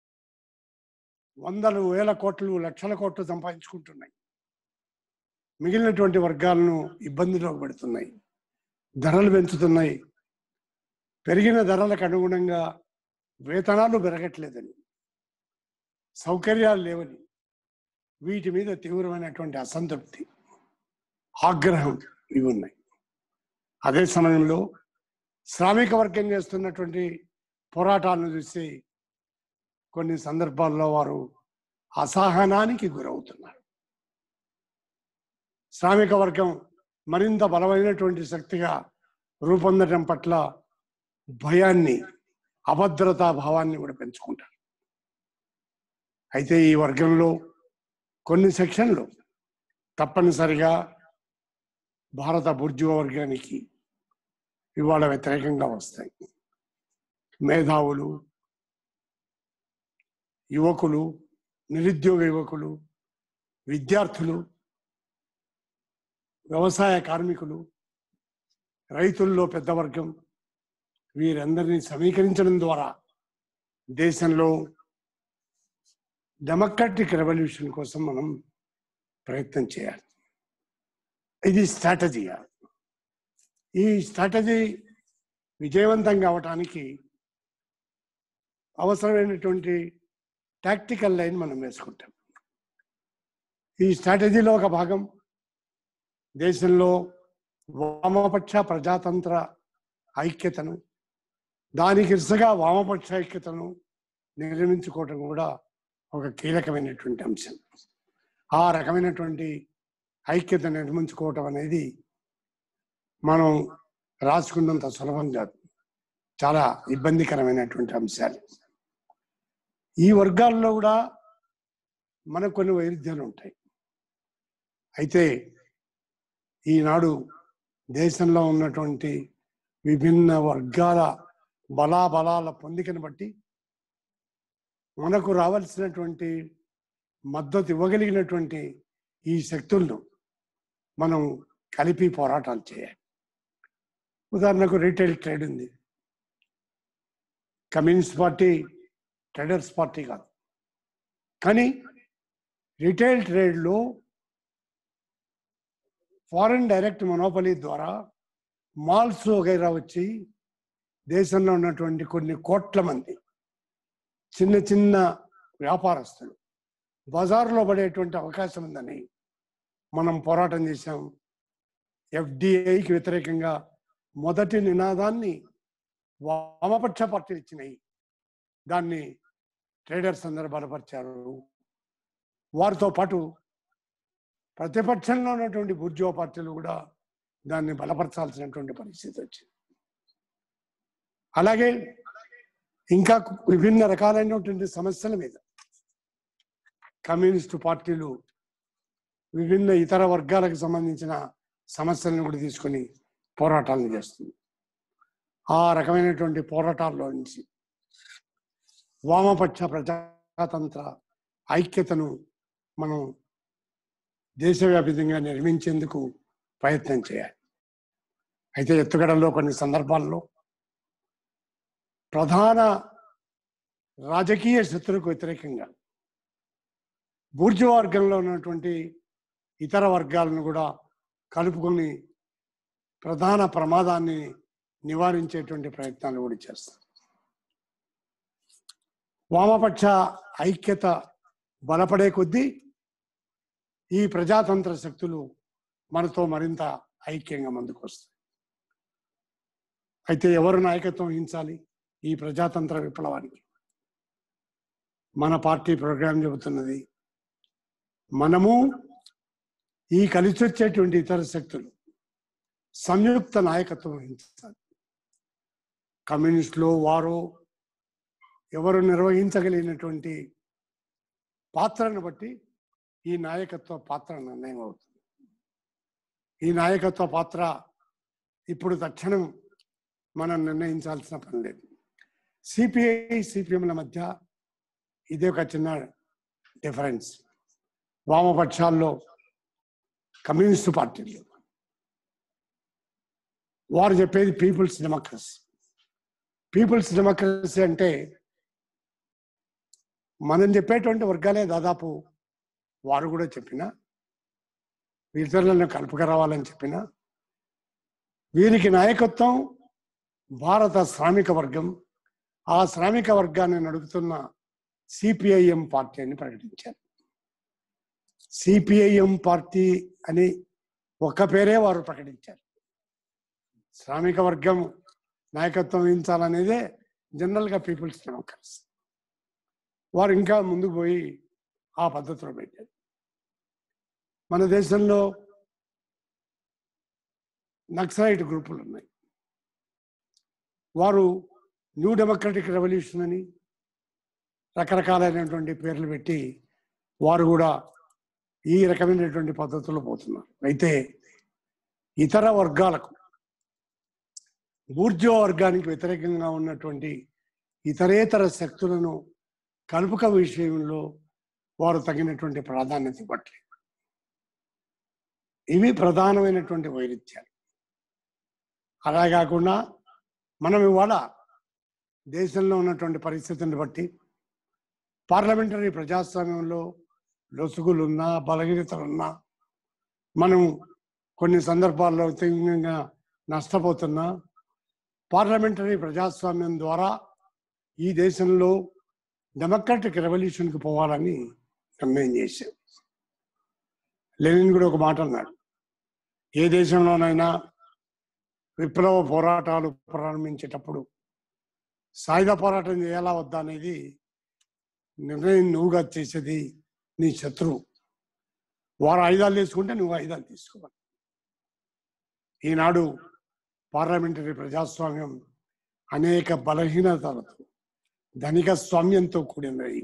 వందలు వేల కోట్లు లక్షల కోట్లు సంపాదించుకుంటున్నాయి మిగిలినటువంటి వర్గాలను ఇబ్బందిలో పెడుతున్నాయి ధరలు పెంచుతున్నాయి పెరిగిన ధరలకు అనుగుణంగా వేతనాలు పెరగట్లేదని సౌకర్యాలు లేవని వీటి మీద తీవ్రమైనటువంటి అసంతృప్తి ఆగ్రహం ఇవి ఉన్నాయి అదే సమయంలో శ్రామిక వర్గం చేస్తున్నటువంటి పోరాటాలను చూసి కొన్ని సందర్భాల్లో వారు అసహనానికి గురవుతున్నారు శ్రామిక వర్గం మరింత బలమైనటువంటి శక్తిగా రూపొందడం పట్ల భయాన్ని అభద్రతా భావాన్ని కూడా పెంచుకుంటారు అయితే ఈ వర్గంలో కొన్ని సెక్షన్లు తప్పనిసరిగా భారత బుర్జువ వర్గానికి ఇవాళ వ్యతిరేకంగా వస్తాయి మేధావులు యువకులు నిరుద్యోగ యువకులు విద్యార్థులు వ్యవసాయ కార్మికులు రైతుల్లో పెద్ద వర్గం వీరందరినీ సమీకరించడం ద్వారా దేశంలో డెమోక్రటిక్ రెవల్యూషన్ కోసం మనం ప్రయత్నం చేయాలి ఇది స్ట్రాటజీ ఈ స్ట్రాటజీ విజయవంతం కావటానికి అవసరమైనటువంటి టాక్టికల్ లైన్ మనం వేసుకుంటాం ఈ స్ట్రాటజీలో ఒక భాగం దేశంలో వామపక్ష ప్రజాతంత్ర ఐక్యతను దానికి ఇరుసగా వామపక్ష ఐక్యతను నిర్మించుకోవటం కూడా ఒక కీలకమైనటువంటి అంశం ఆ రకమైనటువంటి ఐక్యత నిర్మించుకోవటం అనేది మనం రాసుకున్నంత సులభం కాదు చాలా ఇబ్బందికరమైనటువంటి అంశాలు ఈ వర్గాల్లో కూడా మనకు కొన్ని వైరుధ్యాలు ఉంటాయి అయితే ఈనాడు దేశంలో ఉన్నటువంటి విభిన్న వర్గాల బలాబలాల పొందికను బట్టి మనకు రావాల్సినటువంటి మద్దతు ఇవ్వగలిగినటువంటి ఈ శక్తులను మనం కలిపి పోరాటాలు చేయాలి ఉదాహరణకు రీటైల్ ట్రేడ్ ఉంది కమ్యూనిస్ట్ పార్టీ ట్రేడర్స్ పార్టీ కాదు కానీ రిటైల్ ట్రేడ్లో ఫారెన్ డైరెక్ట్ మొనోపలీ ద్వారా మాల్స్ వగైరా వచ్చి దేశంలో ఉన్నటువంటి కొన్ని కోట్ల మంది చిన్న చిన్న వ్యాపారస్తులు బజార్లో పడేటువంటి అవకాశం ఉందని మనం పోరాటం చేశాం ఎఫ్డిఐకి వ్యతిరేకంగా మొదటి నినాదాన్ని వామపక్ష పార్టీలు ఇచ్చినాయి దాన్ని ట్రేడర్స్ అందరూ బలపరిచారు వారితో పాటు ప్రతిపక్షంలో ఉన్నటువంటి బుర్జో పార్టీలు కూడా దాన్ని బలపరచాల్సినటువంటి పరిస్థితి వచ్చింది అలాగే ఇంకా విభిన్న రకాలైనటువంటి సమస్యల మీద కమ్యూనిస్టు పార్టీలు విభిన్న ఇతర వర్గాలకు సంబంధించిన సమస్యలను కూడా తీసుకొని పోరాటాలను చేస్తుంది ఆ రకమైనటువంటి పోరాటాల్లో నుంచి వామపక్ష ప్రజాతంత్ర ఐక్యతను మనం దేశవ్యాప్తంగా నిర్మించేందుకు ప్రయత్నం చేయాలి అయితే ఎత్తుగడల్లో కొన్ని సందర్భాల్లో ప్రధాన రాజకీయ శత్రువుకు వ్యతిరేకంగా బూర్జు వర్గంలో ఉన్నటువంటి ఇతర వర్గాలను కూడా కలుపుకొని ప్రధాన ప్రమాదాన్ని నివారించేటువంటి ప్రయత్నాలు కూడా చేస్తారు వామపక్ష ఐక్యత బలపడే కొద్దీ ఈ ప్రజాతంత్ర శక్తులు మనతో మరింత ఐక్యంగా ముందుకు వస్తాయి అయితే ఎవరు నాయకత్వం వహించాలి ఈ ప్రజాతంత్ర విప్లవానికి మన పార్టీ ప్రోగ్రాం చెబుతున్నది మనము ఈ కలిసి వచ్చేటువంటి ఇతర శక్తులు సంయుక్త నాయకత్వం వహించాలి కమ్యూనిస్టులు వారు ఎవరు నిర్వహించగలిగినటువంటి పాత్రను బట్టి ఈ నాయకత్వ పాత్ర నిర్ణయం అవుతుంది ఈ నాయకత్వ పాత్ర ఇప్పుడు తక్షణం మనం నిర్ణయించాల్సిన పని లేదు సిపిఐ సిపిఎంల మధ్య ఇదే ఒక చిన్న డిఫరెన్స్ వామపక్షాల్లో కమ్యూనిస్టు పార్టీలు వారు చెప్పేది పీపుల్స్ డెమోక్రసీ పీపుల్స్ డెమోక్రసీ అంటే మనం చెప్పేటువంటి వర్గాలే దాదాపు వారు కూడా చెప్పిన ఇతరులను కలుపుకరావాలని చెప్పిన వీరికి నాయకత్వం భారత శ్రామిక వర్గం ఆ శ్రామిక వర్గాన్ని నడుపుతున్న సిపిఐఎం పార్టీ అని ప్రకటించారు సిపిఐఎం పార్టీ అని ఒక్క పేరే వారు ప్రకటించారు శ్రామిక వర్గం నాయకత్వం వహించాలనేదే జనరల్గా పీపుల్స్ డెమోక్రసీ వారు ఇంకా ముందుకు పోయి ఆ పద్ధతిలో పెట్టారు మన దేశంలో నక్సలైట్ గ్రూపులు ఉన్నాయి వారు న్యూ డెమోక్రటిక్ రెవల్యూషన్ అని రకరకాలైనటువంటి పేర్లు పెట్టి వారు కూడా ఈ రకమైనటువంటి పద్ధతుల్లో పోతున్నారు అయితే ఇతర వర్గాలకు బూర్జో వర్గానికి వ్యతిరేకంగా ఉన్నటువంటి ఇతరేతర శక్తులను కలుపుక విషయంలో వారు తగినటువంటి ప్రాధాన్యత ఇవ్వట్లేదు ఇవి ప్రధానమైనటువంటి వైరుధ్యాలు అలా కాకుండా మనం ఇవాళ దేశంలో ఉన్నటువంటి పరిస్థితిని బట్టి పార్లమెంటరీ ప్రజాస్వామ్యంలో లొసుగులున్నా బలహీనతలున్నా మనం కొన్ని సందర్భాల్లో తీవ్రంగా నష్టపోతున్నా పార్లమెంటరీ ప్రజాస్వామ్యం ద్వారా ఈ దేశంలో డెమోక్రటిక్ రెవల్యూషన్కి పోవాలని నిర్ణయం చేశాం లెనిన్ కూడా ఒక మాట అన్నాడు ఏ దేశంలోనైనా విప్లవ పోరాటాలు ప్రారంభించేటప్పుడు సాయుధ పోరాటం చేయాలా వద్దా అనేది నిర్ణయం నువ్వుగా చేసేది నీ శత్రువు వారు ఆయుధాలు తీసుకుంటే నువ్వు ఆయుధాలు తీసుకోవాలి ఈనాడు పార్లమెంటరీ ప్రజాస్వామ్యం అనేక బలహీనతలతో ధనిక స్వామ్యంతో కూడినది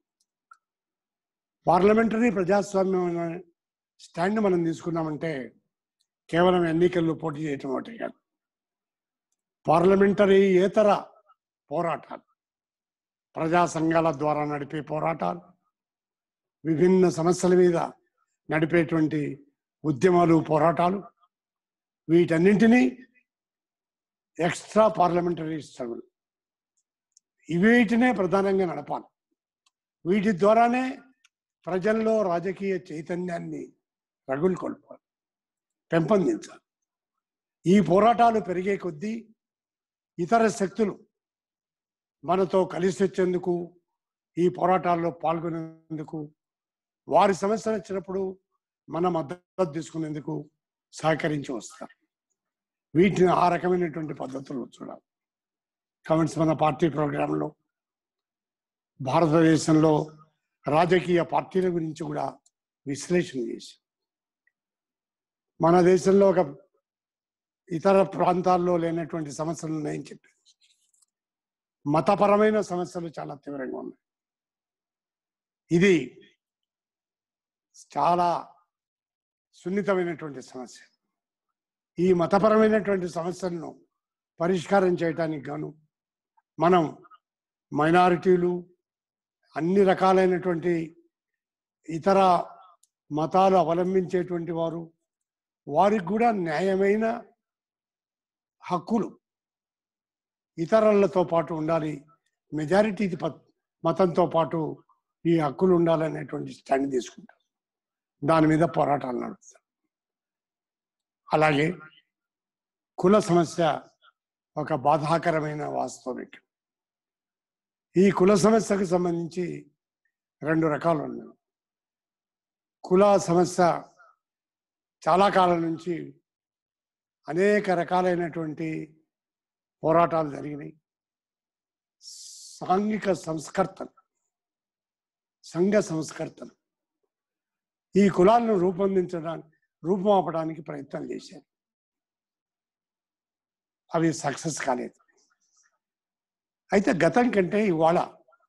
పార్లమెంటరీ ప్రజాస్వామ్యం అనే స్టాండ్ మనం తీసుకున్నామంటే కేవలం ఎన్నికల్లో పోటీ చేయటం ఒకటి కాదు పార్లమెంటరీ ఏతర పోరాటాలు ప్రజా సంఘాల ద్వారా నడిపే పోరాటాలు విభిన్న సమస్యల మీద నడిపేటువంటి ఉద్యమాలు పోరాటాలు వీటన్నింటినీ ఎక్స్ట్రా పార్లమెంటరీ స్ట్రగుల్ వీటినే ప్రధానంగా నడపాలి వీటి ద్వారానే ప్రజల్లో రాజకీయ చైతన్యాన్ని రగులుకొల్పాలి పెంపొందించాలి ఈ పోరాటాలు పెరిగే కొద్దీ ఇతర శక్తులు మనతో కలిసి వచ్చేందుకు ఈ పోరాటాల్లో పాల్గొనేందుకు వారి సమస్యలు వచ్చినప్పుడు మన మద్దతు తీసుకునేందుకు సహకరించి వస్తారు వీటిని ఆ రకమైనటువంటి పద్ధతులు చూడాలి కమెంట్స్ మన పార్టీ ప్రోగ్రాంలో భారతదేశంలో రాజకీయ పార్టీల గురించి కూడా విశ్లేషణ చేసి మన దేశంలో ఒక ఇతర ప్రాంతాల్లో లేనటువంటి సమస్యలు ఉన్నాయని చెప్పి మతపరమైన సమస్యలు చాలా తీవ్రంగా ఉన్నాయి ఇది చాలా సున్నితమైనటువంటి సమస్య ఈ మతపరమైనటువంటి సమస్యలను పరిష్కారం చేయటానికి గాను మనం మైనారిటీలు అన్ని రకాలైనటువంటి ఇతర మతాలు అవలంబించేటువంటి వారు వారికి కూడా న్యాయమైన హక్కులు ఇతరులతో పాటు ఉండాలి మెజారిటీ మతంతో పాటు ఈ హక్కులు ఉండాలనేటువంటి స్టాండ్ తీసుకుంటారు దాని మీద పోరాటాలు నడుపుతారు అలాగే కుల సమస్య ఒక బాధాకరమైన వాస్తవం ఇక్కడ ఈ కుల సమస్యకు సంబంధించి రెండు రకాలు ఉన్నాయి కుల సమస్య చాలా కాలం నుంచి అనేక రకాలైనటువంటి పోరాటాలు జరిగినాయి సాంఘిక సంస్కర్తలు సంఘ సంస్కర్తలు ఈ కులాలను రూపొందించడానికి రూపుమాపడానికి ప్రయత్నం చేశారు అవి సక్సెస్ కాలేదు అయితే గతం కంటే ఇవాళ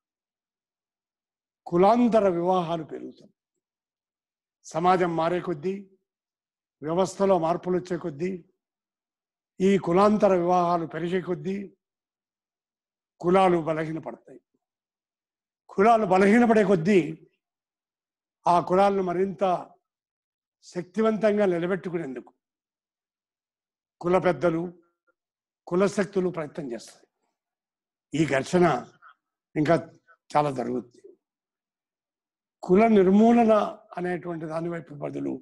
కులాంతర వివాహాలు పెరుగుతాయి సమాజం మారే కొద్దీ వ్యవస్థలో మార్పులు వచ్చే కొద్దీ ఈ కులాంతర వివాహాలు పెరిగే కొద్దీ కులాలు బలహీనపడతాయి కులాలు బలహీనపడే కొద్దీ ఆ కులాలను మరింత శక్తివంతంగా నిలబెట్టుకునేందుకు కుల పెద్దలు కుల శక్తులు ప్రయత్నం చేస్తాయి ఈ ఘర్షణ ఇంకా చాలా జరుగుతుంది కుల నిర్మూలన అనేటువంటి దాని వైపు బదులు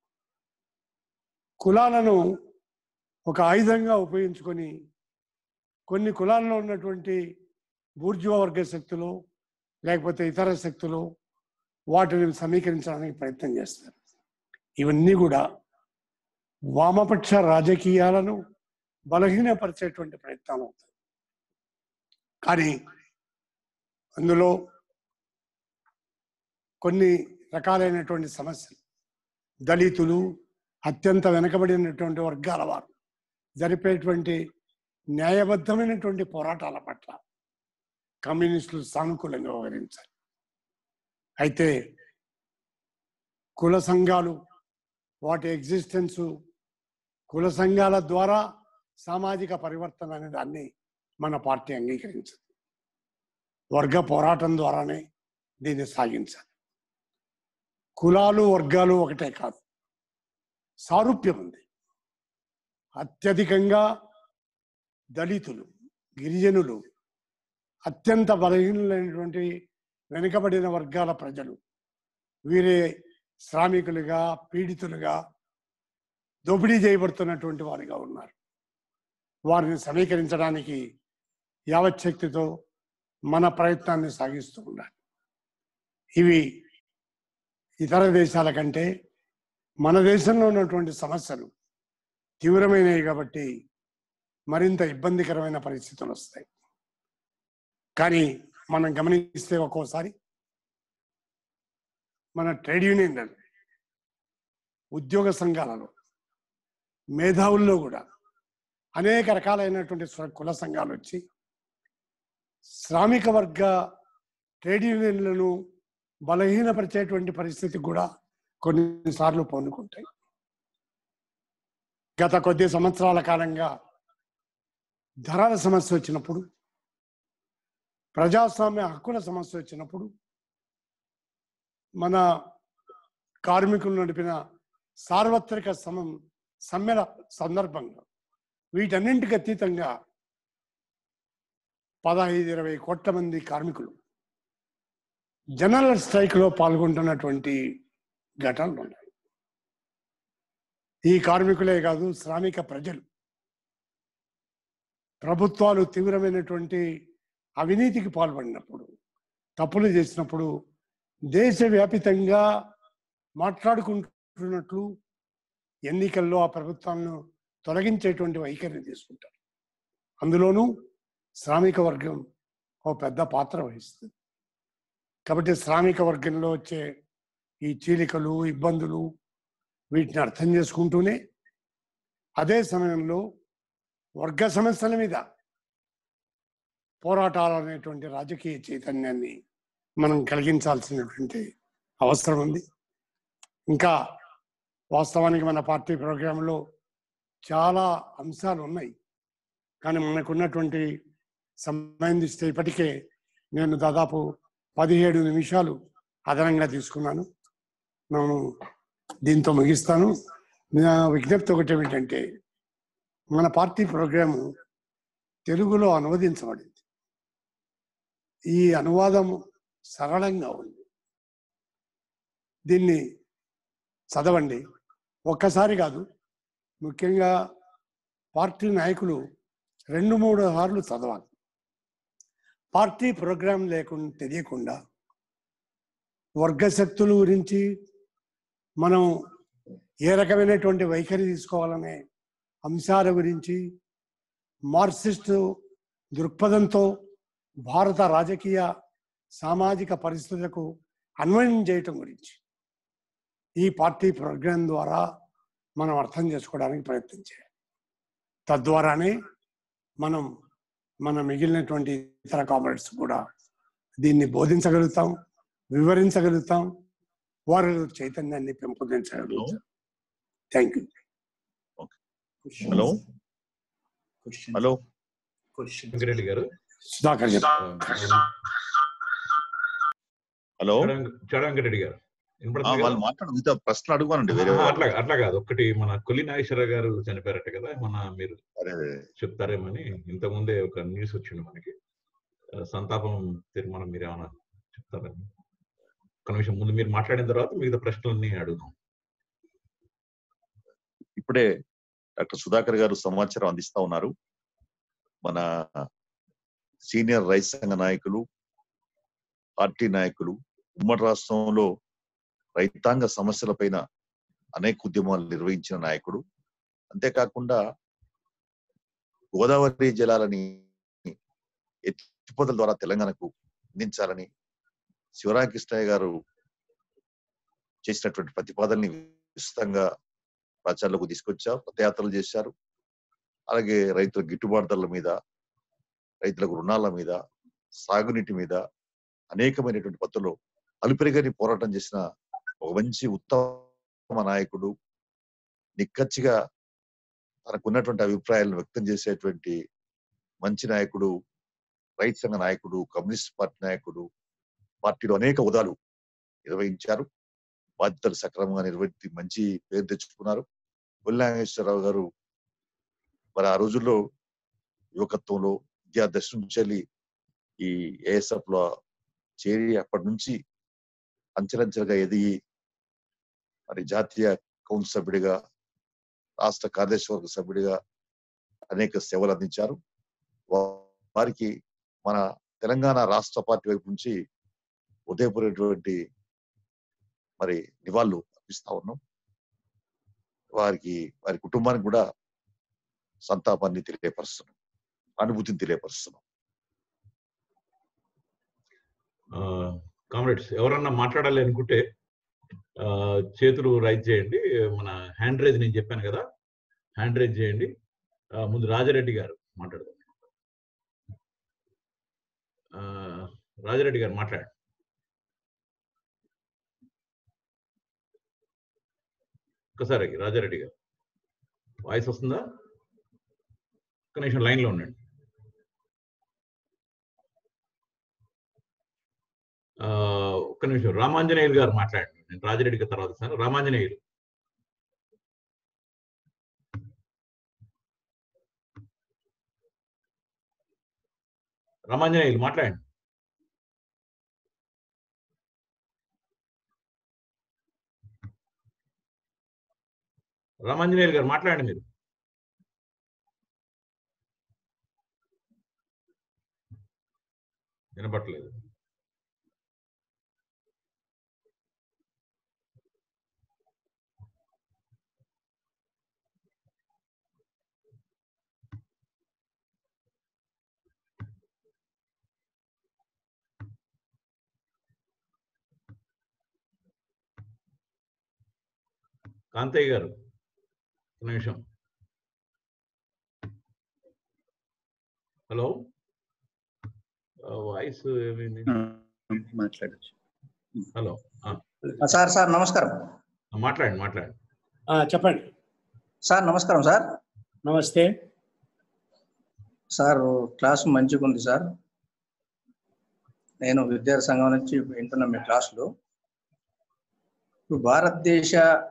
కులాలను ఒక ఆయుధంగా ఉపయోగించుకొని కొన్ని కులాల్లో ఉన్నటువంటి బూర్జువా వర్గ శక్తులు లేకపోతే ఇతర శక్తులు వాటిని సమీకరించడానికి ప్రయత్నం చేస్తారు ఇవన్నీ కూడా వామపక్ష రాజకీయాలను బలహీనపరిచేటువంటి ప్రయత్నాలు అవుతాయి కానీ అందులో కొన్ని రకాలైనటువంటి సమస్యలు దళితులు అత్యంత వెనకబడినటువంటి వర్గాల వారు జరిపేటువంటి న్యాయబద్ధమైనటువంటి పోరాటాల పట్ల కమ్యూనిస్టులు సానుకూలంగా వ్యవహరించాలి అయితే కుల సంఘాలు వాటి ఎగ్జిస్టెన్స్ కుల సంఘాల ద్వారా సామాజిక పరివర్తన అనే దాన్ని మన పార్టీ అంగీకరించదు వర్గ పోరాటం ద్వారానే దీన్ని సాగించాలి కులాలు వర్గాలు ఒకటే కాదు సారూప్యం ఉంది అత్యధికంగా దళితులు గిరిజనులు అత్యంత బలహీనులైనటువంటి వెనుకబడిన వర్గాల ప్రజలు వీరే శ్రామికులుగా పీడితులుగా దోపిడీ చేయబడుతున్నటువంటి వారిగా ఉన్నారు వారిని సమీకరించడానికి యావచ్చక్తితో మన ప్రయత్నాన్ని సాగిస్తూ ఉండాలి ఇవి ఇతర దేశాల కంటే మన దేశంలో ఉన్నటువంటి సమస్యలు తీవ్రమైనవి కాబట్టి మరింత ఇబ్బందికరమైన పరిస్థితులు వస్తాయి కానీ మనం గమనిస్తే ఒక్కోసారి మన ట్రేడ్ యూనియన్లలో ఉద్యోగ సంఘాలలో మేధావుల్లో కూడా అనేక రకాలైనటువంటి స్వ- కుల సంఘాలు వచ్చి శ్రామిక వర్గ ట్రేడ్ యూనియన్లను బలహీనపరిచేటువంటి పరిస్థితి కూడా కొన్నిసార్లు పొందుకుంటాయి గత కొద్ది సంవత్సరాల కాలంగా ధరల సమస్య వచ్చినప్పుడు ప్రజాస్వామ్య హక్కుల సమస్య వచ్చినప్పుడు మన కార్మికులు నడిపిన సార్వత్రిక సమం సమ్మెల సందర్భంగా వీటన్నింటికి అతీతంగా పదహైదు ఇరవై కోట్ల మంది కార్మికులు జనరల్ స్ట్రైక్ లో పాల్గొంటున్నటువంటి ఘటనలు ఉన్నాయి ఈ కార్మికులే కాదు శ్రామిక ప్రజలు ప్రభుత్వాలు తీవ్రమైనటువంటి అవినీతికి పాల్పడినప్పుడు తప్పులు చేసినప్పుడు దేశవ్యాపితంగా మాట్లాడుకుంటున్నట్లు ఎన్నికల్లో ఆ ప్రభుత్వాలను తొలగించేటువంటి వైఖరిని తీసుకుంటారు అందులోనూ శ్రామిక వర్గం ఓ పెద్ద పాత్ర వహిస్తుంది కాబట్టి శ్రామిక వర్గంలో వచ్చే ఈ చీలికలు ఇబ్బందులు వీటిని అర్థం చేసుకుంటూనే అదే సమయంలో వర్గ సమస్యల మీద పోరాటాలు అనేటువంటి రాజకీయ చైతన్యాన్ని మనం కలిగించాల్సినటువంటి అవసరం ఉంది ఇంకా వాస్తవానికి మన పార్టీ ప్రోగ్రాంలో చాలా అంశాలు ఉన్నాయి కానీ మనకున్నటువంటి సమయం ఇస్తే ఇప్పటికే నేను దాదాపు పదిహేడు నిమిషాలు అదనంగా తీసుకున్నాను నేను దీంతో ముగిస్తాను నా విజ్ఞప్తి ఒకటి ఏమిటంటే మన పార్టీ ప్రోగ్రాము తెలుగులో అనువదించబడింది ఈ అనువాదం సరళంగా ఉంది దీన్ని చదవండి ఒక్కసారి కాదు ముఖ్యంగా పార్టీ నాయకులు రెండు మూడు సార్లు చదవాలి పార్టీ ప్రోగ్రాం లేకుండా తెలియకుండా వర్గ శక్తుల గురించి మనం ఏ రకమైనటువంటి వైఖరి తీసుకోవాలనే అంశాల గురించి మార్క్సిస్ట్ దృక్పథంతో భారత రాజకీయ సామాజిక పరిస్థితులకు అన్వయం చేయటం గురించి ఈ పార్టీ ప్రోగ్రాం ద్వారా మనం అర్థం చేసుకోవడానికి ప్రయత్నం చేయాలి తద్వారానే మనం మన మిగిలినటువంటి ఇతర కామరేడ్స్ కూడా దీన్ని బోధించగలుగుతాం వివరించగలుగుతాం వారి చైతన్యాన్ని పెంపొందించగలుగుతాం thank you hello hello Venkareddy గారు సుధాకర్ చెప్పండి హలో చడ వెంకరెడ్డి గారు ఆ, వినపడుతుంది వాళ్ళు కదా? మాట్లాడు మిగతా ప్రశ్నలు అడుగుతానండి వేరే ఆ, వాళ్ళు. అట్లా అట్లా కాదు ఒకటి మన కొల్లి నాగేశ్వర గారు చనిపోయారట కదా మన మీరు అదే, అదే. చెప్తారేమని ఇంత ముందే ఒక న్యూస్ వచ్చింది మనకి ఆ, సంతాపం తీర్మానం మీరు ఏమైనా చెప్తారని ఒక నిమిషం ముందు మీరు మాట్లాడిన తర్వాత మిగతా ప్రశ్నలన్నీ అడుగుదాం ఇప్పుడే డాక్టర్ సుధాకర్ గారు సమాచారం అందిస్తా ఉన్నారు మన సీనియర్ రైతు సంఘ నాయకులు పార్టీ నాయకులు ఉమ్మడి రాష్ట్రంలో రైతాంగ సమస్యలపైన అనేక ఉద్యమాలు నిర్వహించిన నాయకుడు అంతేకాకుండా గోదావరి జలాలని ఎత్తిపోతల ద్వారా తెలంగాణకు అందించాలని శివరామకృష్ణయ్య గారు చేసినటువంటి ప్రతిపాదనని విస్తృతంగా ప్రచారంలోకి తీసుకొచ్చారు రథయాత్రలు చేశారు అలాగే రైతుల గిట్టుబాటు ధరల మీద రైతులకు రుణాల మీద సాగునీటి మీద అనేకమైనటువంటి పద్ధతుల్లో అలుపెరగని పోరాటం చేసిన ఒక మంచి ఉత్తమ నాయకుడు నిక్కచ్చిగా తనకున్నటువంటి అభిప్రాయాలను వ్యక్తం చేసేటువంటి మంచి నాయకుడు రైతు సంఘ నాయకుడు కమ్యూనిస్ట్ పార్టీ నాయకుడు పార్టీలో అనేక హోదాలు నిర్వహించారు బాధ్యతలు సక్రమంగా నిర్వహించి మంచి పేరు తెచ్చుకున్నారు నాగేశ్వరరావు గారు మరి ఆ రోజుల్లో యువకత్వంలో విద్యాదశ నుంచి వెళ్ళి ఈ ఏఎస్ఎఫ్ లో చేరి అప్పటి నుంచి అంచెలంచెలుగా ఎదిగి మరి జాతీయ కౌన్సిల్ సభ్యుడిగా రాష్ట్ర కార్యదర్శి వర్గ సభ్యుడిగా అనేక సేవలు అందించారు వా- వారికి మన తెలంగాణ రాష్ట్ర పార్టీ వైపు నుంచి ఉదయపూరేటువంటి మరి నివాళులు అర్పిస్తా ఉన్నాం వారికి వారి కుటుంబానికి కూడా సంతాపాన్ని తెలియపరుస్తున్నాం అనుభూతిని తెలియపరుస్తున్నాం కామ్రేడ్స్ ఎవరన్నా మాట్లాడాలి అనుకుంటే ఆ, చేతులు రైజ్ చేయండి మన హ్యాండ్ రైజ్ నేను చెప్పాను కదా హ్యాండ్ రైజ్ చేయండి ఆ, ముందు రాజారెడ్డి గారు మాట్లాడదాం ఆ, రాజారెడ్డి గారు మాట్లాడండి ఒక్కసారి రాజారెడ్డి గారు వాయిస్ వస్తుందా ఒక్క నిమిషం లైన్లో ఉండండి ఆ, ఒక్క నిమిషం రామాంజనేయులు గారు మాట్లాడండి నేను రాజారెడ్డి గారి తర్వాత సార్ రామాంజనేయులు రామాంజనేయులు మాట్లాడండి రామాంజనేయులు గారు మాట్లాడండి మీరు వినపట్లేదు కాంతయ్య గారు ఒక నిమిషం హలో వాయిస్ ఏమైంది మాట్లాడచ్చు హలో సార్ సార్ నమస్కారం మాట్లాడండి మాట్లాడండి ఆ, చెప్పండి సార్ నమస్కారం సార్ నమస్తే సార్ క్లాస్ మంచిగా ఉంది సార్ నేను విద్యార్థి సంఘం నుంచి వింటున్నా మీ క్లాసులు ఇప్పుడు భారతదేశ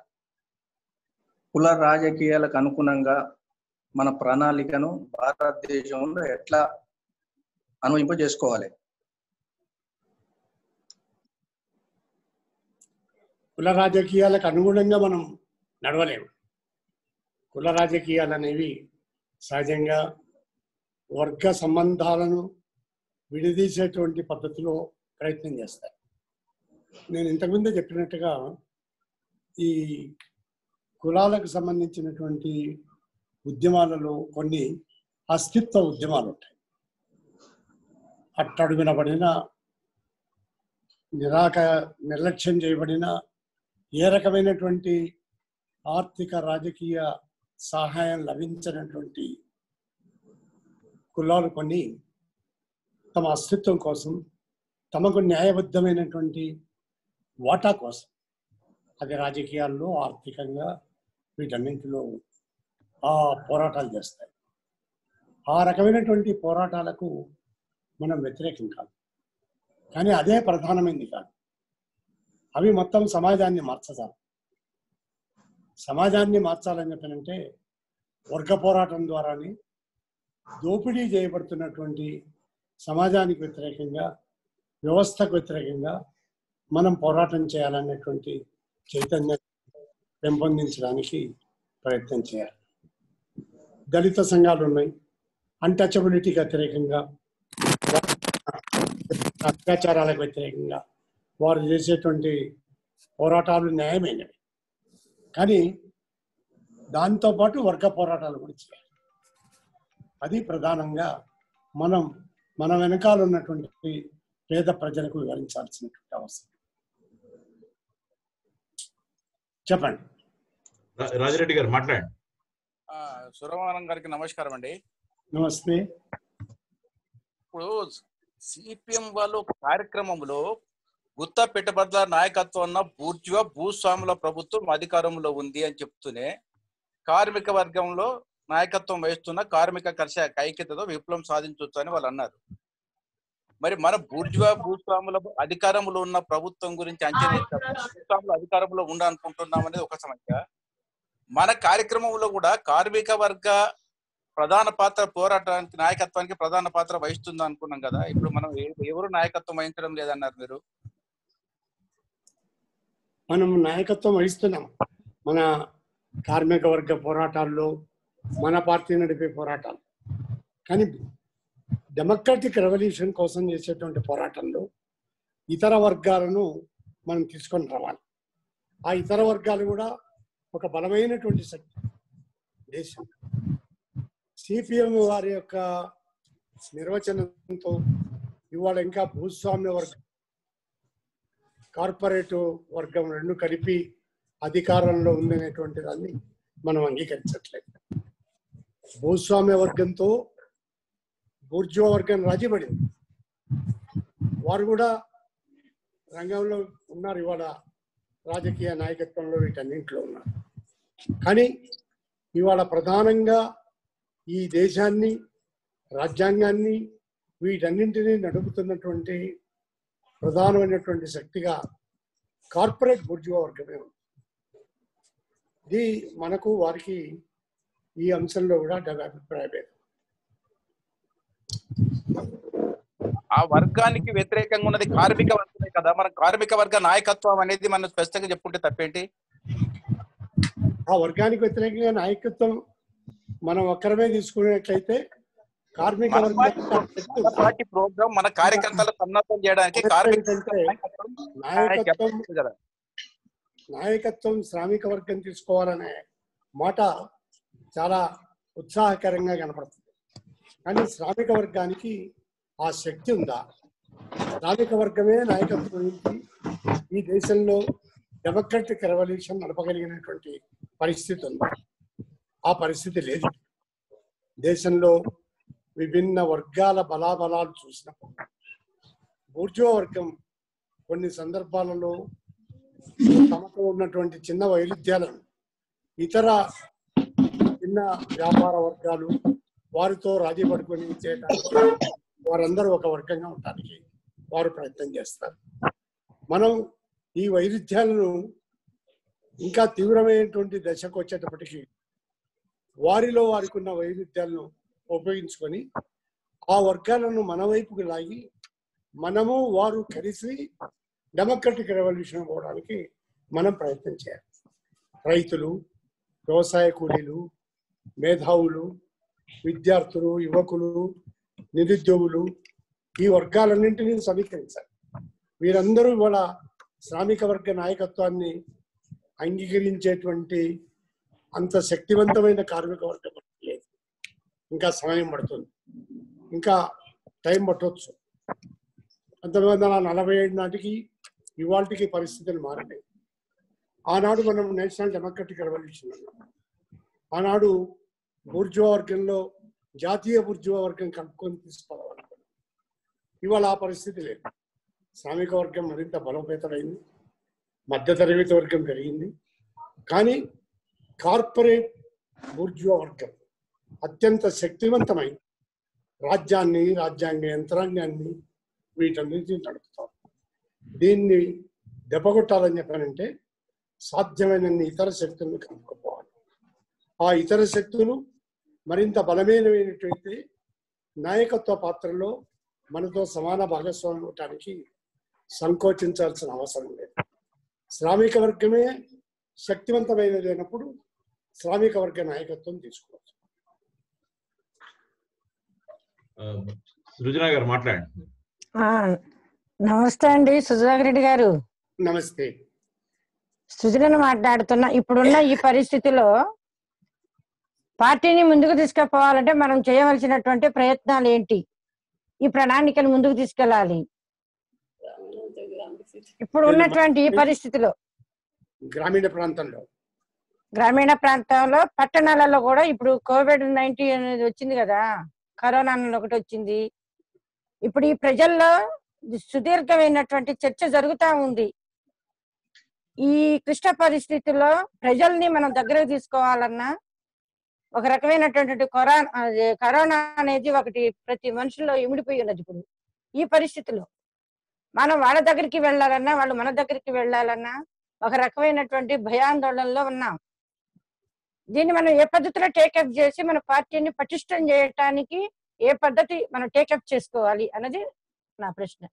కుల రాజకీయాలకు అనుగుణంగా మన ప్రణాళికను భారతదేశంలో ఎట్లా అన్వయింప చేసుకోవాలి కుల రాజకీయాలకు అనుగుణంగా మనం నడవలేము కుల రాజకీయాలు అనేవి సహజంగా వర్గ సంబంధాలను విడదీసేటువంటి పద్ధతిలో ప్రయత్నం చేస్తాయి నేను ఇంతకుముందే చెప్పినట్టుగా ఈ కులాలకు సంబంధించినటువంటి ఉద్యమాలలో కొన్ని అస్తిత్వ ఉద్యమాలు ఉంటాయి అట్టడుగున పడిన నిరాక నిర్లక్ష్యం చేయబడిన ఏ రకమైనటువంటి ఆర్థిక రాజకీయ సహాయం లభించినటువంటి కులాలు కొన్ని తమ అస్తిత్వం కోసం తమకు న్యాయబద్ధమైనటువంటి వాటా కోసం అది రాజకీయాల్లో ఆర్థికంగా వీటన్నింటిలో ఆ పోరాటాలు చేస్తాయి ఆ రకమైనటువంటి పోరాటాలకు మనం వ్యతిరేకం కాదు కానీ అదే ప్రధానమైనది కాదు అవి మొత్తం సమాజాన్ని మార్చదాం సమాజాన్ని మార్చాలని చెప్పనంటే వర్గ పోరాటం ద్వారానే దోపిడీ చేయబడుతున్నటువంటి సమాజానికి వ్యతిరేకంగా వ్యవస్థకు వ్యతిరేకంగా మనం పోరాటం చేయాలనేటువంటి చైతన్యం పెంపొందించడానికి ప్రయత్నం చేయాలి దళిత సంఘాలు ఉన్నాయి అన్టచబిలిటీకి వ్యతిరేకంగా అత్యాచారాలకు వ్యతిరేకంగా వారు చేసేటువంటి పోరాటాలు న్యాయమైనవి కానీ దాంతోపాటు వర్గ పోరాటాలు కూడా చేయాలి అది ప్రధానంగా మనం మన వెనకాల ఉన్నటువంటి పేద ప్రజలకు వివరించాల్సినటువంటి అవసరం చెప్పండి రా- రాజిరెడ్డి గారు మాట్లాడండి ఆ, సురవరం గారికి నమస్కారం అండి నమస్తే ఇప్పుడు సిపిఎం వాళ్ళు ఒక కార్యక్రమంలో గుత్తా పెట్టుబడుల నాయకత్వం ఉన్న బూర్జువా భూస్వాముల ప్రభుత్వం అధికారంలో ఉంది అని చెప్తూనే కార్మిక వర్గంలో నాయకత్వం వహిస్తున్న కార్మిక కర్షక ఐక్యతతో విప్లవం సాధించవచ్చు అని వాళ్ళు అన్నారు మరి మన బూర్జువా భూస్వాముల అధికారంలో ఉన్న ప్రభుత్వం గురించి అంచనా వేసినప్పుడు భూస్వాములు అధికారంలో ఉండాలనుకుంటున్నాం అనేది ఒక సమస్య మన కార్యక్రమంలో కూడా కార్మిక వర్గ ప్రధాన పాత్ర పోరాటానికి నాయకత్వానికి ప్రధాన పాత్ర వహిస్తుంది అనుకున్నాం కదా ఇప్పుడు మనం ఏ- ఎవరు నాయకత్వం వహించడం లేదన్నారు మీరు మనం నాయకత్వం వహిస్తున్నాం మన కార్మిక వర్గ పోరాటాల్లో మన పార్టీ నడిపే పోరాటాలు కానీ డెమోక్రటిక్ రెవల్యూషన్ కోసం చేసేటువంటి పోరాటంలో ఇతర వర్గాలను మనం తీసుకొని రావాలి ఆ ఇతర వర్గాలు కూడా ఒక బలమైనటువంటి శక్తి దేశం సిపిఎం వారి యొక్క నిర్వచనంతో ఇవాళ ఇంకా భూస్వామ్య వర్గం కార్పొరేట్ వర్గం రెండు కలిపి అధికారంలో ఉందనేటువంటి దాన్ని మనం అంగీకరించట్లేదు భూస్వామ్య వర్గంతో బూర్జువా వర్గం రాజీ పడింది వారు కూడా రంగంలో ఉన్నారు ఇవాళ రాజకీయ నాయకత్వంలో వీటన్నింటిలో ఉన్నారు కానీ ఇవాళ ప్రధానంగా ఈ దేశాన్ని రాజ్యాంగాన్ని వీటన్నింటినీ నడుపుతున్నటువంటి ప్రధానమైనటువంటి శక్తిగా కార్పొరేట్ బుర్జువా వర్గమే ఉంది ఇది మనకు వారికి ఈ అంశంలో కూడా అభిప్రాయ భేదం ఆ వర్గానికి వ్యతిరేకంగా ఉన్నది కార్మిక వర్గమే కదా మన కార్మిక వర్గ నాయకత్వం అనేది మనం స్పష్టంగా చెప్పుకుంటే తప్పేంటి ఆ వర్గానికి వ్యతిరేకంగా నాయకత్వం మనం ఒక్కరమే తీసుకునేట్లయితే కార్మిక మన వర్గం పార్టీ మన పార్టీ ప్రోగ్రామ్ మన కార్యకర్తలు సన్నద్ధం చేయడానికి కార్మిక ఏంటంటే నాయకత్వం నాయకత్వం చెప్పలేదు కదా నాయకత్వం శ్రామిక వర్గం తీసుకోవాలనే మాట చాలా ఉత్సాహకరంగా కనపడుతుంది కానీ శ్రామిక వర్గానికి ఆ శక్తి ఉందా శ్రామిక వర్గమే నాయకత్వం వహించి ఈ దేశంలో డెమోక్రటిక్ రెవల్యూషన్ నడపగలిగినటువంటి పరిస్థితి ఉంది ఆ పరిస్థితి లేదు దేశంలో విభిన్న వర్గాల బలాబలాలు చూసినప్పుడు బూర్జువా వర్గం కొన్ని సందర్భాలలో తమకు ఉన్నటువంటి చిన్న వైరుధ్యాలను ఇతర చిన్న వ్యాపార వర్గాలు వారితో రాజీ పడుకొని చేయడానికి వారందరూ ఒక వర్గంగా ఉండడానికి వారు ప్రయత్నం చేస్తారు మనం ఈ వైరుధ్యాలను ఇంకా తీవ్రమైనటువంటి దశకు వచ్చేటప్పటికి వారిలో వారికి ఉన్న వైరుధ్యాలను ఉపయోగించుకొని ఆ వర్గాలను మన వైపుకు లాగి మనము వారు కలిసి డెమోక్రటిక్ రెవల్యూషన్ పోవడానికి మనం ప్రయత్నం చేయాలి రైతులు వ్యవసాయ కూలీలు మేధావులు విద్యార్థులు యువకులు నిరుద్యోగులు ఈ వర్గాలన్నింటినీ సమీకరించాలి వీరందరూ ఇవాళ శ్రామిక వర్గ నాయకత్వాన్ని అంగీకరించేటువంటి అంత శక్తివంతమైన కార్మిక వర్గం లేదు ఇంకా సమయం పడుతుంది ఇంకా టైం పట్టవచ్చు పంతొమ్మిది వందల నలభై ఏడు నాటికి ఇవాళకి పరిస్థితులు మారండి ఆనాడు మనం నేషనల్ డెమోక్రటిక్ రెవల్యూషన్ అన్నాం ఆనాడు బూర్జువా వర్గంలో జాతీయ బూర్జువా వర్గం కలుపుకొని తీసుకోవాలనుకున్నాం ఇవాళ ఆ పరిస్థితి లేదు శ్రామిక వర్గం మరింత బలోపేతమైంది మధ్యతరగతి వర్గం పెరిగింది కానీ కార్పొరేట్ బూర్జువా వర్గం అత్యంత శక్తివంతమైంది రాజ్యాన్ని రాజ్యాంగ యంత్రాంగాన్ని వీటన్నిటిని నడుపుతాం దీన్ని దెబ్బకొట్టాలని చెప్పానంటే సాధ్యమైనన్ని ఇతర శక్తులను కలుపుకోవాలి ఆ ఇతర శక్తులు మరింత బలమైనటువంటి నాయకత్వ పాత్రలో మనతో సమాన భాగస్వామ్యం అవటానికి సంకోచించాల్సిన అవసరం లేదు శ్రామిక వర్గమే శక్తివంతమైనది అయినప్పుడు శ్రామిక వర్గ నాయకత్వం తీసుకోవచ్చు ఆ, సృజన గారు మాట్లాడండి ఆ, నమస్తే అండి సుధాకర్ రెడ్డి గారు నమస్తే సృజనను మాట్లాడుతున్నా ఇప్పుడున్న ఈ పరిస్థితిలో పార్టీని ముందుకు తీసుకుపోవాలంటే మనం చేయవలసినటువంటి ప్రయత్నాలు ఏంటి ఈ ప్రణాళికను ముందుకు తీసుకెళ్ళాలి ఇప్పుడు ఉన్నటువంటి ఈ పరిస్థితిలో గ్రామీణ ప్రాంతంలో గ్రామీణ ప్రాంతంలో పట్టణాలలో కూడా ఇప్పుడు కోవిడ్ నైన్టీన్ అనేది వచ్చింది కదా కరోనా అనేది ఒకటి వచ్చింది ఇప్పుడు ఈ ప్రజల్లో సుదీర్ఘమైనటువంటి చర్చ జరుగుతా ఉంది ఈ క్లిష్ట పరిస్థితుల్లో ప్రజల్ని మనం దగ్గరకు తీసుకోవాలన్నా ఒక రకమైనటువంటి కరోనా అదే కరోనా అనేది ఒకటి ప్రతి మనుషుల్లో ఇమిడిపోయి ఉన్నది ఇప్పుడు ఈ పరిస్థితిలో మనం వాళ్ళ దగ్గరికి వెళ్ళాలన్నా వాళ్ళు మన దగ్గరికి వెళ్ళాలన్నా ఒక రకమైనటువంటి భయాందోళనలో ఉన్నాం దీన్ని మనం ఏ పద్ధతిలో టేకప్ చేసి మన పార్టీని పటిష్టం చేయటానికి ఏ పద్ధతి మనం టేకప్ చేసుకోవాలి అన్నది నా ప్రశ్న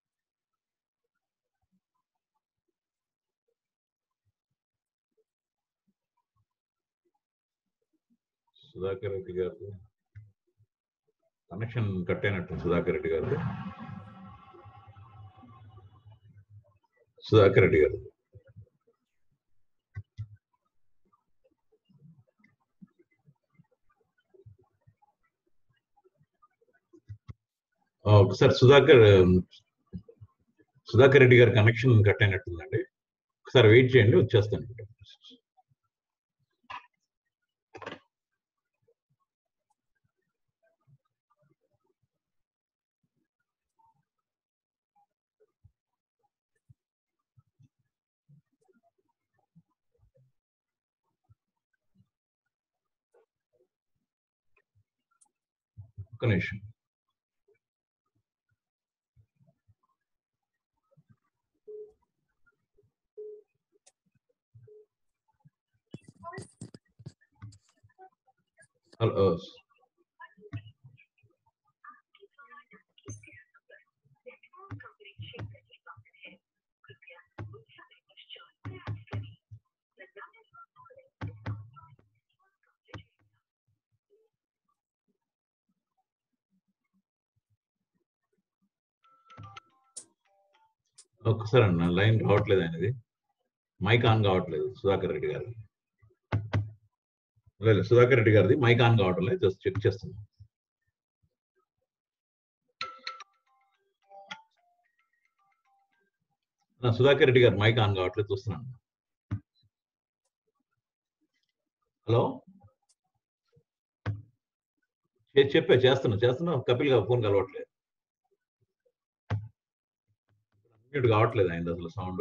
సుధాకర్ రెడ్డి గారు కనెక్షన్ కట్ అయినట్టు సుధాకర్ రెడ్డి గారు సుధాకర్ రెడ్డి గారు ఆ, ఒకసారి సుధాకర్ సుధాకర్ రెడ్డి గారి కనెక్షన్ కట్ అయినట్టుందండి ఒకసారి వెయిట్ చేయండి వచ్చేస్తాను ఒక్క నిమిషం హలో ఒక్కసారి అన్న లైన్ రావట్లేదు ఆయనది మైక్ ఆన్ కావట్లేదు సుధాకర్ రెడ్డి గారు లేదు సుధాకర్ రెడ్డి గారిది మైక్ ఆన్ కావట్లేదు జస్ట్ చెక్ చేస్తున్నాం ఆ, సుధాకర్ రెడ్డి గారు మైక్ ఆన్ కావట్లేదు చూస్తున్నాను హలో చే- చెప్పే చేస్తున్నా చేస్తున్నా కపిల్ గారు ఫోన్ కలవట్లేదు మ్యూట్ కావట్లేదు ఆయన అసలు సౌండ్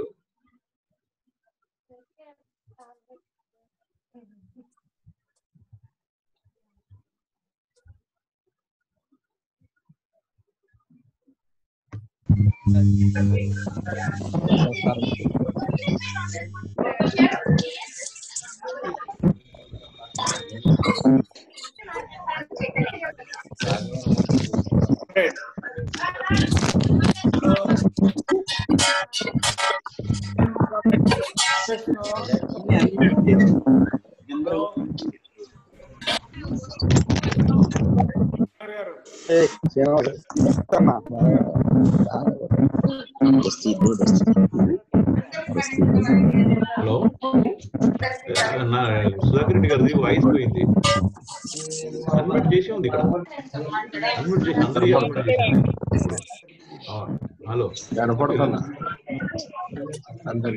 హలో నా సుధాకర్ రెడ్డి గారిది వాయిస్ పోయింది అన్మ్యూట్ చేసి ఉంది ఇక్కడ అన్మ్యూట్ చేసి అందరి unmute చేసి. ఆ, హలో కనపడుతున్నా అందరి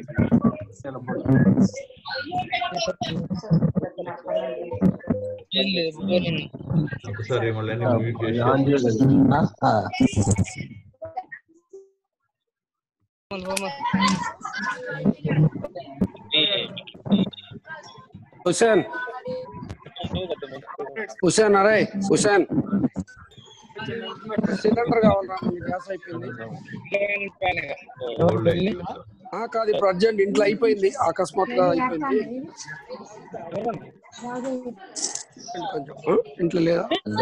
ఒకసారి మళ్ళీ మ్యూట్ చేసి ఆన్ చేయలేదు హుసేన్ హుసేన్ అరే హుసేన్ సిలిండర్ కావాలరా మనకి గ్యాస్ అయిపోయింది హోల్డ్ అయింది సార్. ఆ, కాదు ఇప్పుడు అర్జెంట్ ఇంట్లో అయిపోయింది అకస్మాత్తుగా అయిపోయింది కొంచెం ఆ, ఇంట్లో లేదా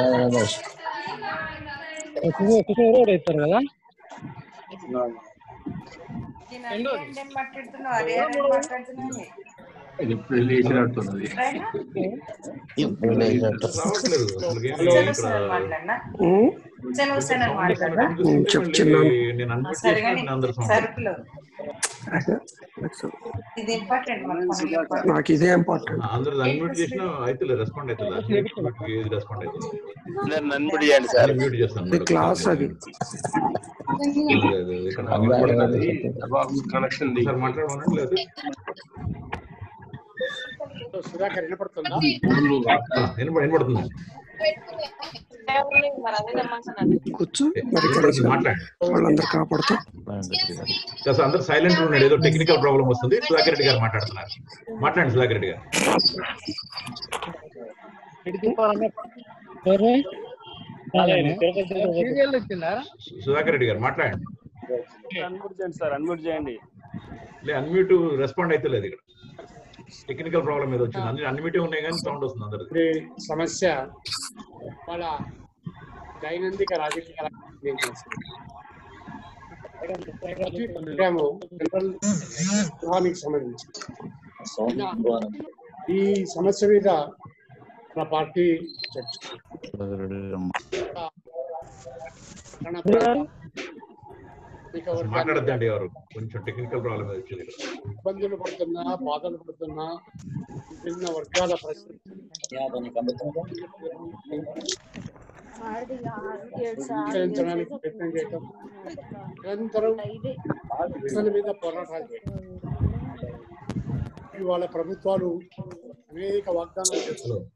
ఇది ఇప్పుడు లేచినట్టున్నది రావట్లేదు అసలు ఏమీ ఇక్కడ ఉమ్, చెప్పు చిన్న నేను అన్మ్యూట్ చేసిన అందరు సౌండ్ నాకు ఇదే ఇంపార్టెంట్ అందరు అన్మ్యూట్ చేసినా అయితే రెస్పాండ్ అవుతుంది ఏది రెస్పాండ్ అవుతుంది నన్ను చేయండి సార్ మ్యూట్ చేస్తాను ఇది క్లాస్ అది అదే, అదే, ఇక్కడ నాకు వినపడలేదు. కనెక్షన్ సార్ మాట్లాడమనండి లేదు సుధాకర్ వినపడుతుందా వినపడి వినపడుతుంది కూర్చో మరి ఇక్కడ మాట్లాడండి వాళ్ళందరూ కాపాడుతా కాస్త అందరు సైలెంట్ ఉన్నాడు ఏదో టెక్నికల్ ప్రాబ్లం వస్తుంది సుధాకర్ రెడ్డి గారు మాట్లాడుతున్నారు మాట్లాడండి సుధాకర్ రెడ్డి గారు సుధాకర్ రెడ్డి గారు మాట్లాడండి అన్మ్యూట్ చేయండి సార్ అన్మ్యూట్ చేయండి లే అన్మ్యూట్ రెస్పాండ్ అయితే లేదు ఇక్కడ టెక్నికల్ ప్రాబ్లం ఏదో వచ్చింది అన్ని అన్మ్యూటే ఉన్నాయి కానీ సౌండ్ వస్తుంది అందరికి ఈ సమస్య వాళ్ళ దైనందిక రాజకీయ ప్రోగ్రాము జనరల్ గృహానికి సంబంధించి ఈ సమస్య మీద మన పార్టీ చర్చ మన ఇక వర్గాలు మాట్లాడద్దండి ఎవరు కొంచెం టెక్నికల్ ప్రాబ్లం ఏదో వచ్చింది ఇక్కడ ఇబ్బందులు పడుతున్నా బాధలు పడుతున్నా విభిన్న వర్గాల ప్రశ్న పరిష్కరించడానికి ప్రయత్నం చేయటం నిరంతరం ప్రశ్నల మీద పోరాటాలు చేయటం ఇవాళ ప్రభుత్వాలు అనేక వాగ్దానాలు చేస్తున్నారు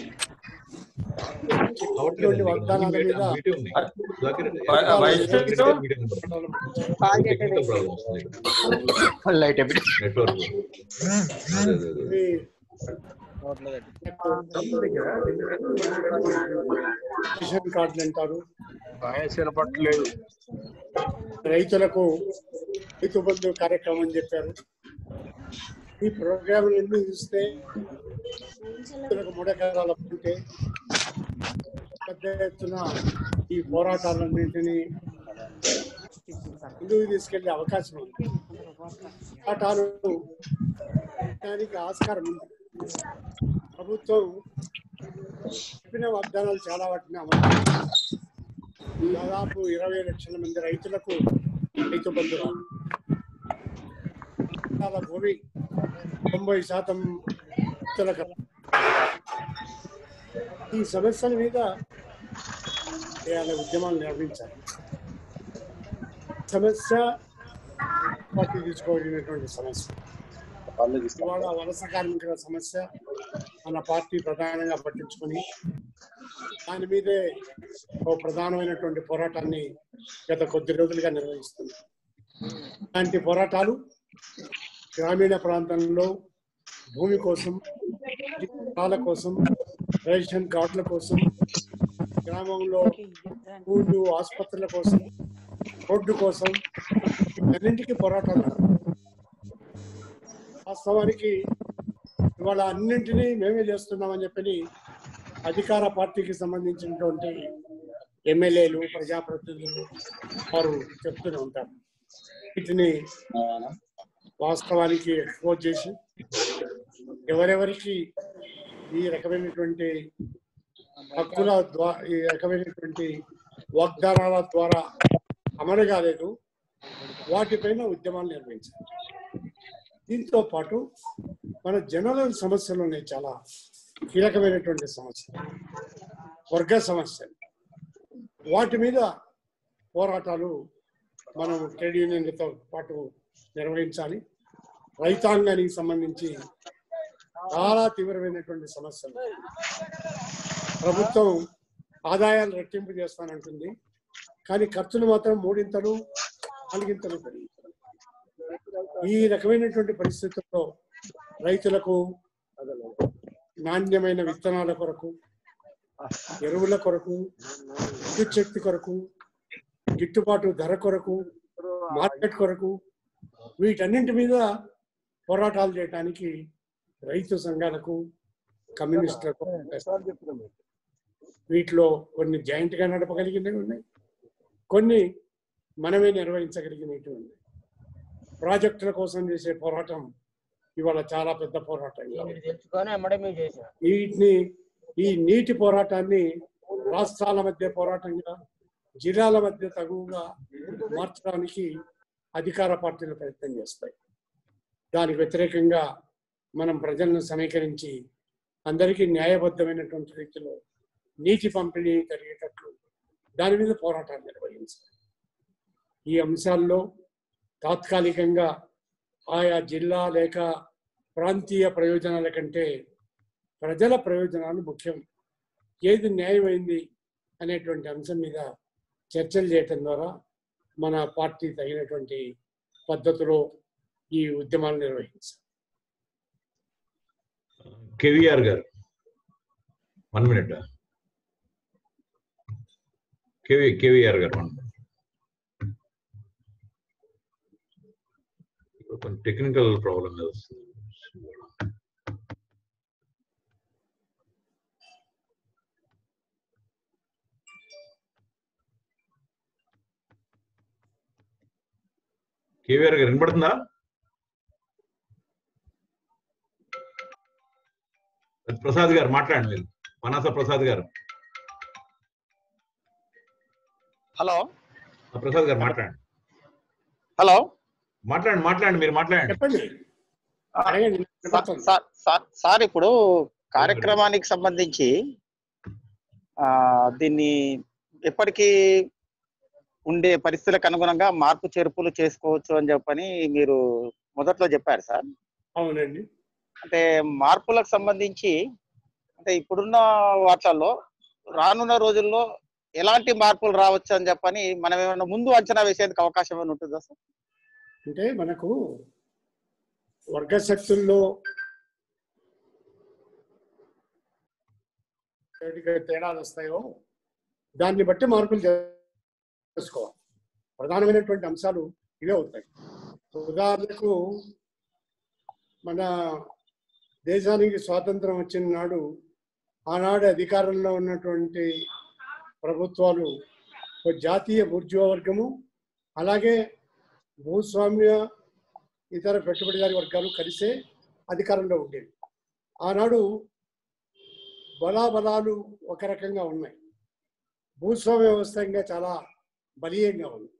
ఇటువంటి వాగ్దానాల మీద మీటింగ్ ఉంది Sudhakar Reddy voice technical problem వస్తుంది ఇక్కడ లైట్ నెట్వర్క్ అదే అదే అదే ఇది రేషన్ కార్డులు అంటారు పట్టలేదు రైతులకు రైతు బంధు కార్యక్రమం అని చెప్పారు ఈ ప్రోగ్రాం ఎన్ని చూస్తే రైతులకు మూడు ఎకరాల ఉంటే పెద్ద ఎత్తున ఈ పోరాటాలన్నింటినీ ముందుకు తీసుకెళ్లే అవకాశం ఉంది పోరాటాలు దానికి ఆస్కారం ఉంది ప్రభుత్వం చెప్పిన వాగ్దానాలు చాలా వాటిని అమలు చేసింది. దాదాపు ఇరవై లక్షల మంది రైతులకు రైతు బంధు రాదు. ఎకరాల భూమి తొంభై శాతం రైతులకు రాదు. ఈ సమస్యల మీద చేయాలి ఉద్యమాలు నిర్వహించాలి సమస్య పార్టీ తీసుకోవాల్సినటువంటి సమస్య ఇవాళ వలస కార్మికుల సమస్య మన పార్టీ ప్రధానంగా పట్టించుకొని దాని మీదే ఓ ప్రధానమైనటువంటి పోరాటాన్ని గత కొద్ది రోజులుగా నిర్వహిస్తుంది ఇలాంటి పోరాటాలు గ్రామీణ ప్రాంతంలో భూమి కోసం స్థలాల కోసం రేషన్ కార్డుల కోసం గ్రామంలో ఊళ్ళు ఆసుపత్రుల కోసం రోడ్డు కోసం అన్నింటికీ పోరాటాలు వాస్తవానికి ఇవాళ అన్నింటినీ మేమే చేస్తున్నామని చెప్పని అధికార పార్టీకి సంబంధించినటువంటి ఎమ్మెల్యేలు ప్రజాప్రతినిధులు వారు చెప్తూనే ఉంటారు వీటిని వాస్తవానికి ఎక్స్పోజ్ చేసి ఎవరెవరికి ఈ రకమైనటువంటి హక్కుల ద్వారా ఈ రకమైనటువంటి వాగ్దానాల ద్వారా అమలు కాలేదు వాటిపైన ఉద్యమాలు నిర్వహించాలి దీంతో పాటు మన జనరల్ సమస్యలు ఉన్నాయి చాలా కీలకమైనటువంటి సమస్య వర్గ సమస్యలు వాటి మీద పోరాటాలు మనం ట్రేడ్ యూనియన్లతో పాటు నిర్వహించాలి రైతాంగానికి సంబంధించి చాలా తీవ్రమైనటువంటి సమస్యలు ప్రభుత్వం ఆదాయాలు రెట్టింపు చేస్తానంటుంది కానీ ఖర్చులు మాత్రం మూడింతలు నాలుగింతలు పెరుగుతాయి ఈ రకమైనటువంటి పరిస్థితుల్లో రైతులకు నాణ్యమైన విత్తనాల కొరకు ఎరువుల కొరకు విద్యుత్ శక్తి కొరకు గిట్టుబాటు ధర కొరకు మార్కెట్ కొరకు వీటన్నింటి మీద పోరాటాలు చేయడానికి రైతు సంఘాలకు కమ్యూనిస్టులకు వీటిలో కొన్ని జాయింట్ గా నడపగలిగినవి ఉన్నాయి కొన్ని మనమే నిర్వహించగలిగినవి ఉన్నాయి ప్రాజెక్టుల కోసం చేసే పోరాటం ఇవాళ చాలా పెద్ద పోరాటం తెలుసుకొని అమ్మడే మీరు చేశారు వీటిని ఈ నీటి పోరాటాన్ని రాష్ట్రాల మధ్య పోరాటంగా జిల్లాల మధ్య తగువగా మార్చడానికి అధికార పార్టీలు ప్రయత్నం చేస్తాయి దానికి వ్యతిరేకంగా మనం ప్రజలను సమీకరించి అందరికీ న్యాయబద్ధమైనటువంటి రీతిలో నీటి పంపిణీ జరిగేటట్లు దాని మీద పోరాటాలు నిర్వహించాలి ఈ అంశాల్లో తాత్కాలికంగా ఆయా జిల్లా లేక ప్రాంతీయ ప్రయోజనాల కంటే ప్రజల ప్రయోజనాలు ముఖ్యం ఏది న్యాయమైంది అనేటువంటి అంశం మీద చర్చలు చేయటం ద్వారా మన పార్టీ తగినటువంటి పద్ధతిలో ఈ ఉద్యమాలు నిర్వహించాలి కేవీఆర్ గారు వన్ మినిట్ కేవీ కేవీఆర్ గారు వన్ కొంచెం టెక్నికల్ ప్రాబ్లం మీద వస్తుంది కేవీఆర్ గారు వినపడుతుందా ప్రసాద్ గారు మాట్లాడండి మీరు పనాస ప్రసాద్ గారు హలో ఆ, ప్రసాద్ గారు మాట్లాడండి హలో మాట్లాడండి మాట్లాడండి మీరు మాట్లాడండి చెప్పండి అడగండి సా- సా- సా- సార్ ఇప్పుడు కార్యక్రమానికి సంబంధించి ఆ, దీన్ని ఎప్పటికీ ఉండే పరిస్థితులకు అనుగుణంగా మార్పు చేర్పులు చేసుకోవచ్చు అని చెప్పని మీరు మొదట్లో చెప్పారు సార్ అవునండి అంటే మార్పులకు సంబంధించి అంటే ఇప్పుడున్న వాటిల్లో రానున్న రోజుల్లో ఎలాంటి మార్పులు రావచ్చు అని చెప్పని మనం ఏమైనా ముందు అంచనా వేసేందుకు అవకాశం ఏమైనా ఉంటుందా సార్ అంటే మనకు వర్గ శక్తుల్లో ఎక్కడికి తేడాలు వస్తాయో దాన్ని బట్టి మార్పులు చేసుకోవాలి ప్రధానమైనటువంటి అంశాలు ఇవే అవుతాయి ఉదాహరణకు మన దేశానికి స్వాతంత్రం వచ్చిన నాడు ఆనాడు అధికారంలో ఉన్నటువంటి ప్రభుత్వాలు ఒక జాతీయ బుర్జువా వర్గము అలాగే భూస్వామ్య ఇతర పెట్టుబడిదారి వర్గాలు కలిసే అధికారంలో ఉండేవి ఆనాడు బలాబలాలు ఒక రకంగా ఉన్నాయి భూస్వామ్య వ్యవస్థ ఇంకా చాలా బలీయంగా ఉంది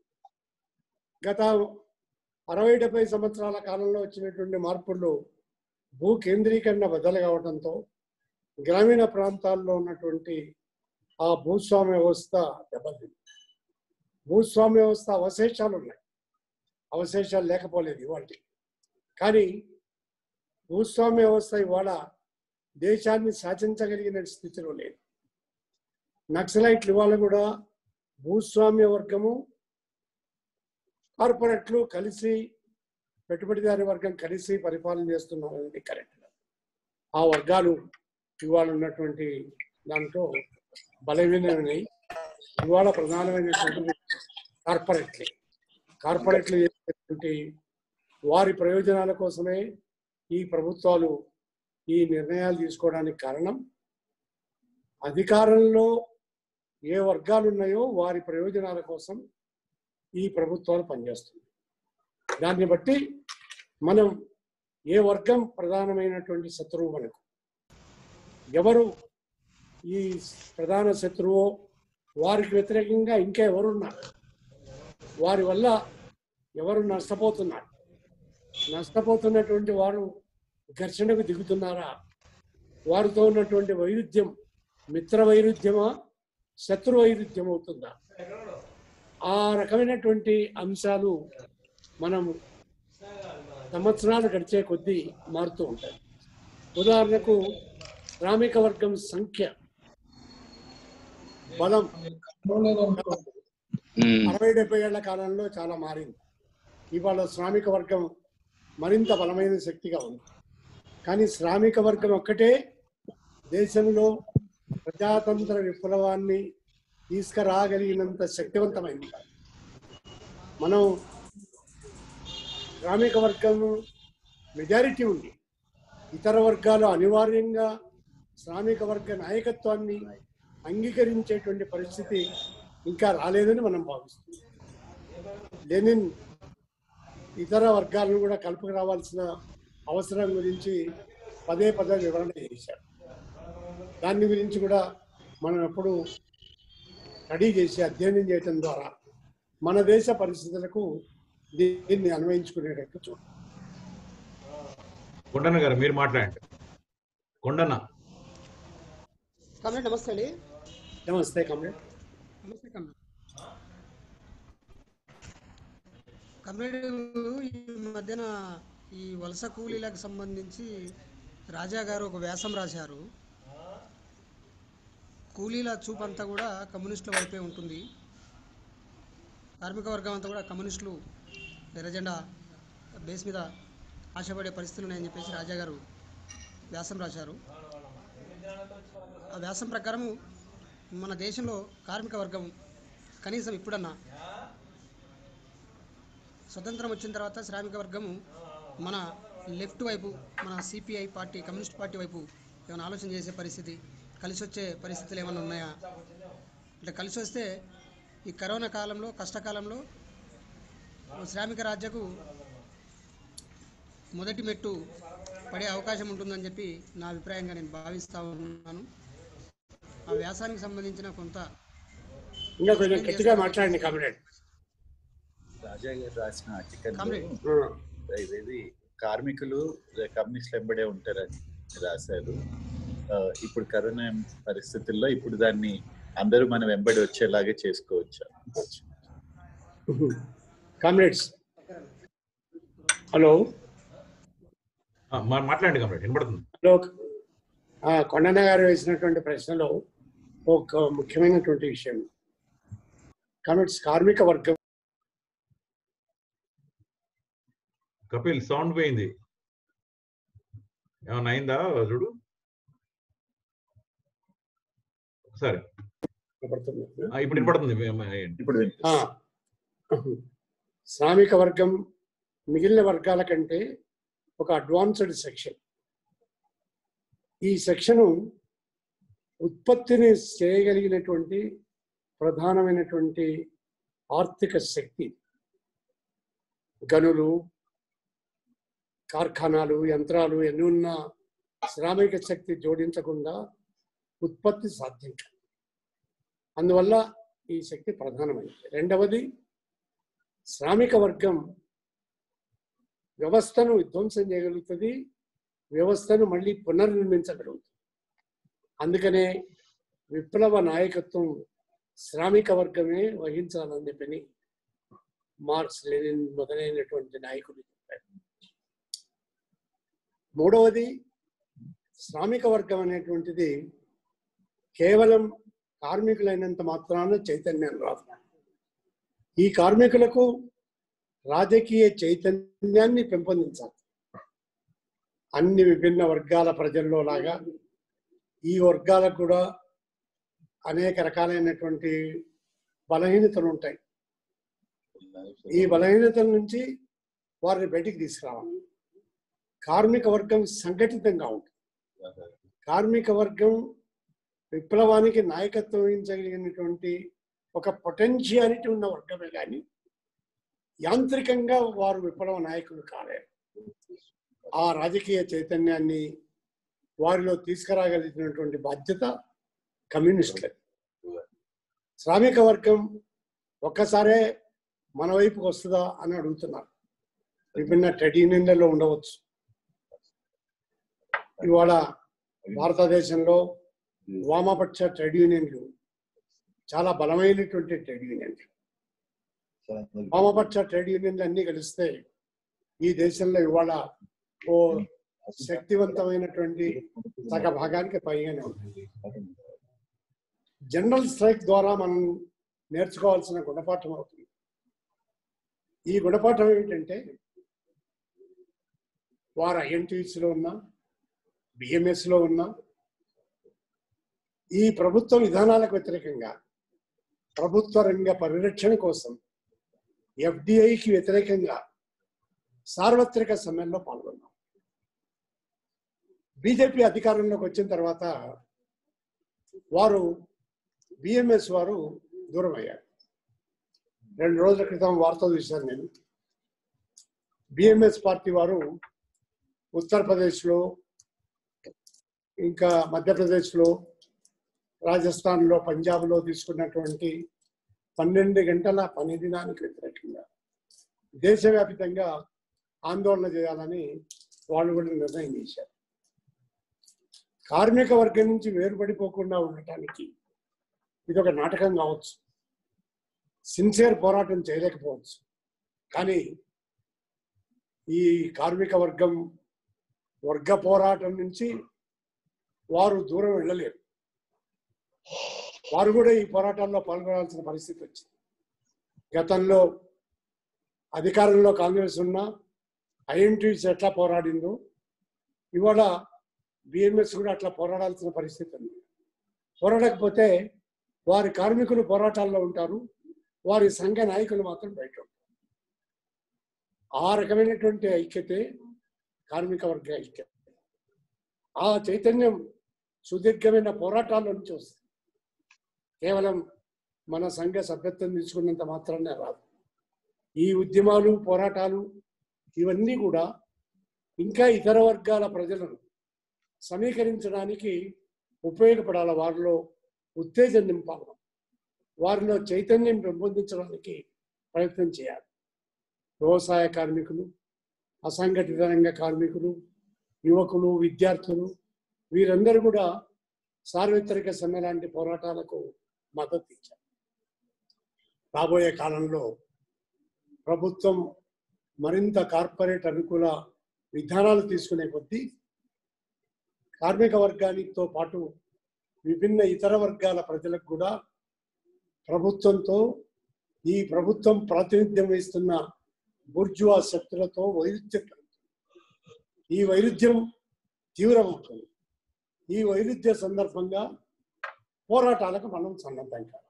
గత అరవై డెబ్బై సంవత్సరాల కాలంలో వచ్చినటువంటి మార్పుల్లో భూ కేంద్రీకరణ బద్దలు కావడంతో గ్రామీణ ప్రాంతాల్లో ఉన్నటువంటి ఆ భూస్వామ్య వ్యవస్థ దెబ్బతింది భూస్వామ్య వ్యవస్థ అవశేషాలు ఉన్నాయి అవశేషాలు లేకపోలేదు ఇవాళ కానీ భూస్వామ్య వ్యవస్థ ఇవాళ దేశాన్ని శాసించగలిగిన స్థితిలో లేదు నక్సలైట్లు ఇవాళ కూడా భూస్వామ్య వర్గము కార్పొరేట్లు కలిసి పెట్టుబడిదారి వర్గం కలిసి పరిపాలన చేస్తున్నారనేది కరెక్ట్ ఆ వర్గాలు ఇవాళ ఉన్నటువంటి దాంట్లో బలహీనమైనవి ఇవాళ ప్రధానమైనటువంటి కార్పొరేట్లే కార్పొరేట్లు చేసేటువంటి వారి ప్రయోజనాల కోసమే ఈ ప్రభుత్వాలు ఈ నిర్ణయాలు తీసుకోవడానికి కారణం అధికారంలో ఏ వర్గాలు ఉన్నాయో వారి ప్రయోజనాల కోసం ఈ ప్రభుత్వాలు పనిచేస్తుంది దాన్ని బట్టి మనం ఏ వర్గం ప్రధానమైనటువంటి శత్రువు మనకు ఎవరు ఈ ప్రధాన శత్రువో వారికి వ్యతిరేకంగా ఇంకా ఎవరున్నారు వారి వల్ల ఎవరు నష్టపోతున్నారు నష్టపోతున్నటువంటి వారు ఘర్షణకు దిగుతున్నారా వారితో ఉన్నటువంటి వైరుధ్యం మిత్ర వైరుధ్యమా శత్రు వైరుధ్యం అవుతుందా ఆ రకమైనటువంటి అంశాలు మనం సంవత్సరాలు గడిచే కొద్దీ మారుతూ ఉంటాయి ఉదాహరణకు శ్రామిక వర్గం సంఖ్య బలం అరవై డెబ్బై ఏళ్ల కాలంలో చాలా మారింది ఇవాళ శ్రామిక వర్గం మరింత బలమైన శక్తిగా ఉంది కానీ శ్రామిక వర్గం ఒక్కటే దేశంలో ప్రజాతంత్ర విప్లవాన్ని తీసుకురాగలిగినంత శక్తివంతమైంది కాదు. మనం శ్రామిక వర్గం మెజారిటీ ఉంది ఇతర వర్గాలు అనివార్యంగా శ్రామిక వర్గ నాయకత్వాన్ని అంగీకరించేటువంటి పరిస్థితి ఇంకా రాలేదని మనం భావిస్తున్నాం లెనిన్ ఇతర వర్గాలను కూడా కలుపుకు రావాల్సిన అవసరం గురించి పదే పదే వివరణ చేశారు దాని గురించి కూడా మనం ఎప్పుడు స్టడీ చేసి అధ్యయనం చేయటం ద్వారా మన దేశ పరిస్థితులకు దీన్ని అన్వయించుకునేటట్టు చూడాలి కొండన్న గారు మీరు మాట్లాడండి కొండన్న కమ్రేడ్ నమస్తే అండి నమస్తే కమ్రేడ్ నమస్తే కమ్రేడ్ కమ్రేడ్ ఈ మధ్యన ఈ వలస కూలీలకు సంబంధించి రాజా గారు ఒక వ్యాసం రాశారు కూలీల చూపు అంతా కూడా కమ్యూనిస్టుల వైపే ఉంటుంది కార్మిక వర్గం అంతా కూడా కమ్యూనిస్టులు ఎర్రజెండా బేస్ మీద ఆశపడే పరిస్థితులు ఉన్నాయని చెప్పేసి రాజా గారు వ్యాసం రాశారు ఆ వ్యాసం ప్రకారం మన దేశంలో కార్మిక వర్గం కనీసం ఇప్పుడన్నా స్వతంత్రం వచ్చిన తర్వాత శ్రామిక వర్గము మన లెఫ్ట్ వైపు మన సిపిఐ పార్టీ కమ్యూనిస్ట్ పార్టీ వైపు ఏమైనా ఆలోచన చేసే పరిస్థితి కలిసి వచ్చే పరిస్థితులు ఏమైనా ఉన్నాయా అంటే కలిసి వస్తే ఈ కరోనా కాలంలో కష్టకాలంలో శ్రామిక రాజ్యకు మొదటి మెట్టు పడే అవకాశం ఉంటుందని చెప్పి నా అభిప్రాయంగా నేను భావిస్తా ఉన్నాను ఆ వ్యాసానికి సంబంధించిన కొంత ఇంకా కొంచెం గట్టిగా మాట్లాడండి కమ్రేడ్ రాజా గారు రాసిన ఆర్టికల్ కామ్రేడ్. ఇదేది కార్మికులు కమ్యూనిస్టులు వెంబడే ఉంటారని రాశారు ఆ, ఇప్పుడు కరోనా పరిస్థితుల్లో ఇప్పుడు దాన్ని అందరూ మనం వెంబడి వచ్చేలాగే చేసుకోవచ్చు కామ్రేడ్స్ హలో ఆ, మా- మాట్లాడండి కమ్రేడ్ వినపడుతుంది హలో ఆ, కొండన్న గారు వేసినటువంటి ప్రశ్నలో ఒక ముఖ్యమైనటువంటి విషయం కామ్రేడ్స్ కార్మిక వర్గం కపిల్ సౌండ్ పోయింది ఏమన్నా అయిందా చూడు సరే వినపడుతుందా? ఆ, ఇప్పుడు వినపడుతుంది ఇప్పుడు ఆ. శ్రామిక వర్గం మిగిలిన వర్గాల కంటే ఒక అడ్వాన్స్డ్ సెక్షన్ ఈ సెక్షను ఉత్పత్తిని చేయగలిగినటువంటి ప్రధానమైనటువంటి ఆర్థిక శక్తి గనులు కార్ఖానాలు యంత్రాలు ఎన్ని ఉన్నా శ్రామిక శక్తి జోడించకుండా ఉత్పత్తి సాధ్యం కాదు. అందువల్ల ఈ శక్తి ప్రధానమైనది రెండవది శ్రామిక వర్గం వ్యవస్థను విధ్వంసం చేయగలుగుతుంది వ్యవస్థను మళ్ళీ పునర్నిర్మించగలుగుతుంది అందుకనే విప్లవ నాయకత్వం శ్రామిక వర్గమే వహించాలని చెప్పని మార్క్స్ లెనిన్ మొదలైనటువంటి నాయకులు చెప్పారు మూడవది శ్రామిక వర్గం అనేటువంటిది కేవలం కార్మికులైనంత మాత్రాన చైతన్యం రాదు ఈ కార్మికులకు రాజకీయ చైతన్యాన్ని పెంపొందించాలి అన్ని విభిన్న వర్గాల ప్రజల్లో లాగా ఈ వర్గాలకు కూడా అనేక రకాలైనటువంటి బలహీనతలు ఉంటాయి ఈ బలహీనతల నుంచి వారిని బయటికి తీసుకురావాలి కార్మిక వర్గం సంఘటితంగా ఉంటుంది కార్మిక వర్గం విప్లవానికి నాయకత్వం వహించగలిగినటువంటి ఒక పొటెన్షియాలిటీ ఉన్న వర్గమే కానీ యాంత్రికంగా వారు విప్లవ నాయకులు కాలేరు ఆ రాజకీయ చైతన్యాన్ని వారిలో తీసుకురాగలిగినటువంటి బాధ్యత కమ్యూనిస్టులది శ్రామిక వర్గం ఒక్కసారే మన వైపుకి వస్తుందా అని అడుగుతున్నారు విభిన్న ట్రేడ్ యూనియన్లలో ఉండవచ్చు ఇవాళ భారతదేశంలో వామపక్ష ట్రేడ్ యూనియన్లు చాలా బలమైనటువంటి ట్రేడ్ యూనియన్లు వామపక్ష ట్రేడ్ యూనియన్లు అన్ని కలిస్తే ఈ దేశంలో ఇవాళ ఓ శక్తివంతమైనటువంటి సగ భాగానికి పైగానే ఉంది జనరల్ స్ట్రైక్ ద్వారా మనం నేర్చుకోవాల్సిన గుణపాఠం అవుతుంది ఈ గుణపాఠం ఏమిటంటే వారు INTs లో ఉన్నా BMS లో ఉన్నా ఈ ప్రభుత్వ విధానాలకు వ్యతిరేకంగా ప్రభుత్వ రంగ పరిరక్షణ కోసం ఎఫ్డిఐకి వ్యతిరేకంగా సార్వత్రిక సమ్మెల్లో పాల్గొన్నాం బీజేపీ అధికారంలోకి వచ్చిన తర్వాత వారు బిఎంఎస్ వారు దూరం అయ్యారు రెండు రోజుల క్రితం వార్త చూశాను నేను బిఎంఎస్ పార్టీ వారు ఉత్తరప్రదేశ్లో ఇంకా మధ్యప్రదేశ్లో రాజస్థాన్లో పంజాబ్లో తీసుకున్నటువంటి పన్నెండు గంటల పని దినానికి వ్యతిరేకంగా దేశవ్యాప్తంగా ఆందోళన చేయాలని వాళ్ళు కూడా నిర్ణయం చేశారు కార్మిక వర్గం నుంచి వేరుపడిపోకుండా ఉండటానికి ఇది ఒక నాటకం కావచ్చు సిన్సియర్ పోరాటం చేయలేకపోవచ్చు కానీ ఈ కార్మిక వర్గం వర్గ పోరాటం నుంచి వారు దూరం వెళ్ళలేరు వారు కూడా ఈ పోరాటాల్లో పాల్గొనాల్సిన పరిస్థితి వచ్చింది గతంలో అధికారంలో కాంగ్రెస్ ఉన్న ఐఎన్టీస్ ఎట్లా పోరాడిందో ఇవాళ బిఎంఎస్ కూడా అట్లా పోరాడాల్సిన పరిస్థితి ఉంది పోరాడకపోతే వారి కార్మికులు పోరాటాల్లో ఉంటారు వారి సంఘ నాయకులు మాత్రం బయట ఉంటారు ఆ రకమైనటువంటి ఐక్యతే కార్మిక వర్గ ఐక్యత ఆ చైతన్యం సుదీర్ఘమైన పోరాటాల నుంచి వస్తుంది కేవలం మన సంఘ సభ్యత్వం తీసుకున్నంత మాత్రానే రాదు ఈ ఉద్యమాలు పోరాటాలు ఇవన్నీ కూడా ఇంకా ఇతర వర్గాల ప్రజలను సమీకరించడానికి ఉపయోగపడాలి వారిలో ఉత్తేజం నింపాలి వారిలో చైతన్యం పెంపొందించడానికి ప్రయత్నం చేయాలి వ్యవసాయ కార్మికులు అసంఘటిత రంగ కార్మికులు యువకులు విద్యార్థులు వీరందరూ కూడా సార్వత్రిక సమ్మె లాంటి పోరాటాలకు మద్దతు ఇచ్చారు రాబోయే కాలంలో ప్రభుత్వం మరింత కార్పొరేట్ అనుకూల విధానాలు తీసుకునే కొద్దీ కార్మిక వర్గానితో పాటు విభిన్న ఇతర వర్గాల ప్రజలకు కూడా ప్రభుత్వంతో ఈ ప్రభుత్వం ప్రాతినిధ్యం వహిస్తున్న బుర్జువా శక్తులతో వైరుధ్యం కలుగుతుంది. ఈ వైరుధ్యం తీవ్రమవుతుంది ఈ వైరుధ్య సందర్భంగా పోరాటాలకు మనం సన్నద్ధం కావాలి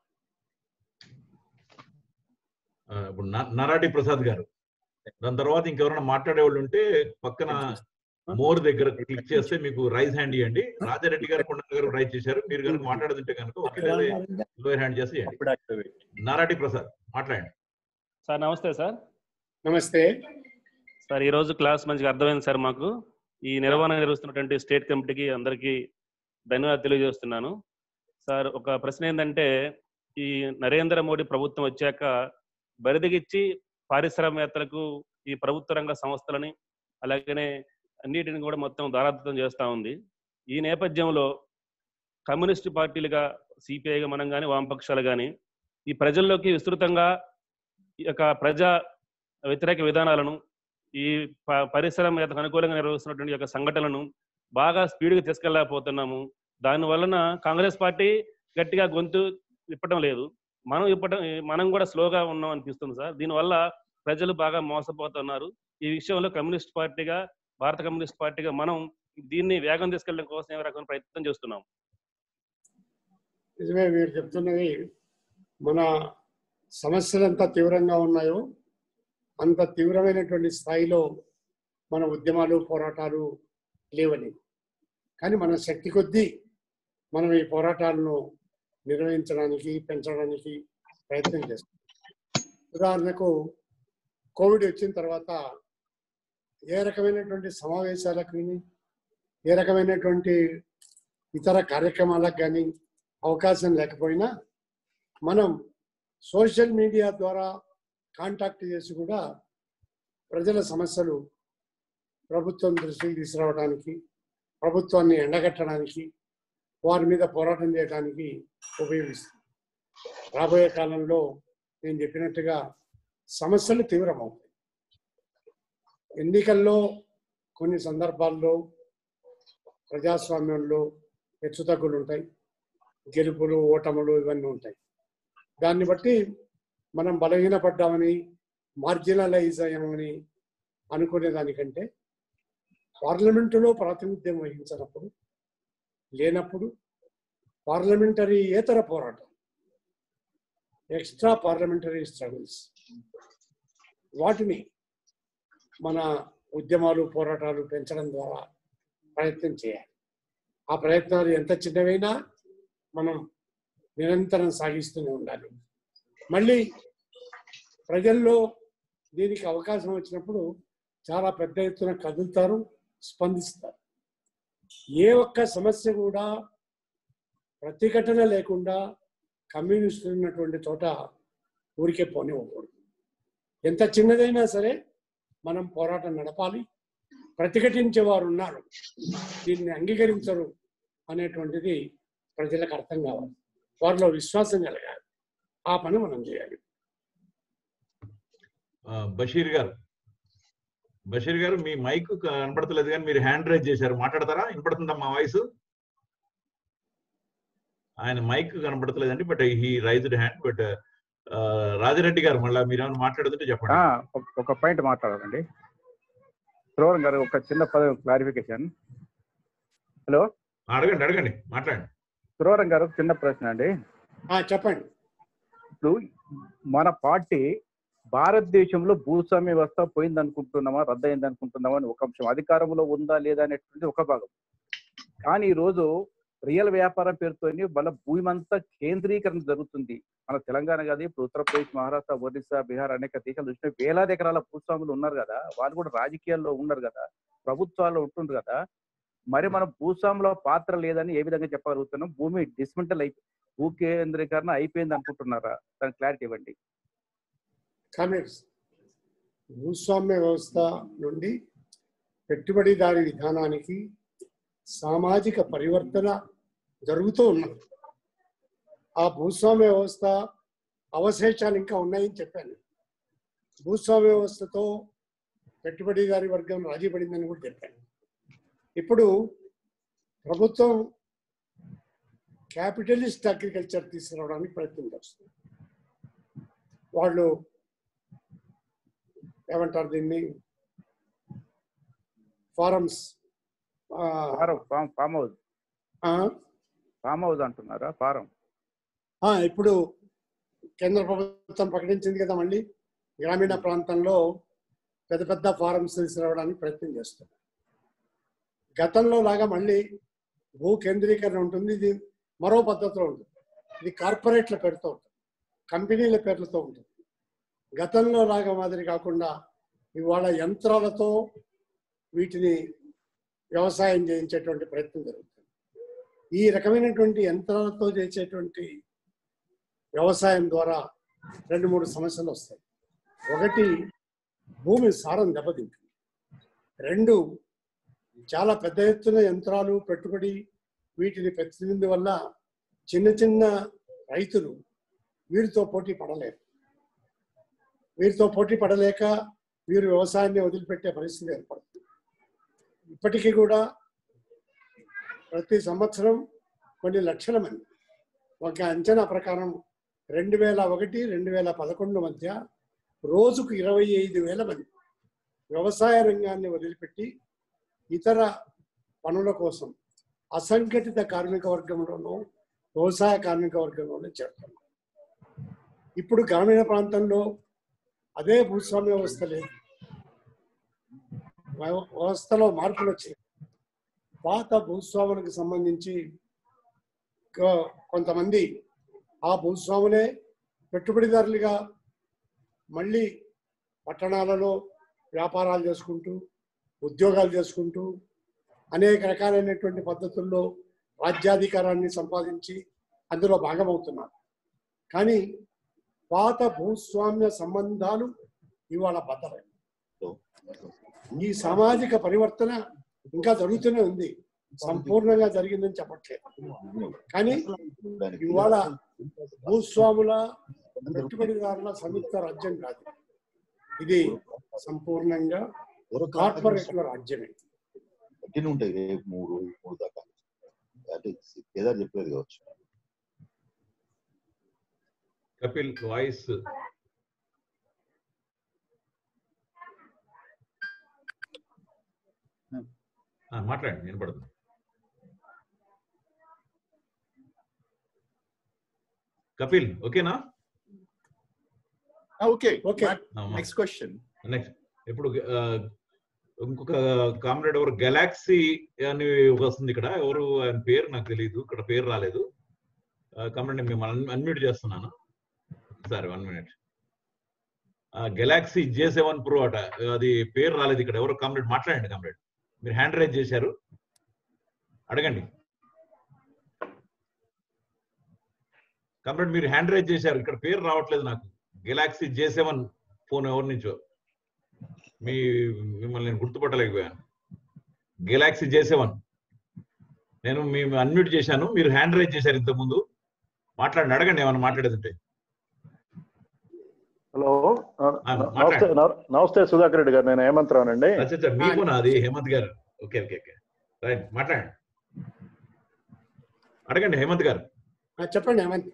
ఆ, ఇప్పుడు న- నరాటి ప్రసాద్ గారు దాని తర్వాత ఇంకెవరైనా మాట్లాడే వాళ్ళు ఉంటే పక్కన మోర్ దగ్గర క్లిక్ చేస్తే మీకు రైజ్ హ్యాండ్ ఇవ్వండి రాజారెడ్డి గారు కొండ గారు రైజ్ చేశారు మీరు కనుక మాట్లాడుతుంటే కనుక ఓకే లోయర్ హ్యాండ్ చేసి ఇవ్వండి. నారాటి ప్రసాద్ మాట్లాడండి సార్ నమస్తే సార్ నమస్తే సార్ ఈ రోజు క్లాస్ మంచిగా అర్థమైంది సార్ మాకు ఈ నిర్వహణ నిర్వహిస్తున్నటువంటి స్టేట్ కమిటీకి అందరికీ ధన్యవాదాలు తెలియజేస్తున్నాను సార్ ఒక ప్రశ్న ఏంటంటే ఈ నరేంద్ర మోడీ ప్రభుత్వం వచ్చాక బరిదిగిచ్చి పారిశ్రామికవేత్తలకు ఈ ప్రభుత్వ రంగ సంస్థలని అలాగనే అన్నిటిని కూడా మొత్తం దారాదత్తం చేస్తూ ఉంది ఈ నేపథ్యంలో కమ్యూనిస్ట్ పార్టీలుగా సిపిఐగా మనం కానీ వామపక్షాలు కానీ ఈ ప్రజల్లోకి విస్తృతంగా ఈ యొక్క ప్రజా వ్యతిరేక విధానాలను ఈ ప- పరిశ్రమకు అనుకూలంగా నిర్వహిస్తున్నటువంటి యొక్క సంఘటనలను బాగా స్పీడ్గా తీసుకెళ్ళలేకపోతున్నాము దాని వలన కాంగ్రెస్ పార్టీ గట్టిగా గొంతు విప్పడం లేదు మనం ఇప్పటం మనం కూడా స్లోగా ఉన్నాం అనిపిస్తుంది సార్ దీనివల్ల ప్రజలు బాగా మోసపోతున్నారు ఈ విషయంలో కమ్యూనిస్ట్ పార్టీగా భారత కమ్యూనిస్ట్ పార్టీగా మనం దీన్ని వేగం తీసుకెళ్ళడం కోసం ఏ రకమైన ప్రయత్నం చేస్తున్నాం నిజమే మీరు చెప్తున్నది మన సమస్యలు ఎంత తీవ్రంగా ఉన్నాయో అంత తీవ్రమైనటువంటి స్థాయిలో మన ఉద్యమాలు పోరాటాలు లేవని కానీ మన శక్తి కొద్దీ మనం ఈ పోరాటాలను నిర్వహించడానికి పెంచడానికి ప్రయత్నం చేస్తాం ఉదాహరణకు కోవిడ్ వచ్చిన తర్వాత ఏ రకమైనటువంటి సమావేశాలకు కానీ ఏ రకమైనటువంటి ఇతర కార్యక్రమాలకు కానీ అవకాశం లేకపోయినా మనం సోషల్ మీడియా ద్వారా కాంటాక్ట్ చేసి కూడా ప్రజల సమస్యలు ప్రభుత్వం దృష్టికి తీసుకురావడానికి ప్రభుత్వాన్ని ఎండగట్టడానికి వారి మీద పోరాటం చేయడానికి ఉపయోగిస్తుంది రాబోయే కాలంలో నేను చెప్పినట్టుగా సమస్యలు తీవ్రమవుతాయి ఎన్నికల్లో కొన్ని సందర్భాల్లో ప్రజాస్వామ్యంలో హెచ్చుతగ్గులు ఉంటాయి గెలుపులు ఓటములు ఇవన్నీ ఉంటాయి దాన్ని బట్టి మనం బలహీనపడ్డామని మార్జినలైజ్ అయ్యామని అనుకునే దానికంటే పార్లమెంటులో ప్రాతినిధ్యం వహించినప్పుడు లేనప్పుడు పార్లమెంటరీ ఏతర పోరాటం ఎక్స్ట్రా పార్లమెంటరీ స్ట్రగుల్స్ వాటిని మన ఉద్యమాలు పోరాటాలు పెంచడం ద్వారా ప్రయత్నం చేయాలి ఆ ప్రయత్నాలు ఎంత చిన్నవైనా మనం నిరంతరం సాగిస్తూనే ఉండాలి మళ్ళీ ప్రజల్లో దీనికి అవకాశం వచ్చినప్పుడు చాలా పెద్ద ఎత్తున కదులుతారు స్పందిస్తారు ఏ ఒక్క సమస్య కూడా ప్రతిఘటన లేకుండా కమ్యూనిస్టులు ఉన్నటువంటి చోట ఊరికే పోనివ్వకూడదు ఎంత చిన్నదైనా సరే మనం పోరాటం నడపాలి ప్రతిఘటించే వారు ఉన్నారు దీన్ని అంగీకరించరు అనేటువంటిది ప్రజలకు అర్థం కావాలి వారిలో విశ్వాసం కలగాలి ఆ పని మనం చేయాలి ఆ, బషీర్ గారు బషీర్ గారు మీ మైక్ కనపడతలేదు కానీ మీరు హ్యాండ్ రైజ్ చేశారు మాట్లాడతారా వినపడుతుందా మా వాయిస్ ఆయన మైక్ కనపడతలేదండి but he raised hand but Rajireddy గారు మళ్ళీ మీరు ఏమైనా మాట్లాడుతుంటే చెప్పండి ఆ, ఒక- ఒక పాయింట్ మాట్లాడాలండి శ్రోవరం గారు ఒక చిన్న పదం క్లారిఫికేషన్ హలో అడగండి అడగండి మాట్లాడండి శ్రోవరం గారు చిన్న ప్రశ్న అండి చెప్పండి ఇప్పుడు మన పార్టీ భారతదేశంలో భూస్వామ్య వ్యవస్థ పోయింది అనుకుంటున్నామా రద్దయింది అనుకుంటున్నామా అని ఒక అంశం అధికారంలో ఉందా లేదా అనేటువంటి ఒక భాగం కానీ ఈ రోజు రియల్ వ్యాపారం పేరుతోని మన భూమి అంతా కేంద్రీకరణ జరుగుతుంది మన తెలంగాణ కాదు ఇప్పుడు ఉత్తరప్రదేశ్ మహారాష్ట్ర ఒరిస్సా బీహార్ అనేక దేశాలు చూసిన వేలాది ఎకరాల భూస్వాములు ఉన్నారు కదా వాళ్ళు కూడా రాజకీయాల్లో ఉన్నారు కదా ప్రభుత్వాల్లో ఉంటుండ్రు కదా మరి మన భూస్వాముల పాత్ర లేదని ఏ విధంగా చెప్పగలుగుతున్నాం భూమి డిస్మెంటల్ అయిపోయి భూ కేంద్రీకరణ అయిపోయింది అనుకుంటున్నారా దాని క్లారిటీ ఇవ్వండి కామెంట్స్ భూస్వామ్య వ్యవస్థ నుండి పెట్టుబడిదారి విధానానికి సామాజిక పరివర్తన జరుగుతూ ఉన్నది ఆ భూస్వామ్య వ్యవస్థ అవశేషాలు ఇంకా ఉన్నాయని చెప్పాను భూస్వామ్య వ్యవస్థతో పెట్టుబడిదారి వర్గం రాజీ పడిందని కూడా చెప్పాను ఇప్పుడు ప్రభుత్వం క్యాపిటలిస్ట్ అగ్రికల్చర్ తీసుకురావడానికి ప్రయత్నం చేస్తుంది వాళ్ళు ఏమంటారు దీన్ని farms farm farm house farm house అంటున్నారా ఫారం ఆ, ఇప్పుడు కేంద్ర ప్రభుత్వం ప్రకటించింది కదా మళ్ళీ గ్రామీణ ప్రాంతంలో పెద్ద పెద్ద ఫారమ్స్ తీసుకురావడానికి ప్రయత్నం చేస్తున్నారు గతంలో లాగా మళ్ళీ భూ కేంద్రీకరణ ఉంటుంది ఇది మరో పద్ధతిలో ఉంటుంది ఇది కార్పొరేట్ల పేరుతో ఉంటుంది కంపెనీల పేర్లతో ఉంటుంది గతంలో లాగా మాదిరి కాకుండా ఇవాళ యంత్రాలతో వీటిని వ్యవసాయం చేయించేటువంటి ప్రయత్నం జరుగుతుంది ఈ రకమైనటువంటి యంత్రాలతో చేసేటువంటి వ్యవసాయం ద్వారా రెండు మూడు సమస్యలు వస్తాయి ఒకటి భూమి సారం దెబ్బతింటుంది రెండు చాలా పెద్ద ఎత్తున యంత్రాలు పెట్టుబడి వీటిని పెట్టినందు వల్ల చిన్న చిన్న రైతులు వీరితో పోటీ పడలేరు వీరితో పోటీ పడలేక వీరు వ్యవసాయాన్ని వదిలిపెట్టే పరిస్థితి ఏర్పడుతుంది ఇప్పటికీ కూడా ప్రతి సంవత్సరం కొన్ని లక్షల మంది ఒక అంచనా ప్రకారం రెండు వేల ఒకటి రెండు వేల పదకొండు మధ్య రోజుకు ఇరవై ఐదు వేల మంది వ్యవసాయ రంగాన్ని వదిలిపెట్టి ఇతర పనుల కోసం అసంఘటిత కార్మిక వర్గంలోనూ వ్యవసాయ కార్మిక వర్గంలోనూ చేరుతున్నారు ఇప్పుడు గ్రామీణ ప్రాంతంలో అదే భూస్వామ్య వ్యవస్థ లేదు వ్యవ- వ్యవస్థలో మార్పులు వచ్చాయి పాత భూస్వాములకు సంబంధించి కొ- కొంతమంది ఆ భూస్వాములే పెట్టుబడిదారులుగా మళ్ళీ పట్టణాలలో వ్యాపారాలు చేసుకుంటూ ఉద్యోగాలు చేసుకుంటూ అనేక రకాలైనటువంటి పద్ధతుల్లో రాజ్యాధికారాన్ని సంపాదించి అందులో భాగమవుతున్నారు కానీ పాత భూస్వామ్య సంబంధాలు ఇవాళ బద్దలై ఈ సామాజిక పరివర్తన ఇంకా జరుగుతూనే ఉంది సంపూర్ణంగా జరిగిందని చెప్పట్లేదు కానీ ఇవాళ భూస్వాముల పెట్టుబడిదారుల సంయుక్త రాజ్యం కాదు ఇది సంపూర్ణంగా కార్పొరేట్ల రాజ్యమే గట్టిన ఉంటాయి రేపు మూడు మూడు దాకా అంటే కేదార్ చెప్పలేదు కావచ్చు కపిల్ వాయిస్ మాట్లాడండి వినపడుతుంది కపిల్ ఓకేనా okay okay next question next ఇప్పుడు ఆ, ఇంకొక కామ్రేడ్ ఎవరు గెలాక్సీ అని వస్తుంది ఇక్కడ ఎవరు ఆయన పేరు నాకు తెలియదు ఇక్కడ పేరు రాలేదు కామ్రేడ్ నేను మిమ్మల్ని అన్మ్యూట్ చేస్తున్నాను సరే one minute Galaxy J seven pro అట అది పేరు రాలేదు ఇక్కడ ఎవరు కామ్రేడ్ మాట్లాడండి కామ్రేడ్ మీరు హ్యాండ్ రైజ్ చేశారు అడగండి కామ్రేడ్ మీరు హ్యాండ్ రైజ్ చేశారు ఇక్కడ పేరు రావట్లేదు నాకు గెలాక్సీ జే సెవెన్ ఫోన్ ఎవరి నుంచో మీ మిమ్మల్ని నేను గుర్తుపట్టలేకపోయాను గెలాక్సీ జే సెవెన్ నేను మీ అన్మ్యూట్ చేశాను మీరు హ్యాండ్ రైజ్ చేశారు ఇంతకు ముందు మాట్లాడండి అడగండి ఏమైనా మాట్లాడేది ఉంటే హలో ఆ, నమస్తే మాట్లాడండి నమ- నమస్తే సుధాకర్ రెడ్డి గారు నేను హేమంతరావు అండి అచ్చా అచ్చా, మీకు నాది హేమంత్ గారు ఓకే ఓకే ఓకే రైట్ మాట్లాడండి అడగండి హేమంత్ గారు ఆ, చెప్పండి హేమంత్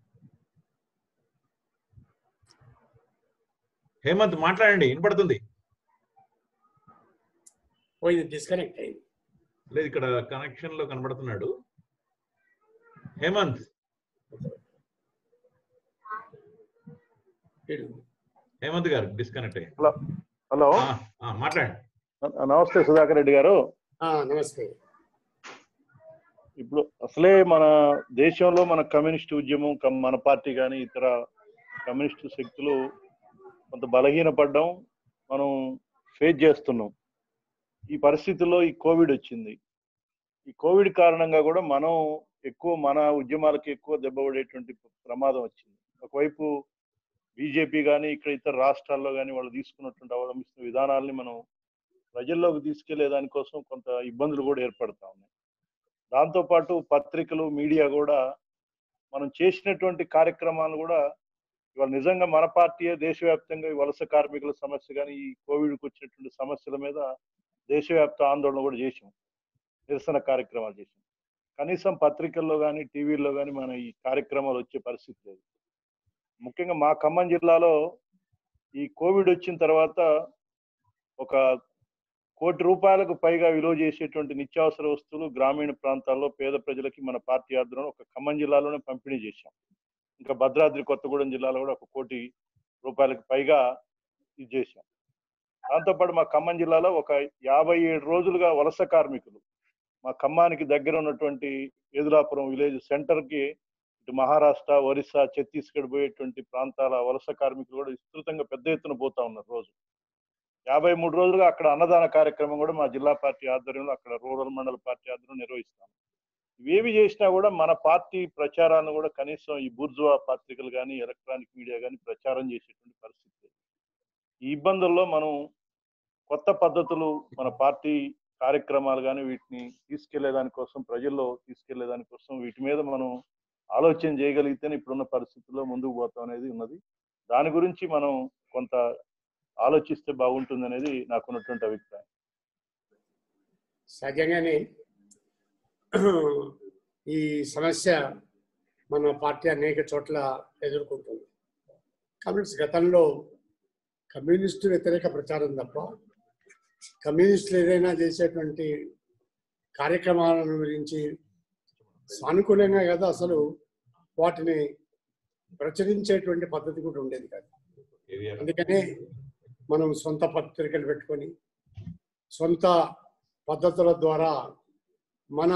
హేమంత్ మాట్లాడండి వినపడుతుంది పోయింది డిస్కనెక్ట్ అయింది లేదు ఇక్కడ కనెక్షన్ లో కనబడుతున్నాడు హేమంత్ హేమంత్ గారు డిస్కనెక్ట్ అయ్యి హలో హలో ఆ, ఆ, మాట్లాడండి నమస్తే సుధాకర్ రెడ్డి గారు ఆ, నమస్తే ఇప్పుడు అసలే మన దేశంలో మన కమ్యూనిస్ట్ ఉద్యమం కమ్- మన పార్టీ కానీ ఇతర కమ్యూనిస్టు శక్తులు కొంత బలహీనపడ్డం మనం ఫేస్ చేస్తున్నాం ఈ పరిస్థితుల్లో ఈ కోవిడ్ వచ్చింది ఈ కోవిడ్ కారణంగా కూడా మనం ఎక్కువ మన ఉద్యమాలకు ఎక్కువ దెబ్బపడేటువంటి ప్రమాదం వచ్చింది ఒకవైపు బీజేపీ కానీ ఇక్కడ ఇతర రాష్ట్రాల్లో కానీ వాళ్ళు తీసుకున్నటువంటి అవలంబిస్తున్న విధానాల్ని మనం ప్రజల్లోకి తీసుకెళ్లే దానికోసం కొంత ఇబ్బందులు కూడా ఏర్పడతా ఉన్నాయి దాంతోపాటు పత్రికలు మీడియా కూడా మనం చేసినటువంటి కార్యక్రమాలు కూడా ఇవాళ నిజంగా మన పార్టీయే దేశవ్యాప్తంగా ఈ వలస కార్మికుల సమస్య కానీ ఈ కోవిడ్కి వచ్చినటువంటి సమస్యల మీద దేశవ్యాప్త ఆందోళన కూడా చేసాం నిరసన కార్యక్రమాలు చేసాం కనీసం పత్రికల్లో కానీ టీవీల్లో కానీ మన ఈ కార్యక్రమాలు వచ్చే పరిస్థితి లేదు ముఖ్యంగా మా ఖమ్మం జిల్లాలో ఈ కోవిడ్ వచ్చిన తర్వాత ఒక కోటి రూపాయలకు పైగా విలువ చేసేటువంటి నిత్యావసర వస్తువులు గ్రామీణ ప్రాంతాల్లో పేద ప్రజలకి మన పార్టీ ఆధ్వర్యంలో ఒక ఖమ్మం జిల్లాలోనే పంపిణీ చేశాం ఇంకా భద్రాద్రి కొత్తగూడెం జిల్లాలో కూడా ఒక కోటి రూపాయలకు పైగా ఇది చేశాం దాంతోపాటు మా ఖమ్మం జిల్లాలో ఒక యాభై ఏడు రోజులుగా వలస కార్మికులు మా ఖమ్మానికి దగ్గర ఉన్నటువంటి ఏదులాపురం విలేజ్ సెంటర్కి ఇటు మహారాష్ట్ర ఒరిస్సా ఛత్తీస్గఢ్ పోయేటువంటి ప్రాంతాల వలస కార్మికులు కూడా విస్తృతంగా పెద్ద ఎత్తున పోతా ఉన్నారు రోజు యాభై మూడు రోజులుగా అక్కడ అన్నదాన కార్యక్రమం కూడా మా జిల్లా పార్టీ ఆధ్వర్యంలో అక్కడ రూరల్ మండల పార్టీ ఆధ్వర్యంలో నిర్వహిస్తాం ఇవేవి చేసినా కూడా మన పార్టీ ప్రచారాన్ని కూడా కనీసం ఈ బూర్జువా పత్రికలు కానీ ఎలక్ట్రానిక్ మీడియా కానీ ప్రచారం చేసేటువంటి పరిస్థితి లేదు. ఈ ఇబ్బందుల్లో మనం కొత్త పద్ధతులు మన పార్టీ కార్యక్రమాలు కానీ వీటిని తీసుకెళ్లే దానికోసం ప్రజల్లో తీసుకెళ్లే దానికోసం వీటి మీద మనం ఆలోచన చేయగలిగితేనే ఇప్పుడున్న పరిస్థితుల్లో ముందుకు పోతాం అనేది ఉన్నది దాని గురించి మనం కొంత ఆలోచిస్తే బాగుంటుంది అనేది నాకున్నటువంటి అభిప్రాయం సహజంగానే ఈ సమస్య మన పార్టీ అనేక చోట్ల ఎదుర్కొంటుంది కమ్యూనిస్ట్ గతంలో కమ్యూనిస్టు వ్యతిరేక ప్రచారం తప్ప కమ్యూనిస్టులు ఏదైనా చేసేటువంటి కార్యక్రమాల గురించి సానుకూలంగా కదా అసలు వాటిని ప్రచురించేటువంటి పద్ధతి కూడా ఉండేది కాదు అందుకనే మనం సొంత పత్రికలు పెట్టుకొని సొంత పద్ధతుల ద్వారా మన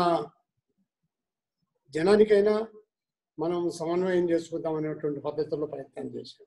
జనానికైనా మనం సమన్వయం చేసుకుందాం అనేటువంటి పద్ధతుల్లో ప్రయత్నం చేశాం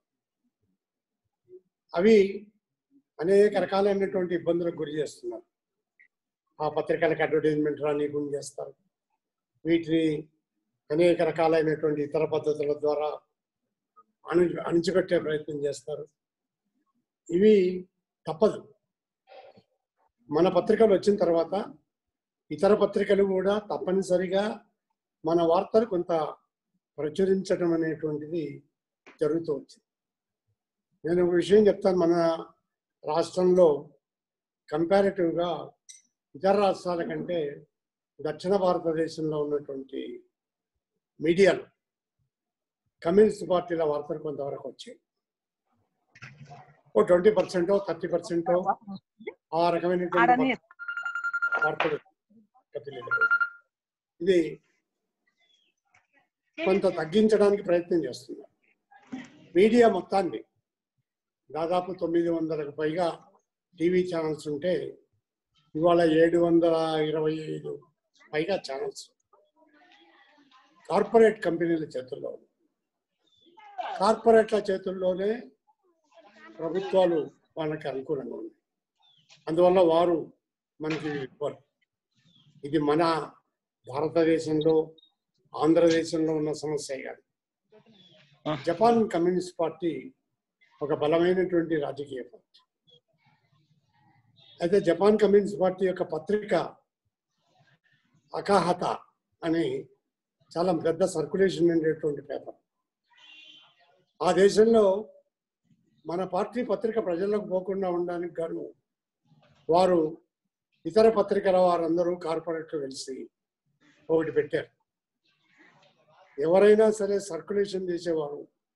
అవి అనేక రకాలైనటువంటి ఇబ్బందులకు గురి చేస్తున్నారు ఆ పత్రికలకు అడ్వర్టైజ్మెంట్ రానికుండా చేస్తారు వీటిని అనేక రకాలైనటువంటి ఇతర పద్ధతుల ద్వారా అణు అణిచిపెట్టే ప్రయత్నం చేస్తారు ఇవి తప్పదు మన పత్రికలు వచ్చిన తర్వాత ఇతర పత్రికలు కూడా తప్పనిసరిగా మన వార్తలు కొంత ప్రచురించడం అనేటువంటిది జరుగుతూ వచ్చింది నేను ఒక విషయం చెప్తాను మన రాష్ట్రంలో కంపారిటివ్గా ఇతర రాష్ట్రాల కంటే దక్షిణ భారతదేశంలో ఉన్నటువంటి మీడియాలో కమ్యూనిస్ట్ పార్టీల వార్తలు కొంతవరకు వచ్చాయి ఓ ట్వంటీ పర్సెంట్ థర్టీ పర్సెంట్ ఆ రకమైనటువంటి వార్తలు కదిలేదు. ఇది కొంత తగ్గించడానికి ప్రయత్నం చేస్తున్నారు మీడియా మొత్తాన్ని దాదాపు తొమ్మిది వందలకు పైగా టీవీ ఛానల్స్ ఉంటే ఇవాళ ఏడు వందల ఇరవై ఐదు పైగా ఛానల్స్ కార్పొరేట్ కంపెనీల చేతుల్లో ఉన్నాయి. కార్పొరేట్ల చేతుల్లోనే ప్రభుత్వాలు వాళ్ళకి అనుకూలంగా ఉన్నాయి అందువల్ల వారు మనకి ఇవ్వరు ఇది మన భారతదేశంలో ఆంధ్రదేశంలో ఉన్న సమస్య కాదు జపాన్ కమ్యూనిస్ట్ పార్టీ ఒక బలమైనటువంటి రాజకీయ పార్టీ అయితే జపాన్ కమ్యూనిస్ట్ పార్టీ యొక్క పత్రిక అకాహత అని చాలా పెద్ద సర్క్యులేషన్ ఉండేటువంటి పేపర్ ఆ దేశంలో మన పార్టీ పత్రిక ప్రజలకు పోకుండా ఉండడానికి గాను వారు ఇతర పత్రికల వారందరూ కార్పొరేట్లు కలిసి ఒకటి పెట్టారు ఎవరైనా సరే సర్క్యులేషన్ చేసేవారు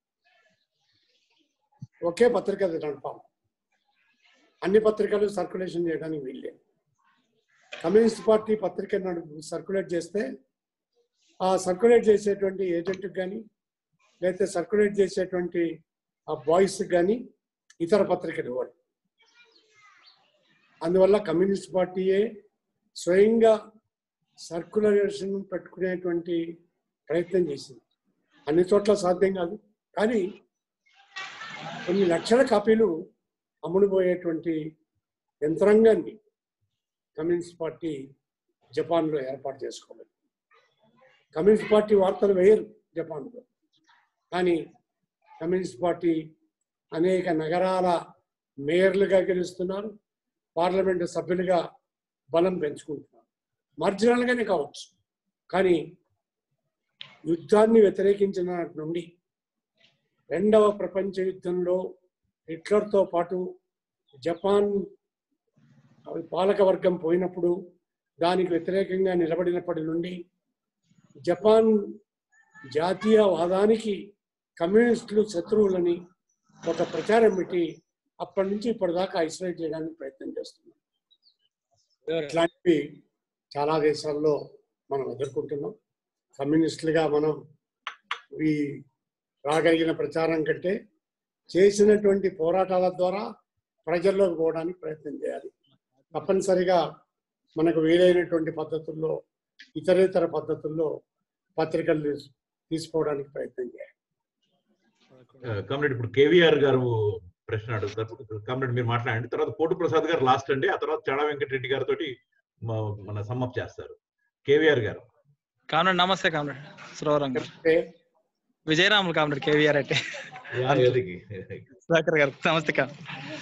ఒకే పత్రిక నడపాలి అన్ని పత్రికలు సర్క్యులేషన్ చేయడానికి వీళ్ళే కమ్యూనిస్ట్ పార్టీ పత్రిక నడుపు సర్క్యులేట్ చేస్తే ఆ సర్క్యులేట్ చేసేటువంటి ఏజెంట్కి కానీ లేకపోతే సర్క్యులేట్ చేసేటువంటి ఆ బాయ్స్కి కానీ ఇతర పత్రికలు ఇవ్వరు అందువల్ల కమ్యూనిస్ట్ పార్టీయే స్వయంగా సర్క్యులరేషన్ పెట్టుకునేటువంటి ప్రయత్నం చేసింది అన్ని చోట్ల సాధ్యం కాదు కానీ కొన్ని లక్షల కాపీలు అమ్ముడుపోయేటువంటి యంత్రాంగాన్ని కమ్యూనిస్ట్ పార్టీ జపాన్లో ఏర్పాటు చేసుకోలేదు కమ్యూనిస్ట్ పార్టీ వార్తలు వేయరు జపాన్లో కానీ కమ్యూనిస్ట్ పార్టీ అనేక నగరాల మేయర్లుగా గెలుస్తున్నారు పార్లమెంటు సభ్యులుగా బలం పెంచుకుంటున్నారు మార్జినల్గానే కావచ్చు కానీ యుద్ధాన్ని వ్యతిరేకించిన నాటి నుండి రెండవ ప్రపంచ యుద్ధంలో హిట్లర్తో పాటు జపాన్ పాలక వర్గం పోయినప్పుడు దానికి వ్యతిరేకంగా నిలబడినప్పటి నుండి జపాన్ జాతీయవాదానికి కమ్యూనిస్టులు శత్రువులని ఒక ప్రచారం పెట్టి అప్పటి నుంచి ఇప్పటిదాకా ఐసోలేట్ చేయడానికి ప్రయత్నం చేస్తున్నారు ఇట్లాంటివి చాలా దేశాల్లో మనం ఎదుర్కొంటున్నాం కమ్యూనిస్టులుగా మనం ఈ రాగలిగిన ప్రచారం కంటే చేసినటువంటి పోరాటాల ద్వారా ప్రజల్లోకి పోవడానికి ప్రయత్నం చేయాలి తప్పనిసరిగా మనకు వీలైనటువంటి పద్ధతుల్లో ఇతరేతర పద్ధతుల్లో పత్రికలు తీసు- తీసుకోవడానికి ప్రయత్నం చేయాలి కామ్రేడ్ ఇప్పుడు కేవీఆర్ గారు ప్రశ్న అడుగుతారు కామ్రేడ్ మీరు మాట్లాడండి తర్వాత కోటు ప్రసాద్ గారు లాస్ట్ అండి ఆ తర్వాత చాడా వెంకటరెడ్డి గారితో మన సమ్మప్ చేస్తారు కేవీఆర్ గారు కామ్రేడ్ నమస్తే కామ్రేడ్ శ్రోవరం గారు విజయరాములు కామ్రేడ్ కేవీఆర్ అంటే యా, ఎదిగి. సుధాకర్ గారు నమస్తే comrade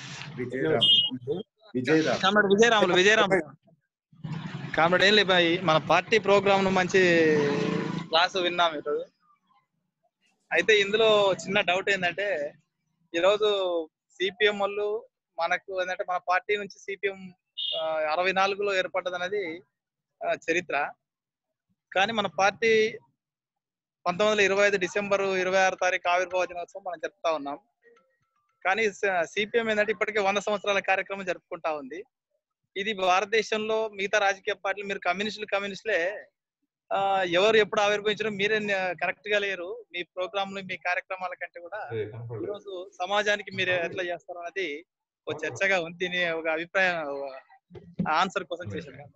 Vijayaram comrade Vijayaramulu Vijayaramulu comrade ఏం లేదు మన పార్టీ ప్రోగ్రామ్ ను మంచి క్లాస్ విన్నాం ఈరోజు అయితే ఇందులో చిన్న డౌట్ ఏంటంటే ఈరోజు సిపిఎం వాళ్ళు మనకు ఏంటంటే మన పార్టీ నుంచి సిపిఎం అరవై నాలుగులో ఏర్పడ్డది అనేది ఆ, చరిత్ర కానీ మన పార్టీ పంతొమ్మిది వందల ఇరవై ఐదు డిసెంబర్ ఇరవై ఆరు తారీఖు ఆవిర్భావ దినోత్సవం మనం జరుపుతా ఉన్నాం కానీ సిపిఎం ఏంటంటే ఇప్పటికే వంద సంవత్సరాల కార్యక్రమం జరుపుకుంటా ఉంది ఇది భారతదేశంలో మిగతా రాజకీయ పార్టీలు మీరు కమ్యూనిస్టులు కమ్యూనిస్టులే ఆ, ఎవరు ఎప్పుడు ఆవిర్భవించడం మీరే కరెక్ట్ గా లేరు మీ ప్రోగ్రాంలు మీ కార్యక్రమాల కంటే కూడా ఈరోజు సమాజానికి మీరు ఎట్లా చేస్తారు అనేది ఒక చర్చగా ఉంది దీని ఒక అభిప్రాయం ఆన్సర్ కోసం చేశాను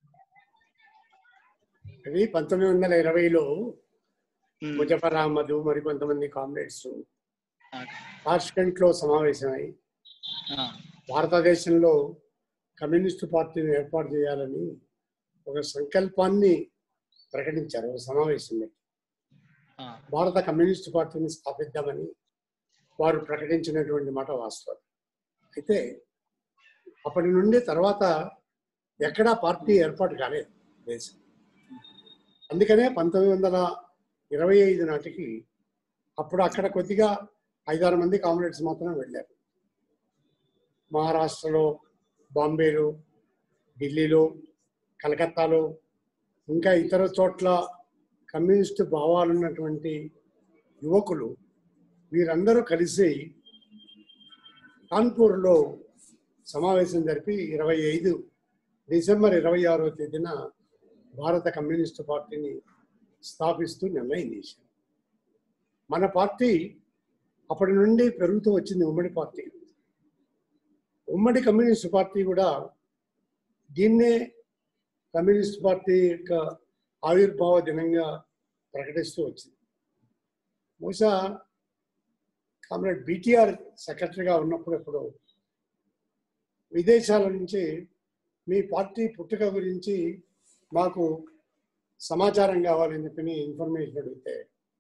అది పంతొమ్మిది వందల ఇరవైలో ముజఫర్ అహ్మద్ మరి కొంతమంది కామ్రేడ్స్ తాష్కెంట్ లో సమావేశమై భారతదేశంలో కమ్యూనిస్టు పార్టీని ఏర్పాటు చేయాలని ఒక సంకల్పాన్ని ప్రకటించారు ఒక సమావేశంలో భారత కమ్యూనిస్టు పార్టీని స్థాపిద్దామని వారు ప్రకటించినటువంటి మాట వాస్తవం అయితే అప్పటి నుండి తర్వాత ఎక్కడా పార్టీ ఏర్పాటు కాలేదు దేశం అందుకనే పంతొమ్మిది వందల ఇరవై ఐదు నాటికి అప్పుడు అక్కడ కొద్దిగా ఐదారు మంది కామ్రేడ్స్ మాత్రం వెళ్ళారు మహారాష్ట్రలో బాంబేలో ఢిల్లీలో కలకత్తాలో ఇంకా ఇతర చోట్ల కమ్యూనిస్టు భావాలున్నటువంటి యువకులు వీరందరూ కలిసి కాన్పూర్లో సమావేశం జరిపి ఇరవై ఐదు డిసెంబర్ ఇరవై ఆరో తేదీన భారత కమ్యూనిస్టు పార్టీని స్థాపిస్తూ నిర్ణయం చేశారు మన పార్టీ అప్పటి నుండి పెరుగుతూ వచ్చింది ఉమ్మడి పార్టీ ఉమ్మడి కమ్యూనిస్ట్ పార్టీ కూడా దీన్నే కమ్యూనిస్ట్ పార్టీ యొక్క ఆవిర్భావ దినంగా ప్రకటిస్తూ వచ్చింది బహుశా కామ్రేడ్ బీటీఆర్ సెక్రటరీగా ఉన్నప్పుడు ఎప్పుడు విదేశాల నుంచి మీ పార్టీ పుట్టుక గురించి మాకు సమాచారం కావాలని చెప్పి ఇన్ఫర్మేషన్ అడిగితే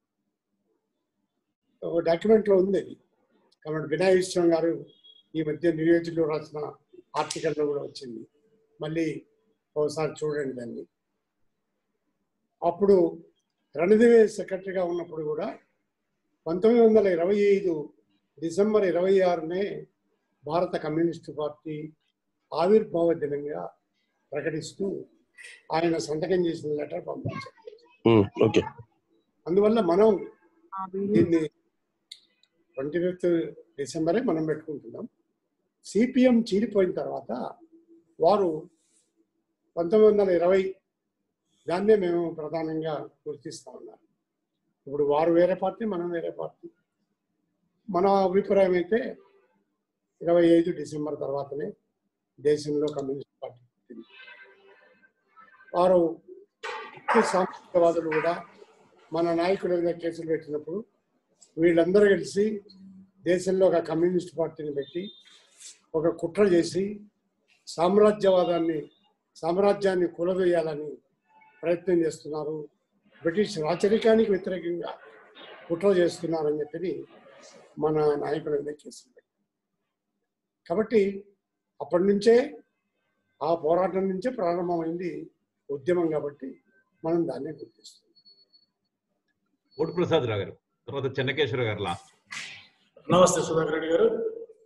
ఒక డాక్యుమెంట్లో ఉంది అది కాబట్టి వినాయక విశ్వం గారు ఈ మధ్య నియోజకలో రాసిన ఆర్టికల్లో కూడా వచ్చింది మళ్ళీ ఒకసారి చూడండి దాన్ని అప్పుడు రణదివే సెక్రటరీగా ఉన్నప్పుడు కూడా పంతొమ్మిది వందల ఇరవై ఐదు డిసెంబర్ ఇరవై ఆరునే భారత కమ్యూనిస్టు పార్టీ ఆవిర్భావ దినంగా ప్రకటిస్తూ ఆయన సంతకం చేసిన లెటర్ పంపించారు ఓకే అందువల్ల మనం దీన్ని ట్వంటీ ఫిఫ్త్ డిసెంబరే మనం పెట్టుకుంటున్నాం సిపిఎం చీలిపోయిన తర్వాత వారు పంతొమ్మిది వందల ఇరవై దాన్నే మేము ప్రధానంగా గుర్తిస్తా ఉన్నారు ఇప్పుడు వారు వేరే పార్టీ మనం వేరే పార్టీ మన అభిప్రాయం అయితే ఇరవై ఐదు డిసెంబర్ తర్వాతనే దేశంలో కమ్యూనిస్ట్ పార్టీ పుట్టింది వారు ఎక్కువ సాంస్కృతికవాదులు కూడా మన నాయకుల మీద కేసులు పెట్టినప్పుడు వీళ్ళందరూ కలిసి దేశంలో ఒక కమ్యూనిస్ట్ పార్టీని పెట్టి ఒక కుట్ర చేసి సామ్రాజ్యవాదాన్ని సామ్రాజ్యాన్ని కూలదొయ్యాలని ప్రయత్నం చేస్తున్నారు బ్రిటిష్ రాచరికానికి వ్యతిరేకంగా కుట్ర చేస్తున్నారని చెప్పి మన నాయకుల మీద కేసులు పెట్టారు కాబట్టి అప్పటి నుంచే ఆ పోరాటం నుంచే ప్రారంభమైంది ఉద్యమం కాబట్టి మనం దాన్ని గుర్తిస్తాం కోటి ప్రసాద్ రావు గారు తర్వాత చెన్నకేశ్వర గారు లాస్ట్ నమస్తే సుధాకర్ రెడ్డి గారు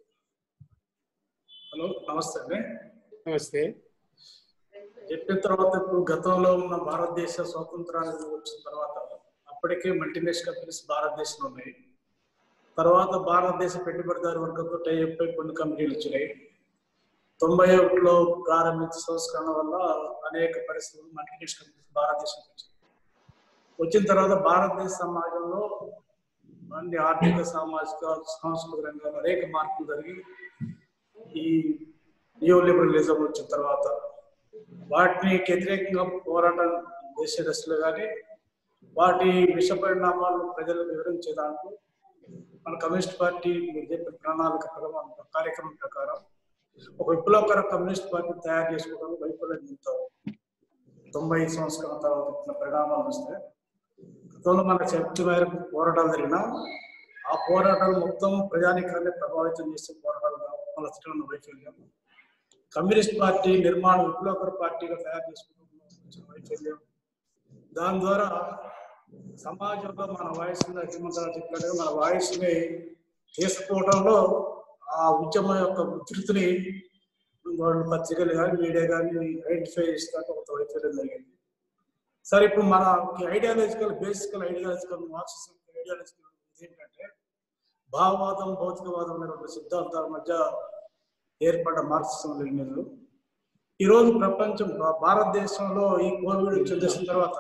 హలో నమస్తే అండి నమస్తే చెప్పిన తర్వాత ఇప్పుడు గతంలో ఉన్న భారతదేశ స్వాతంత్రానికి వచ్చిన తర్వాత అప్పటికే మల్టీనేషనల్ కంపెనీస్ భారతదేశంలో ఉన్నాయి తర్వాత భారతదేశ పెట్టుబడిదారు వర్గంతో టైప్ కొన్ని కంపెనీలు వచ్చినాయి తొంభై ఒకటిలో ప్రారంభించిన సంస్కరణ వల్ల అనేక పరిస్థితులు మల్టీనేషనల్ కంపెనీస్ భారతదేశం వచ్చాయి వచ్చిన తర్వాత భారతదేశ సమాజంలో అన్ని ఆర్థిక సామాజిక సాంస్కృతిక రంగాల్లో అనేక మార్పులు జరిగి ఈ నియో లిబరలిజం వచ్చిన తర్వాత వాటిని వ్యతిరేకంగా పోరాటం చేసే దశలో కానీ వాటి విష పరిణామాలను ప్రజలకు వివరించే దాంట్లో మన కమ్యూనిస్ట్ పార్టీ మీరు చెప్పిన ప్రణాళిక ప్రకారం కార్యక్రమం ప్రకారం ఒక విప్లవకర కమ్యూనిస్ట్ పార్టీ తయారు చేసుకోవడానికి వైఫల్యం చెందుతారు తొంభై సంవత్సరాల తర్వాత ఇట్లా పరిణామాలు వస్తే గతంలో మన శక్తి మేరకు పోరాటాలు జరిగినా ఆ పోరాటాలు మొత్తం ప్రజానికాన్ని ప్రభావితం చేసే పోరాటాలు మన వైఫల్యం కమ్యూనిస్ట్ పార్టీ నిర్మాణ విప్లవకర పార్టీగా తయారు చేసుకోవడం వైఫల్యం దాని ద్వారా సమాజంలో మన వయసుని అతిమంతరాలు చెప్పినట్టుగా మన వయసుని తీసుకోవడంలో ఆ ఉద్యమం యొక్క ఉధృతిని వాళ్ళు పత్రికలు కానీ మీడియా కానీ ఐడెంటిఫై చేసినాక ఒక వైఫల్యం జరిగింది సరే ఇప్పుడు మన ఐడియాలజికల్ బేసికల్ ఐడియాలజికల్ మార్క్సిజం ఐడియాలజికల్ ఏంటంటే భావవాదం భౌతికవాదం అనే రెండు సిద్ధాంతాల మధ్య ఏర్పడ్డ మార్క్సిజం లెనిన్లు ఈ రోజు ప్రపంచం భారతదేశంలో ఈ కోవిడ్ వచ్చిన తర్వాత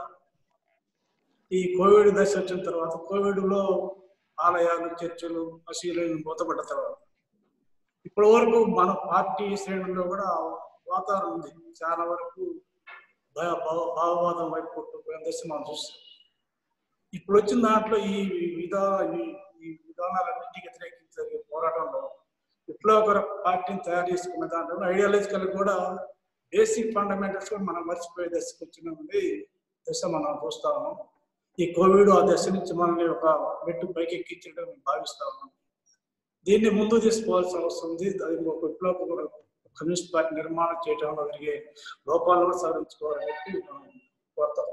ఈ కోవిడ్ దశ వచ్చిన తర్వాత కోవిడ్ లో ఆలయాలు చర్చలు మసీదులు మూతపడ్డ తర్వాత ఇప్పటి వరకు మన పార్టీ శ్రేణుల్లో కూడా వాతావరణం ఉంది చాలా వరకు భయ భావ భావవాదం వైపు కొట్టుకుపోయిన దశ మనం చూస్తాం ఇప్పుడు వచ్చిన దాంట్లో ఈ విధా ఈ- ఈ విధానాలన్నింటికి వ్యతిరేకించి జరిగే పోరాటంలో విప్లవకర పార్టీని తయారు చేసుకున్న దాంట్లో ఐడియాలజికల్ కూడా బేసిక్ ఫండమెంటల్స్ కూడా మనం మర్చిపోయే దశకు వచ్చినది దశ మనం చూస్తా ఉన్నాం ఈ కోవిడ్ ఆ దశ నుంచి మనల్ని ఒక మెట్టు పైకి ఎక్కించడం మేము భావిస్తా ఉన్నాం దీన్ని ముందు తీసుకోవాల్సిన అవసరం ఉంది అది ఒక విప్లవ కమ్యూనిస్ట్ పార్టీ నిర్మాణం చేయడంలో జరిగే లోపాలను కూడా సవరించుకోవాలని చెప్పి మనం కోరుతాం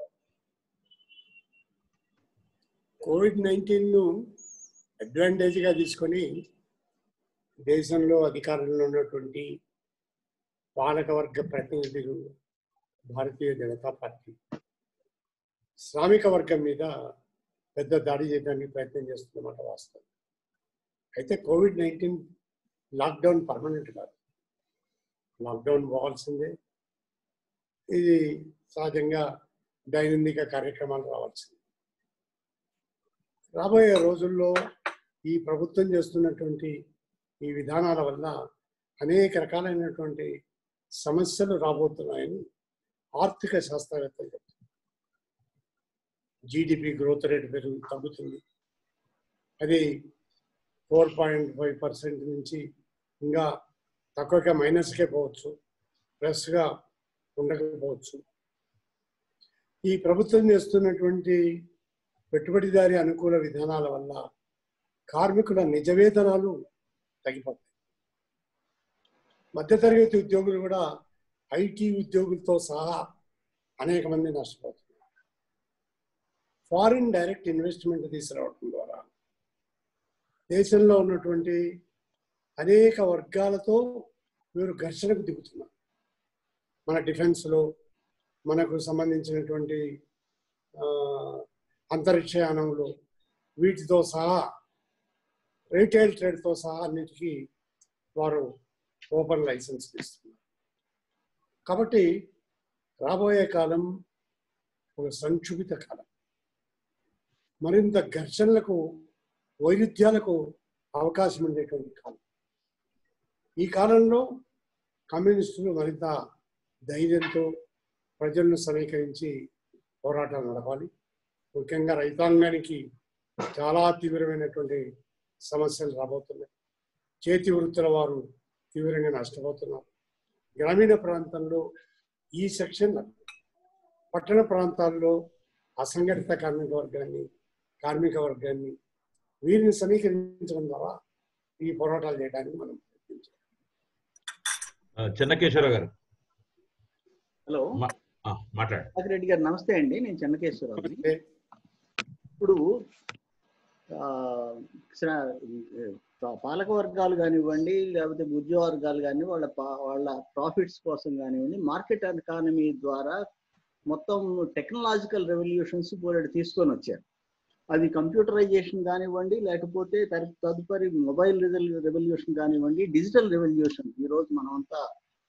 కోవిడ్ నైన్టీన్ను అడ్వాంటేజ్గా తీసుకొని దేశంలో అధికారంలో ఉన్నటువంటి పాలకవర్గ ప్రతినిధులు భారతీయ జనతా పార్టీ శ్రామిక వర్గం మీద పెద్ద దాడి చేయడానికి ప్రయత్నం చేస్తున్నమాట వాస్తవం అయితే కోవిడ్ నైన్టీన్ లాక్డౌన్ పర్మనెంట్ కాదు లాక్డౌన్ పోవాల్సిందే ఇది సహజంగా దైనందిక కార్యక్రమాలు రావాల్సిందే రాబోయే రోజుల్లో ఈ ప్రభుత్వం చేస్తున్నటువంటి ఈ విధానాల వల్ల అనేక రకాలైనటువంటి సమస్యలు రాబోతున్నాయని ఆర్థిక శాస్త్రవేత్తలు చెప్తున్నారు జీడిపి గ్రోత్ రేట్ పెరుగు తగ్గుతుంది అది ఫోర్ పాయింట్ ఫైవ్ పర్సెంట్ నుంచి ఇంకా తక్కువగా మైనస్కే పోవచ్చు ప్లస్గా ఉండకపోవచ్చు ఈ ప్రభుత్వం చేస్తున్నటువంటి పెట్టుబడిదారి అనుకూల విధానాల వల్ల కార్మికుల నిజ వేతనాలు తగ్గిపోతాయి మధ్యతరగతి ఉద్యోగులు కూడా ఐటీ ఉద్యోగులతో సహా అనేక మంది నష్టపోతున్నారు ఫారిన్ డైరెక్ట్ ఇన్వెస్ట్మెంట్ తీసుకురావడం ద్వారా దేశంలో ఉన్నటువంటి అనేక వర్గాలతో వీరు ఘర్షణకు దిగుతున్నారు మన డిఫెన్స్లో మనకు సంబంధించినటువంటి ఆ, అంతరిక్షయానంలో వీటితో సహా రీటైల్ ట్రేడ్తో సహా అన్నిటికీ వారు ఓపెన్ లైసెన్స్ ఇస్తున్నారు కాబట్టి రాబోయే కాలం ఒక సంక్షుభిత కాలం మరింత ఘర్షణలకు వైరుధ్యాలకు అవకాశం ఉండేటువంటి కాలం ఈ కాలంలో కమ్యూనిస్టులు మరింత ధైర్యంతో ప్రజలను సమీకరించి పోరాటాలు నడపాలి ముఖ్యంగా రైతాంగానికి చాలా తీవ్రమైనటువంటి సమస్యలు రాబోతున్నాయి చేతి వృత్తుల వారు తీవ్రంగా నష్టపోతున్నారు గ్రామీణ ప్రాంతంలో ఈ సెక్షన్ పట్టణ ప్రాంతాల్లో అసంఘటిత కార్మిక వర్గాన్ని కార్మిక వర్గాన్ని వీరిని సమీకరించడం ద్వారా ఈ పోరాటాలు చేయడానికి మనం ప్రయత్నించాలి ఆ, చెన్నకేశ్వరరావు గారు హలో మా- ఆ, మాట్లాడండి సుధాకర్ రెడ్డి గారు నమస్తే అండి నేను చెన్నకేశ్వరరావుని ఇప్పుడు ఆ, స- పా- పాలక వర్గాలు కానివ్వండి లేకపోతే ఉద్యోగ వర్గాలు కానీ వాళ్ళ పా- వాళ్ళ ప్రాఫిట్స్ కోసం కానివ్వండి మార్కెట్ ఎకానమీ ద్వారా మొత్తం టెక్నాలజికల్ రెవల్యూషన్స్ బోలెడు తీసుకొని వచ్చారు అది కంప్యూటరైజేషన్ కానివ్వండి లేకపోతే తర్- తదుపరి మొబైల్ రెవల్యూషన్ కానివ్వండి డిజిటల్ రెవల్యూషన్ ఈ రోజు మనమంతా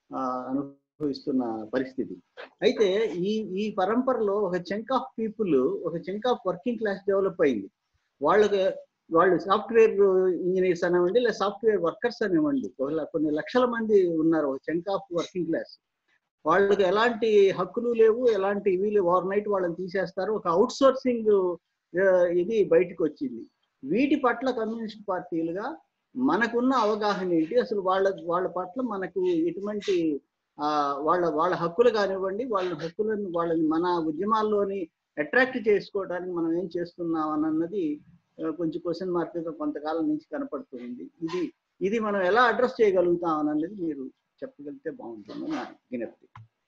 ఆ, అనుభవిస్తున్న పరిస్థితి అయితే ఈ ఈ పరంపరలో ఒక చెంక్ ఆఫ్ పీపుల్ ఒక chunk of working class develop అయింది వాళ్ళకి వాళ్ళు సాఫ్ట్వేర్ ఇంజనీర్స్ అనివ్వండి లేదా సాఫ్ట్వేర్ వర్కర్స్ అనివ్వండి ఒక ల- కొన్ని లక్షల మంది ఉన్నారు ఒక చెంక్ ఆఫ్ వర్కింగ్ క్లాస్ వాళ్ళకి ఎలాంటి హక్కులు లేవు ఎలాంటి ఇవి లేవు ఓవర్ నైట్ వాళ్ళని తీసేస్తారు ఒక అవుట్ సోర్సింగ్ ఇది బయటకు వచ్చింది వీటి పట్ల కమ్యూనిస్ట్ పార్టీలుగా మనకున్న అవగాహన ఏంటి అసలు వాళ్ళ వాళ్ళ పట్ల మనకు ఎటువంటి ఆ, వాళ్ళ వాళ్ళ హక్కులు కానివ్వండి వాళ్ళ హక్కులను వాళ్ళని మన ఉద్యమాల్లోని అట్రాక్ట్ చేసుకోవడానికి మనం ఏం చేస్తున్నాం అని అన్నది ఆ, కొంచెం క్వశ్చన్ మార్క్గా కొంతకాలం నుంచి కనపడుతుంది ఇది ఇది మనం ఎలా అడ్రస్ చేయగలుగుతాం అని అన్నది మీరు చెప్పగలిగితే బాగుంటుంది నా విజ్ఞప్తి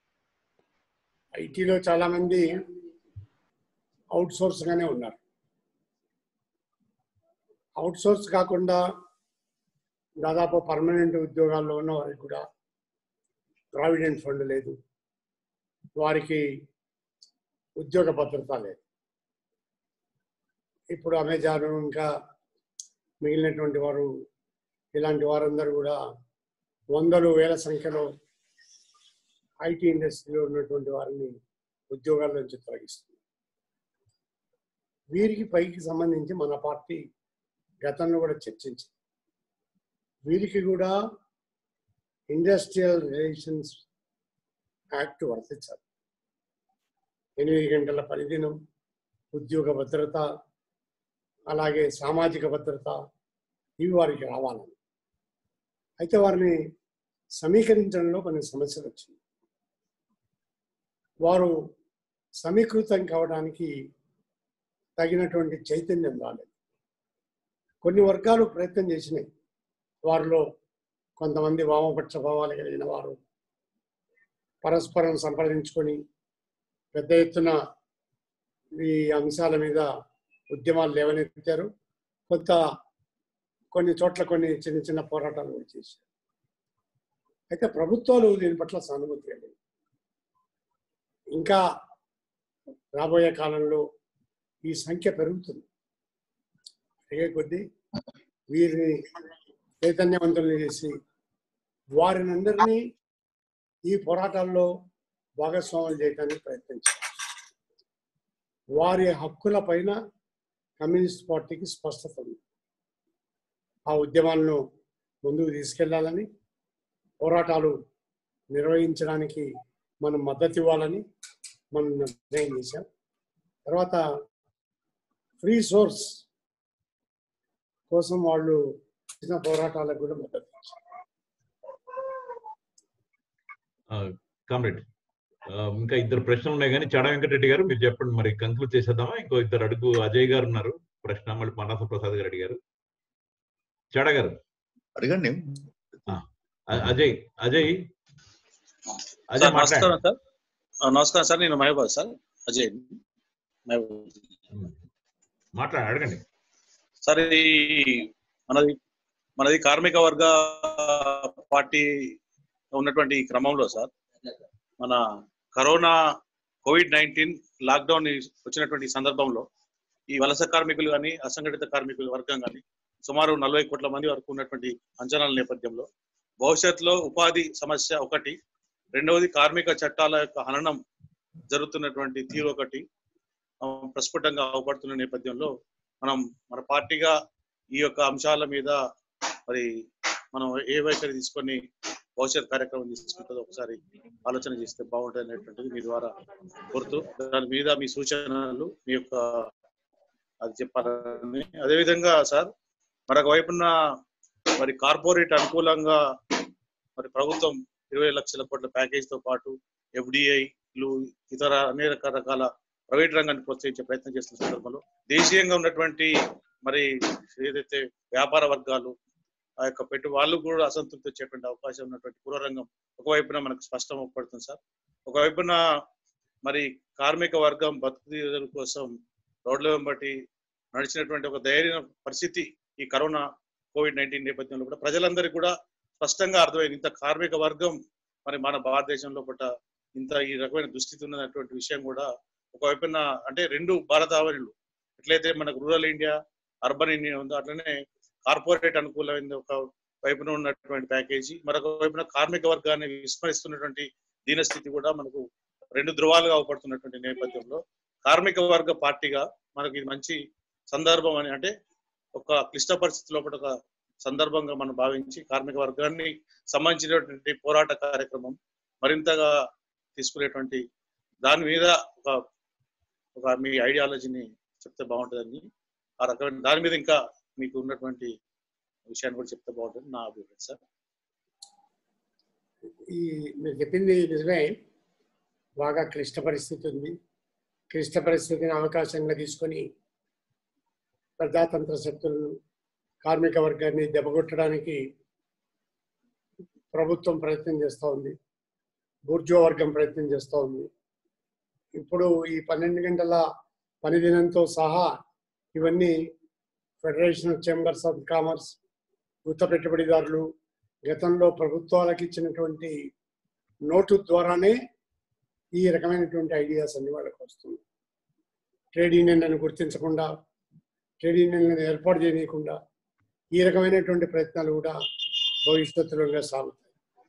ఐటీలో చాలా మంది అవుట్ సోర్స్ గానే ఉన్నారు అవుట్ సోర్స్ కాకుండా దాదాపు పర్మనెంట్ ఉద్యోగాల్లో ఉన్న వారికి కూడా ప్రావిడెంట్ ఫండ్ లేదు వారికి ఉద్యోగ భద్రత లేదు ఇప్పుడు అమెజాన్ ఇంకా మిగిలినటువంటి వారు ఇలాంటి వారందరూ కూడా వందలు వేల సంఖ్యలో ఐటీ ఇండస్ట్రీలో ఉన్నటువంటి వారిని ఉద్యోగాల నుంచి తొలగిస్తుంది వీరికి పైకి సంబంధించి మన పార్టీ గతంలో కూడా చర్చించింది వీరికి కూడా ఇండస్ట్రియల్ రిలేషన్స్ యాక్ట్ వర్తించాలి ఎనిమిది గంటల పనిదినం ఉద్యోగ భద్రత అలాగే సామాజిక భద్రత ఇవి వారికి రావాలని అయితే వారిని సమీకరించడంలో కొన్ని సమస్యలు వచ్చింది వారు సమీకృతం కావడానికి తగినటువంటి చైతన్యం రాలేదు కొన్ని వర్గాలు ప్రయత్నం చేసినాయి వారిలో కొంతమంది వామపక్ష భావాలు కలిగిన వారు పరస్పరం సంప్రదించుకొని పెద్ద ఎత్తున ఈ అంశాల మీద ఉద్యమాలు లేవనెత్తారు కొంత కొన్ని చోట్ల కొన్ని చిన్న చిన్న పోరాటాలు కూడా చేశారు అయితే ప్రభుత్వాలు దీని పట్ల సానుభూతి కలిగి ఇంకా రాబోయే కాలంలో ఈ సంఖ్య పెరుగుతుంది పెరిగే కొద్దీ వీరిని చైతన్యవంతులు చేసి వారిని అందరినీ ఈ పోరాటాల్లో భాగస్వాములు చేయడానికి ప్రయత్నించారు వారి హక్కుల పైన కమ్యూనిస్ట్ పార్టీకి స్పష్టత ఉంది ఆ ఉద్యమాలను ముందుకు తీసుకెళ్లాలని పోరాటాలు నిర్వహించడానికి మనం మద్దతు ఇవ్వాలని మనం నిర్ణయం చేశాం తర్వాత ఫ్రీ సోర్స్ కోసం వాళ్ళు చేసిన పోరాటాలకు కూడా మద్దతు ఇచ్చారు కామ్రేడ్ ఇంకా ఇద్దరు ప్రశ్నలు ఉన్నాయి కానీ చాడా వెంకటరెడ్డి గారు మీరు చెప్పండి మరి కంక్లూడ్ చేసేద్దామా ఇంకో ఇద్దరు అడుగు అజయ్ గారు ఉన్నారు ప్రశ్న మళ్ళీ పన్నాస ప్రసాద్ గారు అడిగారు చాడా గారు అడగండి అ- అజయ్ అజయ్ అజయ్ సార్ మాట్లాడండి నమస్కారం సార్ ఆ, నమస్కారం సార్ నేను మహబూబ్ సార్ అజయ్ మహబూబ్ మాట్లాడండి అడగండి సార్ ఈ మనది మనది కార్మిక వర్గ పార్టీ ఉన్నటువంటి ఈ క్రమంలో సార్ మన కరోనా కోవిడ్ నైన్టీన్ లాక్డౌన్ వచ్చినటువంటి ఈ సందర్భంలో ఈ వలస కార్మికులు కానీ అసంఘటిత కార్మికుల వర్గం కానీ సుమారు నలభై కోట్ల మంది వరకు ఉన్నటువంటి అంచనాల నేపథ్యంలో భవిష్యత్తులో ఉపాధి సమస్య ఒకటి రెండవది కార్మిక చట్టాల యొక్క హననం జరుగుతున్నటువంటి తీరు ఒకటి ఆ, ప్రస్ఫుటంగా అవపడుతున్న నేపథ్యంలో మనం మన పార్టీగా ఈ యొక్క అంశాల మీద మరి మనం ఏ వైఖరి తీసుకొని భవిష్యత్ కార్యక్రమం తీసుకుంటుందో ఒకసారి ఆలోచన చేస్తే బాగుంటుంది అనేటువంటిది మీ ద్వారా కోరుతూ దాని మీద మీ సూచనలు మీ యొక్క అది చెప్పాలని అదేవిధంగా సార్ మరొక వైపున మరి కార్పొరేట్ అనుకూలంగా మరి ప్రభుత్వం ఇరవై లక్షల కోట్ల ప్యాకేజ్ తో పాటు ఎఫ్డిఐలు ఇతర అనేక రకాల ప్రైవేట్ రంగాన్ని ప్రోత్సహించే ప్రయత్నం చేస్తున్న సందర్భంలో దేశీయంగా ఉన్నటువంటి మరి ఏదైతే వ్యాపార వర్గాలు ఆ యొక్క పెట్టు వాళ్ళు కూడా అసంతృప్తి వచ్చేటువంటి అవకాశం ఉన్నటువంటి పూర్వరంగం ఒకవైపున మనకు స్పష్టం పడుతుంది సార్ ఒకవైపున మరి కార్మిక వర్గం బతుకుదీరుల కోసం రోడ్ల వెంబటి నడిచినటువంటి ఒక ధైర్య పరిస్థితి ఈ కరోనా కోవిడ్ నైన్టీన్ నేపథ్యంలో కూడా ప్రజలందరికీ కూడా స్పష్టంగా అర్థమైంది ఇంత కార్మిక వర్గం మరి మన భారతదేశంలో పట్ల ఇంత ఈ రకమైన దుస్థితి ఉన్నటువంటి విషయం కూడా ఒకవైపున అంటే రెండు భారత ఆవరణలు ఎట్లయితే మనకు రూరల్ ఇండియా అర్బన్ ఇండియా ఉందో అట్లనే కార్పొరేట్ అనుకూలమైన ఒక వైపున ఉన్నటువంటి ప్యాకేజీ మరొక వైపున కార్మిక వర్గాన్ని విస్మరిస్తున్నటువంటి దీనస్థితి కూడా మనకు రెండు ధృవాలుగా అవపడుతున్నటువంటి నేపథ్యంలో కార్మిక వర్గ పార్టీగా మనకి ఇది మంచి సందర్భం అని అంటే ఒక క్లిష్ట పరిస్థితి లోపల ఒక సందర్భంగా మనం భావించి కార్మిక వర్గాన్ని సంబంధించినటువంటి పోరాట కార్యక్రమం మరింతగా తీసుకునేటువంటి దాని మీద ఒక ఒక మీ ఐడియాలజీని చెప్తే బాగుంటుందని ఆ రకమైన దాని మీద ఇంకా మీకు ఉన్నటువంటి విషయాన్ని కూడా చెప్తే బాగుంటుంది నా అభిప్రాయం సార్ ఈ మీరు చెప్పింది నిజమే బాగా క్లిష్ట పరిస్థితి ఉంది క్లిష్ట పరిస్థితిని అవకాశంగా తీసుకొని ప్రజాతంత్ర శక్తులను కార్మిక వర్గాన్ని దెబ్బకొట్టడానికి ప్రభుత్వం ప్రయత్నం చేస్తూ ఉంది బూర్జో వర్గం ప్రయత్నం చేస్తూ ఉంది ఇప్పుడు ఈ పన్నెండు గంటల పని దినంతో సహా ఇవన్నీ Federation of Chambers of Commerce గుత్త పెట్టుబడిదారులు గతంలో ప్రభుత్వాలకు ఇచ్చినటువంటి నోటు ద్వారానే ఈ రకమైనటువంటి ఐడియాస్ అన్ని వాళ్ళకి వస్తుంది ట్రేడ్ యూనియన్లను గుర్తించకుండా ట్రేడ్ యూనియన్లను ఏర్పాటు చేయకుండా ఈ రకమైనటువంటి ప్రయత్నాలు కూడా భవిష్యత్తులో ఇంకా సాగుతాయి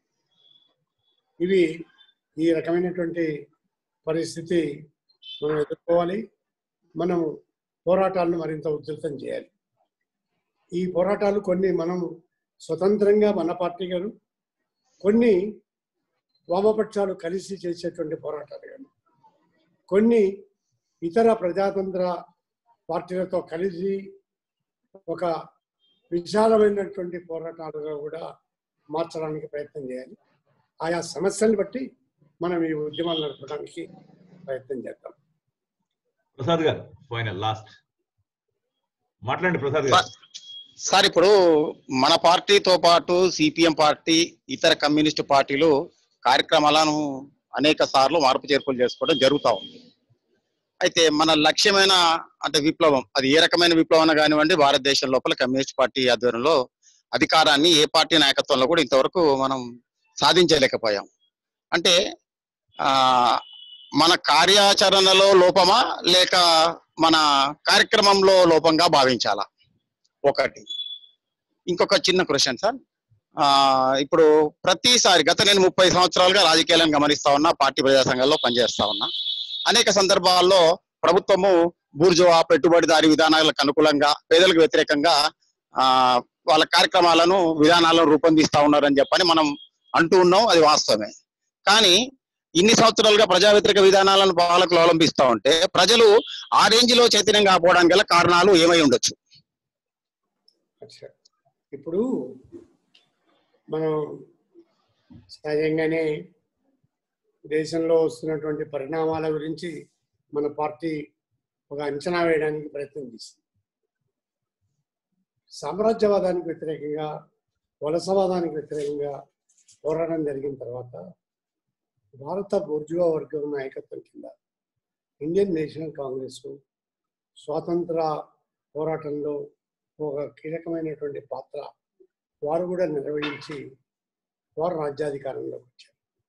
ఇవి ఈ రకమైనటువంటి పరిస్థితి మనం ఎదుర్కోవాలి మనం పోరాటాలను మరింత ఉధృతం చేయాలి ఈ పోరాటాలు కొన్ని మనం స్వతంత్రంగా మన పార్టీ గారు కొన్ని వామపక్షాలు కలిసి చేసేటువంటి పోరాటాలు కానీ కొన్ని ఇతర ప్రజాతంత్ర పార్టీలతో కలిసి ఒక విశాలమైనటువంటి పోరాటాలుగా కూడా మార్చడానికి ప్రయత్నం చేయాలి ఆయా సమస్యలను బట్టి మనం ఈ ఉద్యమాలు నడపడానికి ప్రయత్నం చేద్దాం ప్రసాద్ గారు ఫైనల్ లాస్ట్ మాట్లాడండి ప్రసాద్ గారు సార్ ఇప్పుడు మన పార్టీతో పాటు సిపిఎం పార్టీ ఇతర కమ్యూనిస్టు పార్టీలు కార్యక్రమాలను అనేక సార్లు మార్పు చేర్పులు చేసుకోవడం జరుగుతూ ఉంది అయితే మన లక్ష్యమైన అంటే విప్లవం అది ఏ రకమైన విప్లవం కానివ్వండి భారతదేశం లోపల కమ్యూనిస్ట్ పార్టీ ఆధ్వర్యంలో అధికారాన్ని ఏ పార్టీ నాయకత్వంలో కూడా ఇంతవరకు మనం సాధించలేకపోయాం అంటే ఆ మన కార్యాచరణలో లోపమా లేక మన కార్యక్రమంలో లోపంగా భావించాలా ఒకటి ఇంకొక చిన్న క్వశ్చన్ సార్ ఆ ఇప్పుడు ప్రతిసారి గత నేను ముప్పై సంవత్సరాలుగా రాజకీయాలను గమనిస్తా ఉన్నా పార్టీ ప్రజా సంఘాల్లో పనిచేస్తా ఉన్నా అనేక సందర్భాల్లో ప్రభుత్వము బూర్జువా పెట్టుబడిదారి విధానాలకు అనుకూలంగా పేదలకు వ్యతిరేకంగా ఆ వాళ్ళ కార్యక్రమాలను విధానాలను రూపొందిస్తా ఉన్నారని చెప్పని మనం అంటూ ఉన్నాం అది వాస్తవమే కానీ ఇన్ని సంవత్సరాలుగా ప్రజా వ్యతిరేక విధానాలను పాలకులు అవలంబిస్తా ఉంటే ప్రజలు ఆ రేంజ్ లో చైతన్యం కాకపోవడానికి గల కారణాలు ఏమై ఉండొచ్చు అచ్చా. ఇప్పుడు మనం సహజంగానే దేశంలో వస్తున్నటువంటి పరిణామాల గురించి మన పార్టీ ఒక అంచనా వేయడానికి ప్రయత్నం చేసింది సామ్రాజ్యవాదానికి వ్యతిరేకంగా వలసవాదానికి వ్యతిరేకంగా పోరాటం జరిగిన తర్వాత భారత బూర్జువా వర్గం నాయకత్వం కింద ఇండియన్ నేషనల్ కాంగ్రెస్ స్వాతంత్ర పోరాటంలో ఒక కీలకమైనటువంటి పాత్ర వారు కూడా నిర్వహించి వారు రాజ్యాధికారంలోకి వచ్చారు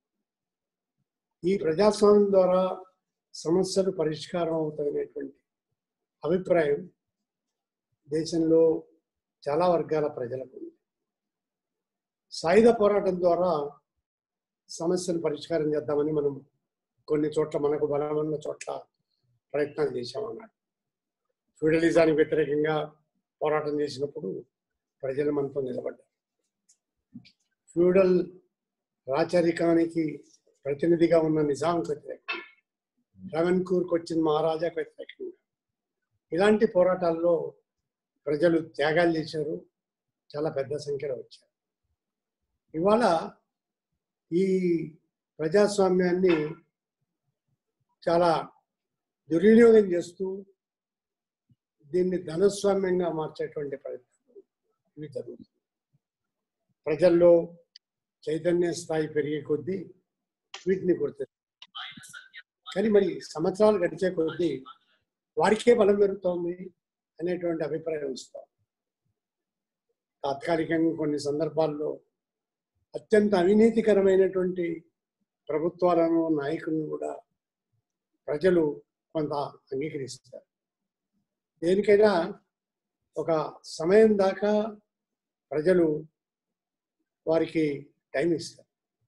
ఈ ప్రజాస్వామ్యం ద్వారా సమస్యలు పరిష్కారం అవుతాయనేటువంటి అభిప్రాయం దేశంలో చాలా వర్గాల ప్రజలకు ఉంది సాయుధ పోరాటం ద్వారా సమస్యను పరిష్కారం చేద్దామని మనం కొన్ని చోట్ల మనకు బలమైన చోట్ల ప్రయత్నాలు చేశామన్నాడు ఫ్యూడలిజానికి వ్యతిరేకంగా పోరాటం చేసినప్పుడు ప్రజలు మనతో నిలబడ్డారు ఫ్యూడల్ రాచరికానికి ప్రతినిధిగా ఉన్న నిజాంకి వ్యతిరేకంగా రవన్కూర్కి వచ్చిన మహారాజాకు వ్యతిరేకంగా ఇలాంటి పోరాటాల్లో ప్రజలు త్యాగాలు చేశారు చాలా పెద్ద సంఖ్యలో వచ్చారు ఇవాళ ఈ ప్రజాస్వామ్యాన్ని చాలా దుర్వినియోగం చేస్తూ దీన్ని ధనస్వామ్యంగా మార్చేటువంటి ప్రయత్నాలు ఇవి జరుగుతుంది ప్రజల్లో చైతన్య స్థాయి పెరిగే కొద్దీ వీటిని గుర్తు కానీ మరి సంవత్సరాలు గడిచే కొద్దీ వారికే బలం పెరుగుతోంది అనేటువంటి అభిప్రాయం వస్తాం తాత్కాలికంగా కొన్ని సందర్భాల్లో అత్యంత అవినీతికరమైనటువంటి ప్రభుత్వాలను నాయకులను కూడా ప్రజలు కొంత అంగీకరిస్తారు దేనికైనా ఒక సమయం దాకా ప్రజలు వారికి టైం ఇస్తారు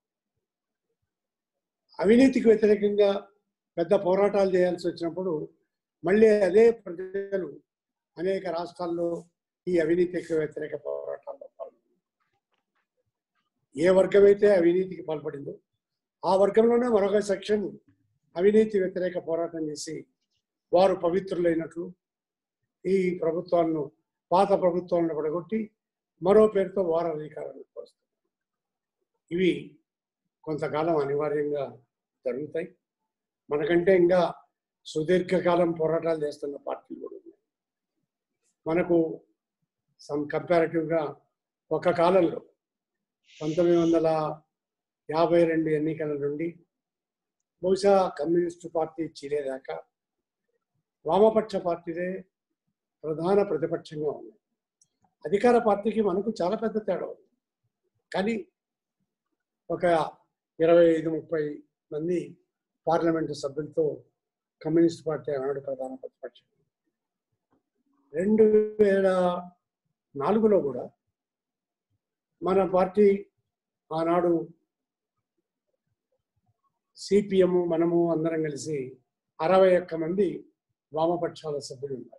అవినీతికి వ్యతిరేకంగా పెద్ద పోరాటాలు చేయాల్సి వచ్చినప్పుడు మళ్ళీ అదే ప్రజలు అనేక రాష్ట్రాల్లో ఈ అవినీతికి వ్యతిరేక పోరాటాల్లో పాల్గొన్నారు ఏ వర్గం అయితే అవినీతికి పాల్పడిందో ఆ వర్గంలోనే మరొక సెక్షన్ అవినీతి వ్యతిరేక పోరాటం చేసి వారు పవిత్రులైనట్లు ఈ ప్రభుత్వాలను పాత ప్రభుత్వాలను పడగొట్టి మరో పేరుతో వారు అధికారానికి వస్తారు ఇవి కొంతకాలం అనివార్యంగా జరుగుతాయి మనకంటే ఇంకా సుదీర్ఘకాలం పోరాటాలు చేస్తున్న పార్టీలు కూడా ఉన్నాయి మనకు సమ్ కంపారిటివ్గా ఒక కాలంలో పంతొమ్మిది వందల యాభై రెండు ఎన్నికల నుండి బహుశా కమ్యూనిస్టు పార్టీ చీలేదాకా వామపక్ష పార్టీలే ప్రధాన ప్రతిపక్షంగా ఉంది అధికార పార్టీకి మనకు చాలా పెద్ద తేడా ఉంది కానీ ఒక ఇరవై ఐదు ముప్పై మంది పార్లమెంటు సభ్యులతో కమ్యూనిస్ట్ పార్టీ ఆనాడు ప్రధాన ప్రతిపక్షం రెండు వేల నాలుగులో కూడా మన పార్టీ ఆనాడు సిపిఎం మనము అందరం కలిసి అరవై ఒక్క మంది వామపక్షాల సభ్యులు ఉన్నారు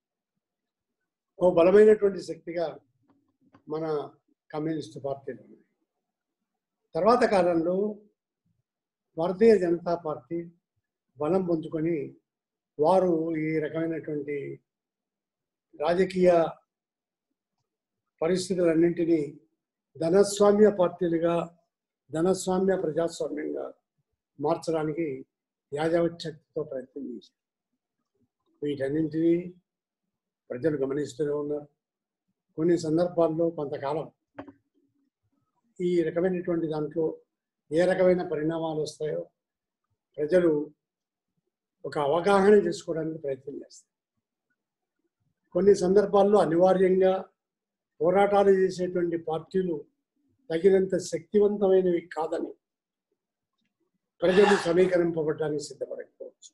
ఓ బలమైనటువంటి శక్తిగా మన కమ్యూనిస్టు పార్టీలు ఉన్నాయి తర్వాత కాలంలో భారతీయ జనతా పార్టీ బలం పొందుకొని వారు ఈ రకమైనటువంటి రాజకీయ పరిస్థితులన్నింటినీ ధనస్వామ్య పార్టీలుగా ధనస్వామ్య ప్రజాస్వామ్యంగా మార్చడానికి యాజవశక్తితో ప్రయత్నం చేశారు వీటన్నింటినీ ప్రజలు గమనిస్తూనే ఉన్నారు కొన్ని సందర్భాల్లో కొంతకాలం ఈ రకమైనటువంటి దాంట్లో ఏ రకమైన పరిణామాలు వస్తాయో ప్రజలు ఒక అవగాహన చేసుకోవడానికి ప్రయత్నం చేస్తారు కొన్ని సందర్భాల్లో అనివార్యంగా పోరాటాలు చేసేటువంటి పార్టీలు తగినంత శక్తివంతమైనవి కాదని ప్రజలు సమీకరింపబడడానికి సిద్ధపడకపోవచ్చు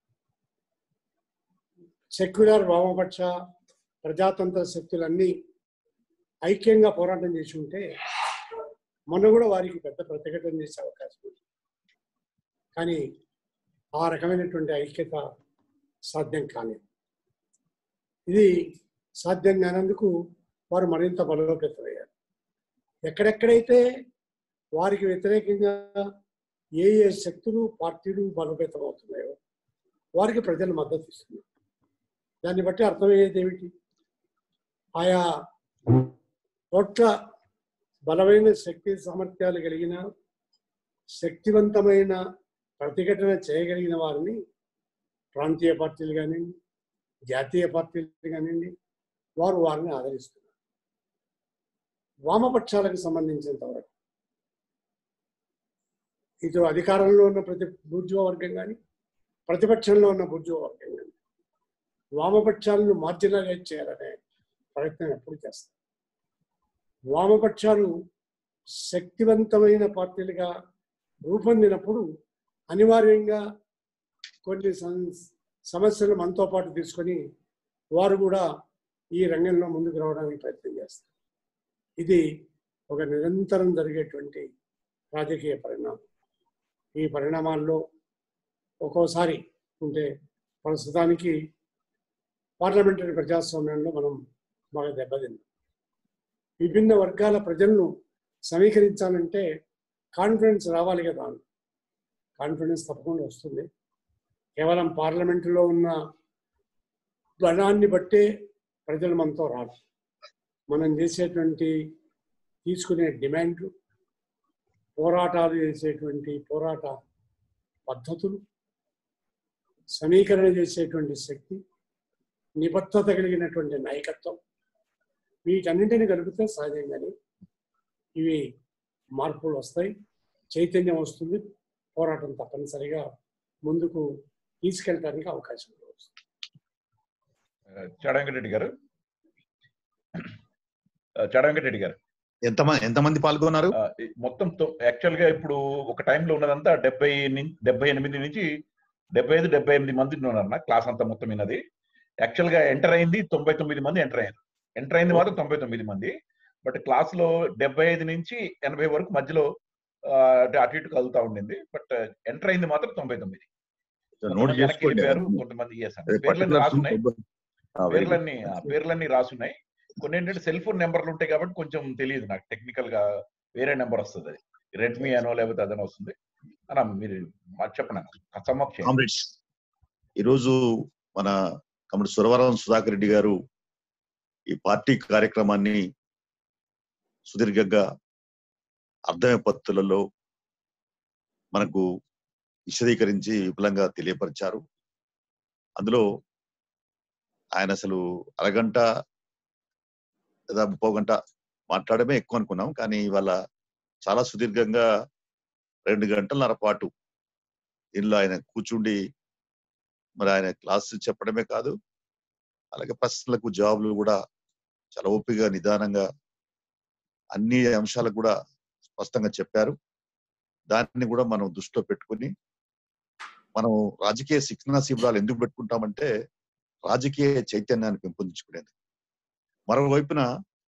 సెక్యులర్ వామపక్ష ప్రజాతంత్ర శక్తులన్నీ ఐక్యంగా పోరాటం చేసి ఉంటే మొన్న కూడా వారికి పెద్ద ప్రతిఘటన చేసే అవకాశం ఉంది కానీ ఆ రకమైనటువంటి ఐక్యత సాధ్యం కాలేదు ఇది సాధ్యం కానందుకు వారు మరింత బలోపేతమయ్యారు ఎక్కడెక్కడైతే వారికి వ్యతిరేకంగా ఏ ఏ శక్తులు పార్టీలు బలోపేతం అవుతున్నాయో వారికి ప్రజలు మద్దతు ఇస్తున్నారు దాన్ని బట్టి అర్థమయ్యేది ఏమిటి ఆయా కోట్ల బలమైన శక్తి సామర్థ్యాలు కలిగిన శక్తివంతమైన ప్రతిఘటన చేయగలిగిన వారిని ప్రాంతీయ పార్టీలు కానివ్వండి జాతీయ పార్టీలు కానివ్వండి వారు వారిని ఆదరిస్తున్నారు వామపక్షాలకు సంబంధించినంత వరకు ఇటు అధికారంలో ఉన్న ప్రతి బూర్జువ వర్గం కానీ ప్రతిపక్షంలో ఉన్న బూర్జువ వర్గం కానీ వామపక్షాలను మార్జినలైజ్ చేయాలనే ప్రయత్నం ఎప్పుడు చేస్తారు వామపక్షాలు శక్తివంతమైన పార్టీలుగా రూపొందినప్పుడు అనివార్యంగా కొన్ని సం- సమస్యలు మనతో పాటు తీసుకొని వారు కూడా ఈ రంగంలో ముందుకు రావడానికి ప్రయత్నం చేస్తారు ఇది ఒక నిరంతరం జరిగేటువంటి రాజకీయ పరిణామం ఈ పరిణామాల్లో ఒక్కోసారి ఉంటే ప్రస్తుతానికి పార్లమెంటరీ ప్రజాస్వామ్యంలో మనం బాగా దెబ్బతిన్నాం విభిన్న వర్గాల ప్రజలను సమీకరించాలంటే కాన్ఫిడెన్స్ రావాలి కదా కాన్ఫిడెన్స్ తప్పకుండా వస్తుంది కేవలం పార్లమెంటులో ఉన్న బలాన్ని బట్టే ప్రజలు మనతో రారు మనం చేసేటువంటి తీసుకునే డిమాండ్లు పోరాటాలు చేసేటువంటి పోరాట పద్ధతులు సమీకరణ చేసేటువంటి శక్తి నిబద్ధత కలిగినటువంటి నాయకత్వం వీటన్నింటిని కలిపితే సహజంగానే ఇవి మార్పులు వస్తాయి చైతన్యం వస్తుంది పోరాటం తప్పనిసరిగా ముందుకు తీసుకెళ్ళడానికి అవకాశం వస్తుంది చాడంగరెడ్డి గారు చాడంగరెడ్డి గారు ఎంతమంది ఎంతమంది పాల్గొన్నారు ఆ, ఈ మొత్తం యాక్చువల్ గా ఇప్పుడు ఒక టైంలో ఉన్నదంతా డెబ్బై నుంచి డెబ్బై ఎనిమిది నుంచి డెబ్బై ఐదు డెబ్బై ఎనిమిది మంది ఉన్నారన్న క్లాస్ అంతా మొత్తం విన్నది యాక్చువల్ గా ఎంటర్ అయింది తొంభై తొమ్మిది మంది ఎంటర్ అయ్యారు ఎంటర్ అయింది మాత్రం తొంభై తొమ్మిది మంది బట్ క్లాస్ లో డెబ్బై ఐదు నుంచి ఎనభై వరకు మధ్యలో ఆ, అంటే అటు ఇటు కదులుతా ఉండింది బట్ ఎంటర్ అయింది మాత్రం తొంభై తొమ్మిది నోట్ కొంతమంది వెనక్కి చేసుకోండి వెళ్ళిపోయారు కొంతమంది yes అన్నారు. పేర్లన్నీ పర్టికులర్ రాసున్నాయి వెరీ పేర్లన్నీ ఆ, పేర్లన్నీ రాసున్నాయి కొన్ని ఏంటంటే సెల్ ఫోన్ నెంబర్లు ఉంటాయి కాబట్టి కొంచెం తెలియదు నాకు టెక్నికల్ గా వేరే నెంబర్ వస్తుంది అది రెడ్మీ అనో లేకపోతే అదనో వస్తుంది అన్న మీరు మాకు చెప్పండి సమ్మప్ చేయండి కామ్రేడ్స్ ఈరోజు మన కమిటీ సురవరం సుధాకర్ రెడ్డి గారు ఈ పార్టీ కార్యక్రమాన్ని సుదీర్ఘంగా అర్థమయ్యే పద్ధతులలో మనకు విశదీకరించి విపులంగా తెలియపరిచారు అందులో ఆయన అసలు అరగంట లేదా ముప్పో గంట మాట్లాడమే ఎక్కువ అనుకున్నాం కానీ ఇవాళ చాలా సుదీర్ఘంగా రెండు గంటలన్నర పాటు దీనిలో ఆయన కూర్చుండి మరి ఆయన క్లాస్ చెప్పడమే కాదు అలాగే ప్రశ్నలకు జవాబులు కూడా చాలా ఓపికగా నిదానంగా అన్ని అంశాలకు కూడా స్పష్టంగా చెప్పారు దాన్ని కూడా మనం దృష్టిలో పెట్టుకుని మనం రాజకీయ శిక్షణ శిబిరాలు ఎందుకు పెట్టుకుంటామంటే రాజకీయ చైతన్యాన్ని పెంపొందించుకునేది మరోవైపున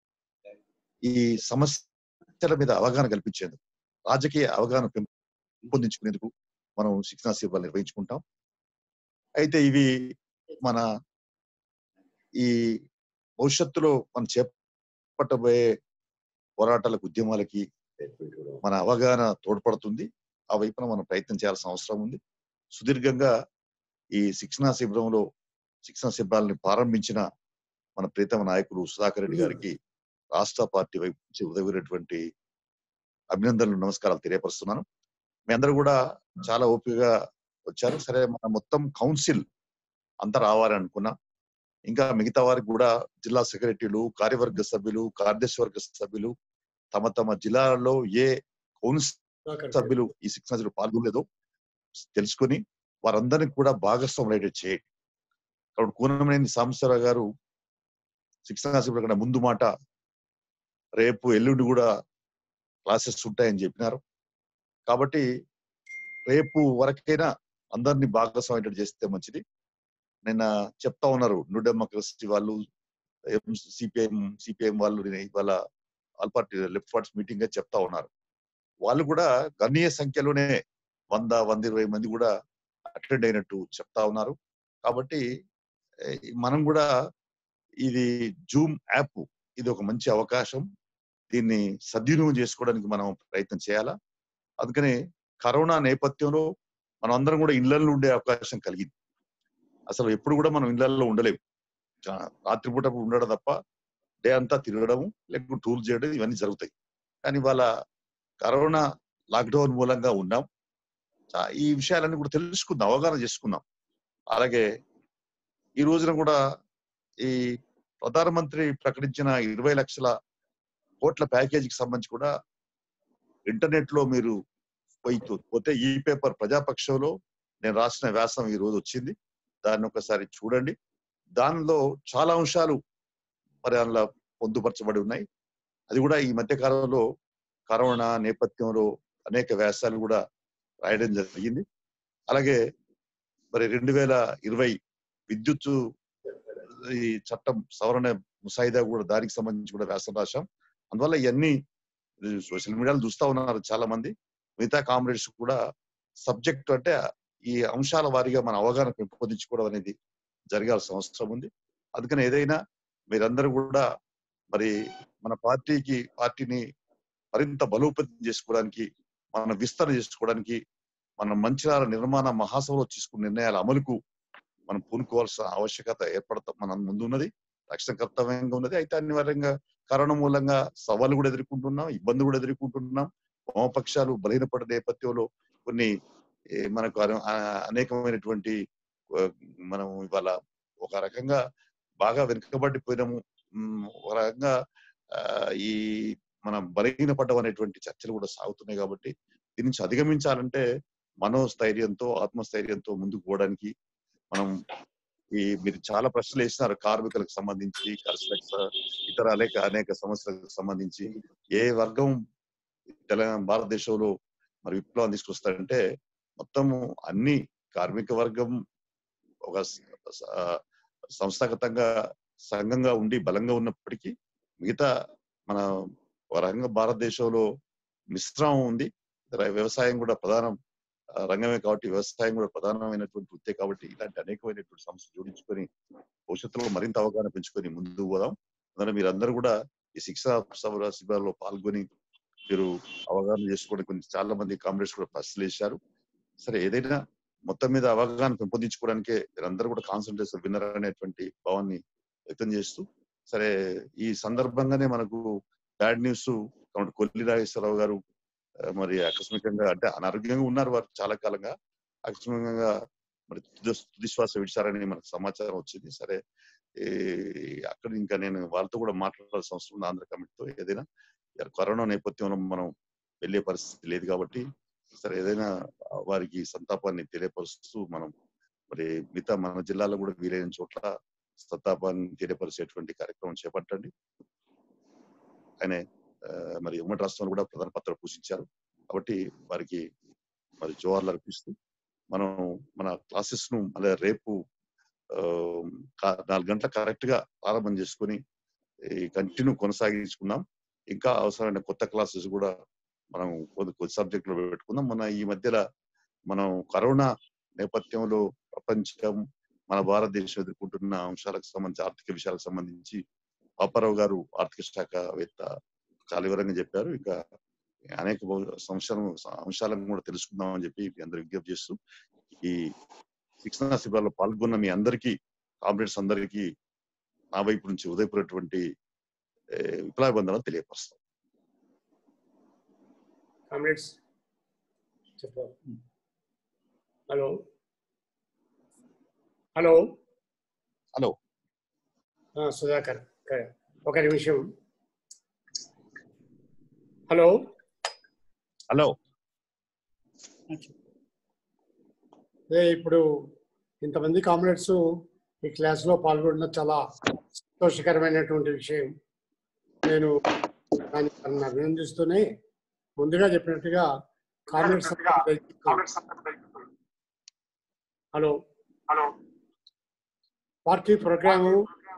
ఈ సమస్యల మీద అవగాహన కల్పించేందుకు రాజకీయ అవగాహన పెంపొందించుకునేందుకు మనం శిక్షణ శిబిరాలు నిర్వహించుకుంటాం అయితే ఇవి మన ఈ భవిష్యత్తులో మనం చేపట్టబోయే పోరాటాలకు ఉద్యమాలకి మన అవగాహన తోడ్పడుతుంది ఆ వైపున మనం ప్రయత్నం చేయాల్సిన అవసరం ఉంది సుదీర్ఘంగా ఈ శిక్షణా శిబిరంలో శిక్షణ శిబిరాలని ప్రారంభించిన మన ప్రీతమ నాయకుడు సుధాకర్ రెడ్డి గారికి రాష్ట్ర పార్టీ వైపు నుంచి ఉదవినటువంటి అభినందనలు నమస్కారాలు తెలియపరుస్తున్నాను మీ అందరూ కూడా చాలా ఓపికగా వచ్చారు సరే మన మొత్తం కౌన్సిల్ అంతా రావాలని అనుకున్నా ఇంకా మిగతా వారికి కూడా జిల్లా సెక్రటరీలు కార్యవర్గ సభ్యులు కార్యదర్శి వర్గ సభ్యులు తమ తమ జిల్లాలలో ఏ కౌన్సిల్ సభ్యులు ఈ శిక్షణ సభ్యులు పాల్గొనలేదో తెలుసుకొని వారందరినీ కూడా భాగస్వాములు చేయండి కాబట్టి కూనమనేని సాంబశివరావు గారు శిక్షణ శిబిరం కన్నా ముందు మాట రేపు ఎల్లుండి కూడా క్లాసెస్ ఉంటాయని చెప్పినారు కాబట్టి రేపు వరకైనా అందరినీ భాగస్వామ్యం చేస్తే మంచిది నిన్న చెప్తా ఉన్నారు న్యూ డెమోక్రసీ వాళ్ళు సిపిఐఎం సిపిఐఎం వాళ్ళు నిన్న ఇవాళ all party left parties meeting గా చెప్తా ఉన్నారు వాళ్ళు కూడా గణనీయ సంఖ్యలోనే వంద వంద ఇరవై మంది కూడా అటెండ్ అయినట్టు చెప్తా ఉన్నారు కాబట్టి ఏ, మనం కూడా ఇది జూమ్ యాప్ ఇది ఒక మంచి అవకాశం దీన్ని సద్వినియోగం చేసుకోవడానికి మనం ప్రయత్నం చేయాలా అందుకనే కరోనా నేపథ్యంలో మనం అందరం కూడా ఇళ్లలో ఉండే అవకాశం కలిగింది అసలు ఎప్పుడు కూడా మనం ఇళ్లలో ఉండలేము చా- రాత్రిపూట ఉండడం తప్ప డే అంతా తిరగడం లేకపోతే టూర్ చేయడం ఇవన్నీ జరుగుతాయి కానీ వాళ్ళ కరోనా లాక్డౌన్ మూలంగా ఉన్నాం చా- ఈ విషయాలన్నీ కూడా తెలుసుకుందాం అవగాహన చేసుకుందాం అలాగే ఈ రోజున కూడా ఈ ప్రధానమంత్రి ప్రకటించిన ఇరవై లక్షల కోట్ల ప్యాకేజీకి సంబంధించి కూడా ఇంటర్నెట్ లో మీరు పోయి చూ- పోతే ఈ పేపర్ ప్రజాపక్షంలో నేను రాసిన వ్యాసం ఈ రోజు వచ్చింది దాన్ని ఒకసారి చూడండి దానిలో చాలా అంశాలు మరి అందులో పొందుపరచబడి ఉన్నాయి అది కూడా ఈ మధ్య కాలంలో కరోనా నేపథ్యంలో అనేక వ్యాసాలు కూడా రాయడం జరిగింది అలాగే మరి రెండు వేల ఇరవై విద్యుత్ ఈ చట్టం సవరణ ముసాయిదా కూడా దానికి సంబంధించి కూడా వ్యాసం రాశాం అందువల్ల ఇవన్నీ సోషల్ మీడియాలో చూస్తా ఉన్నారు చాలా మంది మిగతా కామ్రేడ్స్ కూడా సబ్జెక్ట్ అంటే ఈ అంశాల వారీగా మన అవగాహన పెంపొందించుకోవడం అనేది జరగాల్సిన అవసరం ఉంది అందుకని ఏదైనా మీరందరూ కూడా మరి మన పార్టీకి పార్టీని మరింత బలోపేతం చేసుకోవడానికి మన విస్తరణ చేసుకోవడానికి మన మంచిర్యాల నిర్మాణ మహాసభలో తీసుకున్న నిర్ణయాల అమలుకు మనం పూనుకోవాల్సిన ఆవశ్యకత ఏర్పడతా మన ముందు ఉన్నది రక్షణ కర్తవ్యంగా ఉన్నది అయితే అనివార్యంగా కరోనా మూలంగా సవాళ్ళు కూడా ఎదుర్కొంటున్నాం ఇబ్బంది కూడా ఎదుర్కొంటున్నాం వామపక్షాలు బలహీనపడే నేపథ్యంలో కొన్ని ఏ, మనకు అన- ఆ- అనేకమైనటువంటి ఆ, మనం ఇవాళ ఒక రకంగా బాగా వెనుకబడిపోయినాము ఉమ్, ఒక రకంగా ఆ, ఈ మనం బలహీనపడ్డం అనేటువంటి చర్చలు కూడా సాగుతున్నాయి కాబట్టి దీని నుంచి అధిగమించాలంటే మనోస్థైర్యంతో ఆత్మస్థైర్యంతో ముందుకు పోవడానికి మనం ఈ మీరు చాలా ప్రశ్నలు వేసినారు కార్మికులకు సంబంధించి కర్షకులకు స- ఇతర అనేక అనేక సమస్యలకు సంబంధించి ఏ వర్గం తెలంగాణ భారతదేశంలో మరి విప్లవం తీసుకొస్తారంటే మొత్తము అన్ని కార్మిక వర్గం ఒక స- స- సంస్థాగతంగా సంఘంగా ఉండి బలంగా ఉన్నప్పటికీ మిగతా మన ఒక రకంగా భారతదేశంలో మిశ్రమం ఉంది ర- వ్యవసాయం కూడా ప్రధానం ఆ, రంగమే కాబట్టి వ్యవసాయం కూడా ప్రధానమైనటువంటి వృత్తే కాబట్టి ఇలాంటి అనేకమైనటువంటి సమస్యలు జోడించుకొని భవిష్యత్తులో మరింత అవగాహన పెంచుకొని ముందుకు పోదాం అందులో మీరందరూ కూడా ఈ శిక్షా సభ శిబిరాల్లో పాల్గొని మీరు అవగాహన చేసుకోవడానికి కొన్ని చాలా మంది కామ్రేడ్స్ కూడా ప్రశ్నలు వేశారు సరే ఏదైనా మొత్తం మీద అవగాహన పెంపొందించుకోవడానికే మీరందరూ కూడా కాన్సన్ట్రేషన్ విన్నర్ అనేటువంటి భావాన్ని వ్యక్తం చేస్తూ సరే ఈ సందర్భంగానే మనకు బ్యాడ్ న్యూస్ కాబట్టి కొల్లి నాగేశ్వరరావు గారు ఆ, మరి ఆకస్మికంగా అంటే అనారోగ్యంగా ఉన్నారు వారు చాలా కాలంగా ఆకస్మికంగా మరి తుది- తుది శ్వాస విడిచారని మనకు సమాచారం వచ్చింది సరే ఈ అక్కడ ఇంకా నేను వాళ్ళతో కూడా మాట్లాడాల్సిన అవసరం ఉంది ఆంధ్ర కమిటీతో ఏదైనా ఇక కరోనా నేపథ్యంలో మనం వెళ్ళే పరిస్థితి లేదు కాబట్టి సరే ఏదైనా వారికి సంతాపాన్ని తెలియపరుస్తూ మనం మరి మిగతా మన జిల్లాలో కూడా వీలైన చోట్ల సంతాపాన్ని తెలియపరిచేటువంటి కార్యక్రమం చేపట్టండి ఆయన ఆ, మరి ఉమ్మడి రాష్ట్రంలో కూడా ప్రధాన పాత్ర పోషించారు కాబట్టి వారికి మరి జోహార్లు అర్పిస్తూ మనం మన క్లాసెస్ ను మళ్ళీ రేపు ఆ, కా- నాలుగు గంటల కరెక్ట్ గా ప్రారంభం చేసుకొని ఈ కంటిన్యూ కొనసాగించుకుందాం ఇంకా అవసరమైన కొత్త క్లాసెస్ కూడా మనం కొద్ది కొద్ది సబ్జెక్ట్ లో పెట్టుకుందాం మన ఈ మధ్యలో మనం కరోనా నేపథ్యంలో ప్రపంచం మన భారతదేశం ఎదుర్కొంటున్న అంశాలకు సంబంధించి ఆర్థిక విషయాలకు సంబంధించి పాపారావు గారు ఆర్థిక శాఖవేత్త చాలా వివరంగా చెప్పారు ఇంకా అనేక బహు- సంవత్సరం అంశాలను కూడా తెలుసుకుందామని చెప్పి మీ అందరూ విజ్ఞప్తి చేస్తూ ఈ శిక్షణ శిబిరాల్లో పాల్గొన్న మీ అందరికీ కామ్రేడ్స్ అందరికీ నా వైపు నుంచి ఉదయపూరటువంటి విప్లవబంధనం తెలియపరుస్తాం కామ్రేడ్స్ చెప్పు హలో హలో హలో ఆ, సుధాకర్ క- ఒక నిమిషం హలో హలో అదే ఇప్పుడు ఇంతమంది కామ్రేడ్స్ ఈ క్లాస్లో పాల్గొనడం చాలా సంతోషకరమైనటువంటి విషయం నేను దాన్ని తనని అభినందిస్తూనే ముందుగా చెప్పినట్టుగా comrades hello hello party programme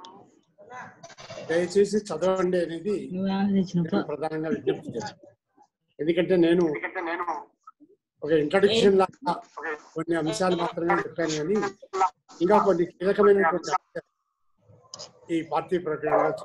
దయచేసి చదవండి అనేది నేను ప్రధానంగా విజ్ఞప్తి చేస్తాను ఎందుకంటే నేను ఒక ఇంట్రడక్షన్ లాగా కొన్ని అంశాలు మాత్రమే చెప్పాను కానీ ఇంకా కొన్ని కీలకమైనటువంటి అంశాలు ఈ పార్టీ ప్రోగ్రామ్ లో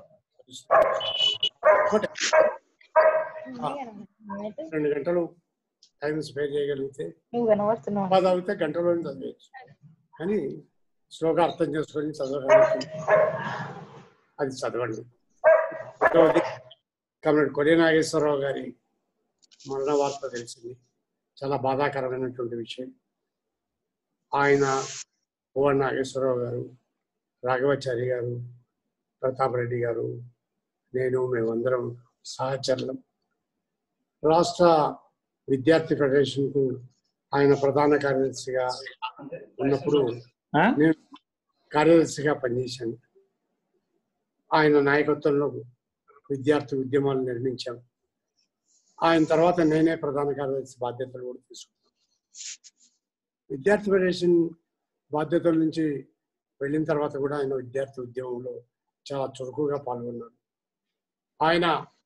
ఒకటి, ఆ, రెండు గంటలు టైం స్పేర్ చేయగలిగితే నువ్వు కనబడుతున్నావు బాధ అవుతే గంటలో చదివేయచ్చు కానీ స్లోగా అర్థం చేసుకొని చదవగలిగితే అది చదవండి రెండవది కమ్రేడ్ కొడే నాగేశ్వరరావు గారి మరణ వార్త తెలిసింది చాలా బాధాకరమైనటువంటి విషయం ఆయన ఓవర్ నాగేశ్వరరావు గారు రాఘవాచారి గారు ప్రతాప్ రెడ్డి గారు నేను మేమందరం సహచరులం రాష్ట్ర విద్యార్థి ఫెడరేషన్కు ఆయన ప్రధాన కార్యదర్శిగా ఉన్నప్పుడు నేను కార్యదర్శిగా పనిచేశాను ఆయన నాయకత్వంలో విద్యార్థి ఉద్యమాలు నిర్మించాం ఆయన తర్వాత నేనే ప్రధాన కార్యదర్శి బాధ్యతలు కూడా తీసుకున్నాను విద్యార్థి ఫెడరేషన్ బాధ్యతల నుంచి వెళ్ళిన తర్వాత కూడా ఆయన విద్యార్థి ఉద్యమంలో చాలా చురుకుగా పాల్గొన్నాడు ఆయన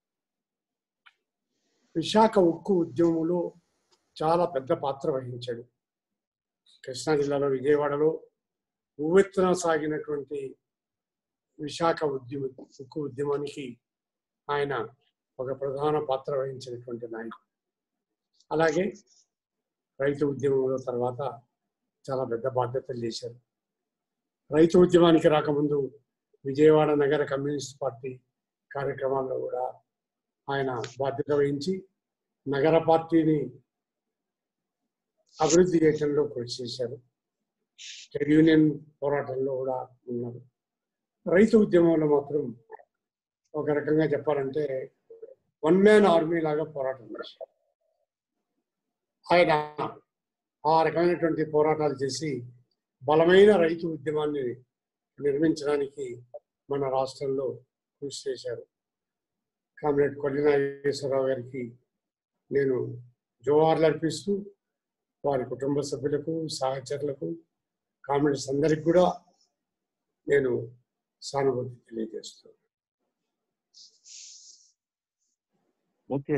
విశాఖ ఉక్కు ఉద్యమంలో చాలా పెద్ద పాత్ర వహించాడు కృష్ణా జిల్లాలో విజయవాడలో ఉవ్వెత్తున సాగినటువంటి విశాఖ ఉద్యమ ఉక్కు ఉద్యమానికి ఆయన ఒక ప్రధాన పాత్ర వహించినటువంటి నాయకుడు అలాగే రైతు ఉద్యమంలో తర్వాత చాలా పెద్ద బాధ్యతలు చేశారు రైతు ఉద్యమానికి రాకముందు విజయవాడ నగర కమ్యూనిస్ట్ పార్టీ కార్యక్రమాల్లో కూడా ఆయన బాధ్యత వహించి నగర పార్టీని అభివృద్ధి చేయడంలో కృషి చేశారు ట్రేడ్ యూనియన్ పోరాటంలో కూడా ఉన్నారు రైతు ఉద్యమంలో మాత్రం ఒక రకంగా చెప్పాలంటే వన్ మ్యాన్ ఆర్మీ లాగా పోరాటం చేశారు ఆయన ఆ రకమైనటువంటి పోరాటాలు చేసి బలమైన రైతు ఉద్యమాన్ని నిర్మించడానికి మన రాష్ట్రంలో కృషి చేశారు కామ్రేడ్ కొల్లి నాగేశ్వరరావు గారికి నేను జోహార్లు అర్పిస్తూ వారి కుటుంబ సభ్యులకు సహచరులకు కామ్రేడ్స్ అందరికి కూడా నేను సానుభూతి తెలియజేస్తున్నాను ఓకే